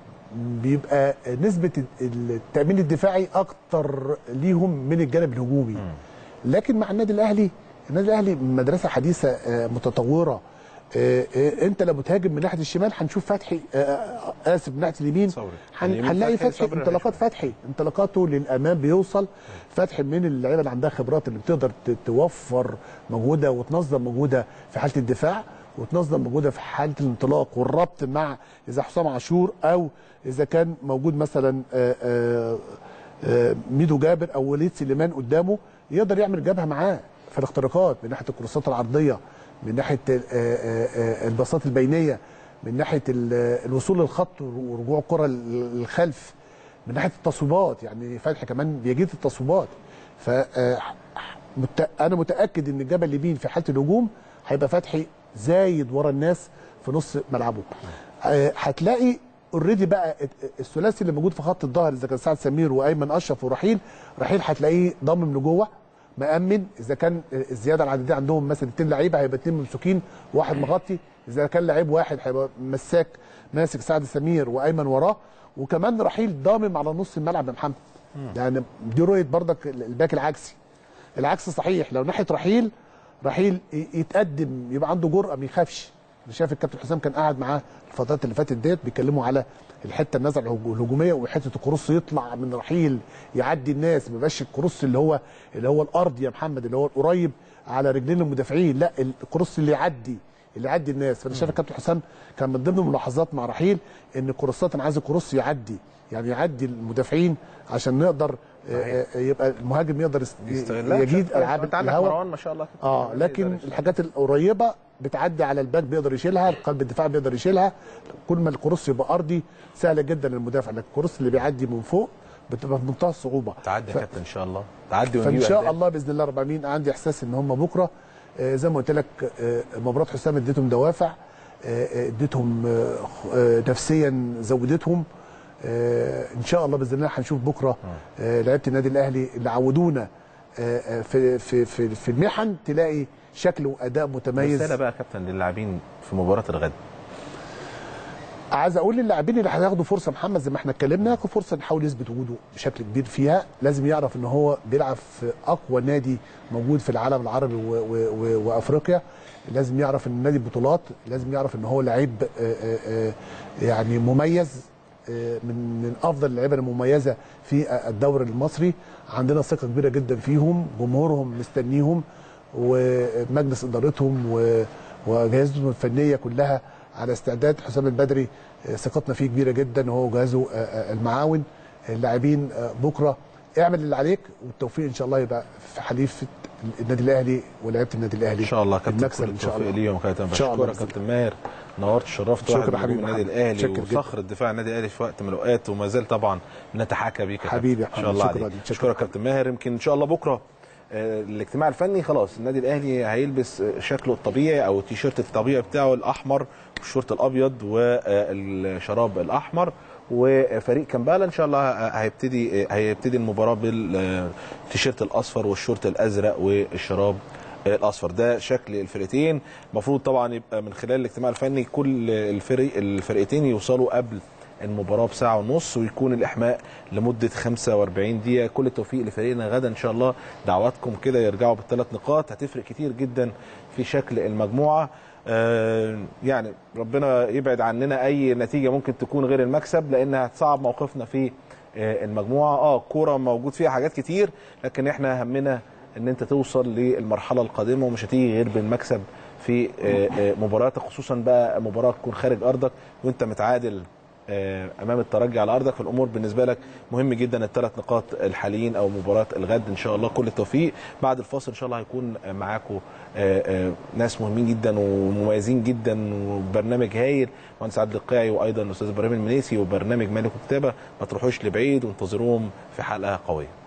بيبقى نسبه التامين الدفاعي اكتر ليهم من الجانب الهجومي لكن مع النادي الاهلي النادي الاهلي مدرسه حديثه آه، متطوره آه، آه، انت لو بتهاجم من ناحيه الشمال هنشوف فتحي آه، آه، اسف من ناحيه اليمين صبري. هن- اليمين هنلاقي فتحي، فتحي صبري انطلاقات رحمة. فتحي انطلاقاته للامام بيوصل فتحي من اللعيبه اللي عندها خبرات اللي بتقدر ت- توفر مجهودها وتنظم مجهودها في حاله الدفاع وتنظم مجهودها في حاله الانطلاق والربط مع اذا حسام عاشور او اذا كان موجود مثلا آه، آه، آه، ميدو جابر او وليد سليمان قدامه يقدر يعمل جبهه معاه في الاختراقات من ناحيه الكروسات العرضيه من ناحيه آه، آه، آه، الباصات البينيه من ناحيه ال- الوصول للخط ورجوع الكره للخلف من ناحيه التصويبات يعني فتحي كمان بيجيد التصويبات ف آه، مت- انا متاكد ان الجبل اليمين في حاله الهجوم هيبقى فتحي زايد ورا الناس في نص ملعبه آه، هتلاقي اوريدي بقى الثلاثي اللي موجود في خط الظهر اذا كان سعد سمير وايمن اشرف ورحيل رحيل هتلاقيه ضامن لجوه مأمن اذا كان الزياده العدديه عندهم مثلا اثنين لعيبه هيبقى اثنين ممسوكين واحد مغطي اذا كان لعيب واحد هيبقى مساك ماسك سعد سمير وايمن وراه وكمان رحيل ضامن على نص الملعب يا محمد يعني دي رؤيه برضك الباك العكسي العكس صحيح لو ناحيه رحيل رحيل ي- يتقدم يبقى عنده جرأه ما يخافش انا شايف الكابتن حسام كان قاعد معاه الفترات اللي فاتت ديت بيتكلموا على الحته النزعه الهجو- الهجوميه وحته الكروس يطلع من رحيل يعدي الناس ما يبقاش الكروس اللي هو اللي هو الارض يا محمد اللي هو القريب على رجلين المدافعين لا الكروس اللي يعدي اللي يعدي الناس فانا شايف الكابتن حسام كان من ضمن الملاحظات مع رحيل ان الكروسات انا عايز الكروس يعدي يعني يعدي المدافعين عشان نقدر آه، آه، يبقى المهاجم يقدر يست- يستغلها يجيد بشكل- العاب انت عندك الهواء مروان ما شاء الله كابتن اه مروان لكن يقدر يشتغل. الحاجات القريبه بتعدي على الباك بيقدر يشيلها قلب الدفاع بيقدر يشيلها كل ما الكروس يبقى ارضي سهله جدا للمدافع لكن الكروس اللي بيعدي من فوق بتبقى في منتهى الصعوبه تعدي يا ف- كابتن ان شاء الله تعدي فان ونجيب شاء أهداف. الله باذن الله رب العالمين عندي احساس ان هم بكره آه، زي ما قلت لك آه، مباراه حسام اديتهم دوافع آه، آه، اديتهم آه، آه، نفسيا زودتهم آه، ان شاء الله باذن الله هنشوف بكره آه، لعيبه النادي الاهلي اللي عودونا آه، آه، في في في في المحن تلاقي شكل واداء متميز رساله بقى يا كابتن للاعبين في مباراه الغد عايز اقول للاعبين اللي هياخدوا فرصه محمد زي ما احنا اتكلمنا ياخد فرصه يحاول يثبت وجوده بشكل كبير فيها لازم يعرف ان هو بيلعب في اقوى نادي موجود في العالم العربي و و و وافريقيا لازم يعرف ان نادي بطولات لازم يعرف ان هو لعيب آه، آه، آه، يعني مميز آه، من من افضل اللعيبه المميزه في الدوري المصري عندنا ثقه كبيره جدا فيهم جمهورهم مستنيهم ومجلس ادارتهم و- واجهزتهم الفنيه كلها على استعداد حسام البدري آه، ثقتنا فيه كبيره جدا هو وجهازه آه، آه، المعاون اللاعبين آه، بكره اعمل اللي عليك والتوفيق ان شاء الله يبقى في حليفه النادي الاهلي ولاعيبه النادي الاهلي ان شاء الله كابتن المكسب كل ان شاء التوفيق الله ليهم كابتن إن شاء الله بشكرك بإذن كابتن ماهر نورت شرفت شكرا واحد من حبيبي نجوم النادي محمد. الاهلي شكرا جدا. وفخر الدفاع النادي الاهلي في وقت من الاوقات وما زال طبعا بنتحاكى بيك يا حبيبي يا كابتن. ان محمد. شاء الله شكرا عليك ليك. شكرا. اشكرك كابتن ماهر يمكن ان شاء الله بكره آه، الاجتماع الفني خلاص النادي الاهلي هيلبس آه، شكله الطبيعي او التيشيرت الطبيعي بتاعه الاحمر والشورت الابيض والشراب الاحمر وفريق كمبالا ان شاء الله هيبتدي هيبتدي المباراه بالتيشيرت الاصفر والشورت الازرق والشراب الاصفر ده شكل الفرقتين المفروض طبعا يبقى من خلال الاجتماع الفني كل الفريق الفرقتين يوصلوا قبل المباراه بساعه ونص ويكون الاحماء لمده 45 دقيقه كل التوفيق لفريقنا غدا ان شاء الله دعواتكم كده يرجعوا بالثلاث نقاط هتفرق كتير جدا في شكل المجموعه آه، يعني ربنا يبعد عننا اي نتيجه ممكن تكون غير المكسب لانها هتصعب موقفنا في آه، المجموعه اه الكوره موجود فيها حاجات كتير لكن احنا همنا ان انت توصل للمرحله القادمه ومش هتيجي غير بالمكسب في آه، آه، مباراتك خصوصا بقى مباراه تكون خارج ارضك وانت متعادل آه، امام الترجي على ارضك فالامور بالنسبه لك مهم جدا الثلاث نقاط الحاليين او مباراه الغد ان شاء الله كل التوفيق بعد الفاصل ان شاء الله هيكون معاكم آه، آه، ناس مهمين جدا ومميزين جدا وبرنامج هايل مهندس عادل القيعي وايضا الاستاذ ابراهيم المنيسي وبرنامج مالك وكتابه ما تروحوش لبعيد وانتظروهم في حلقه قويه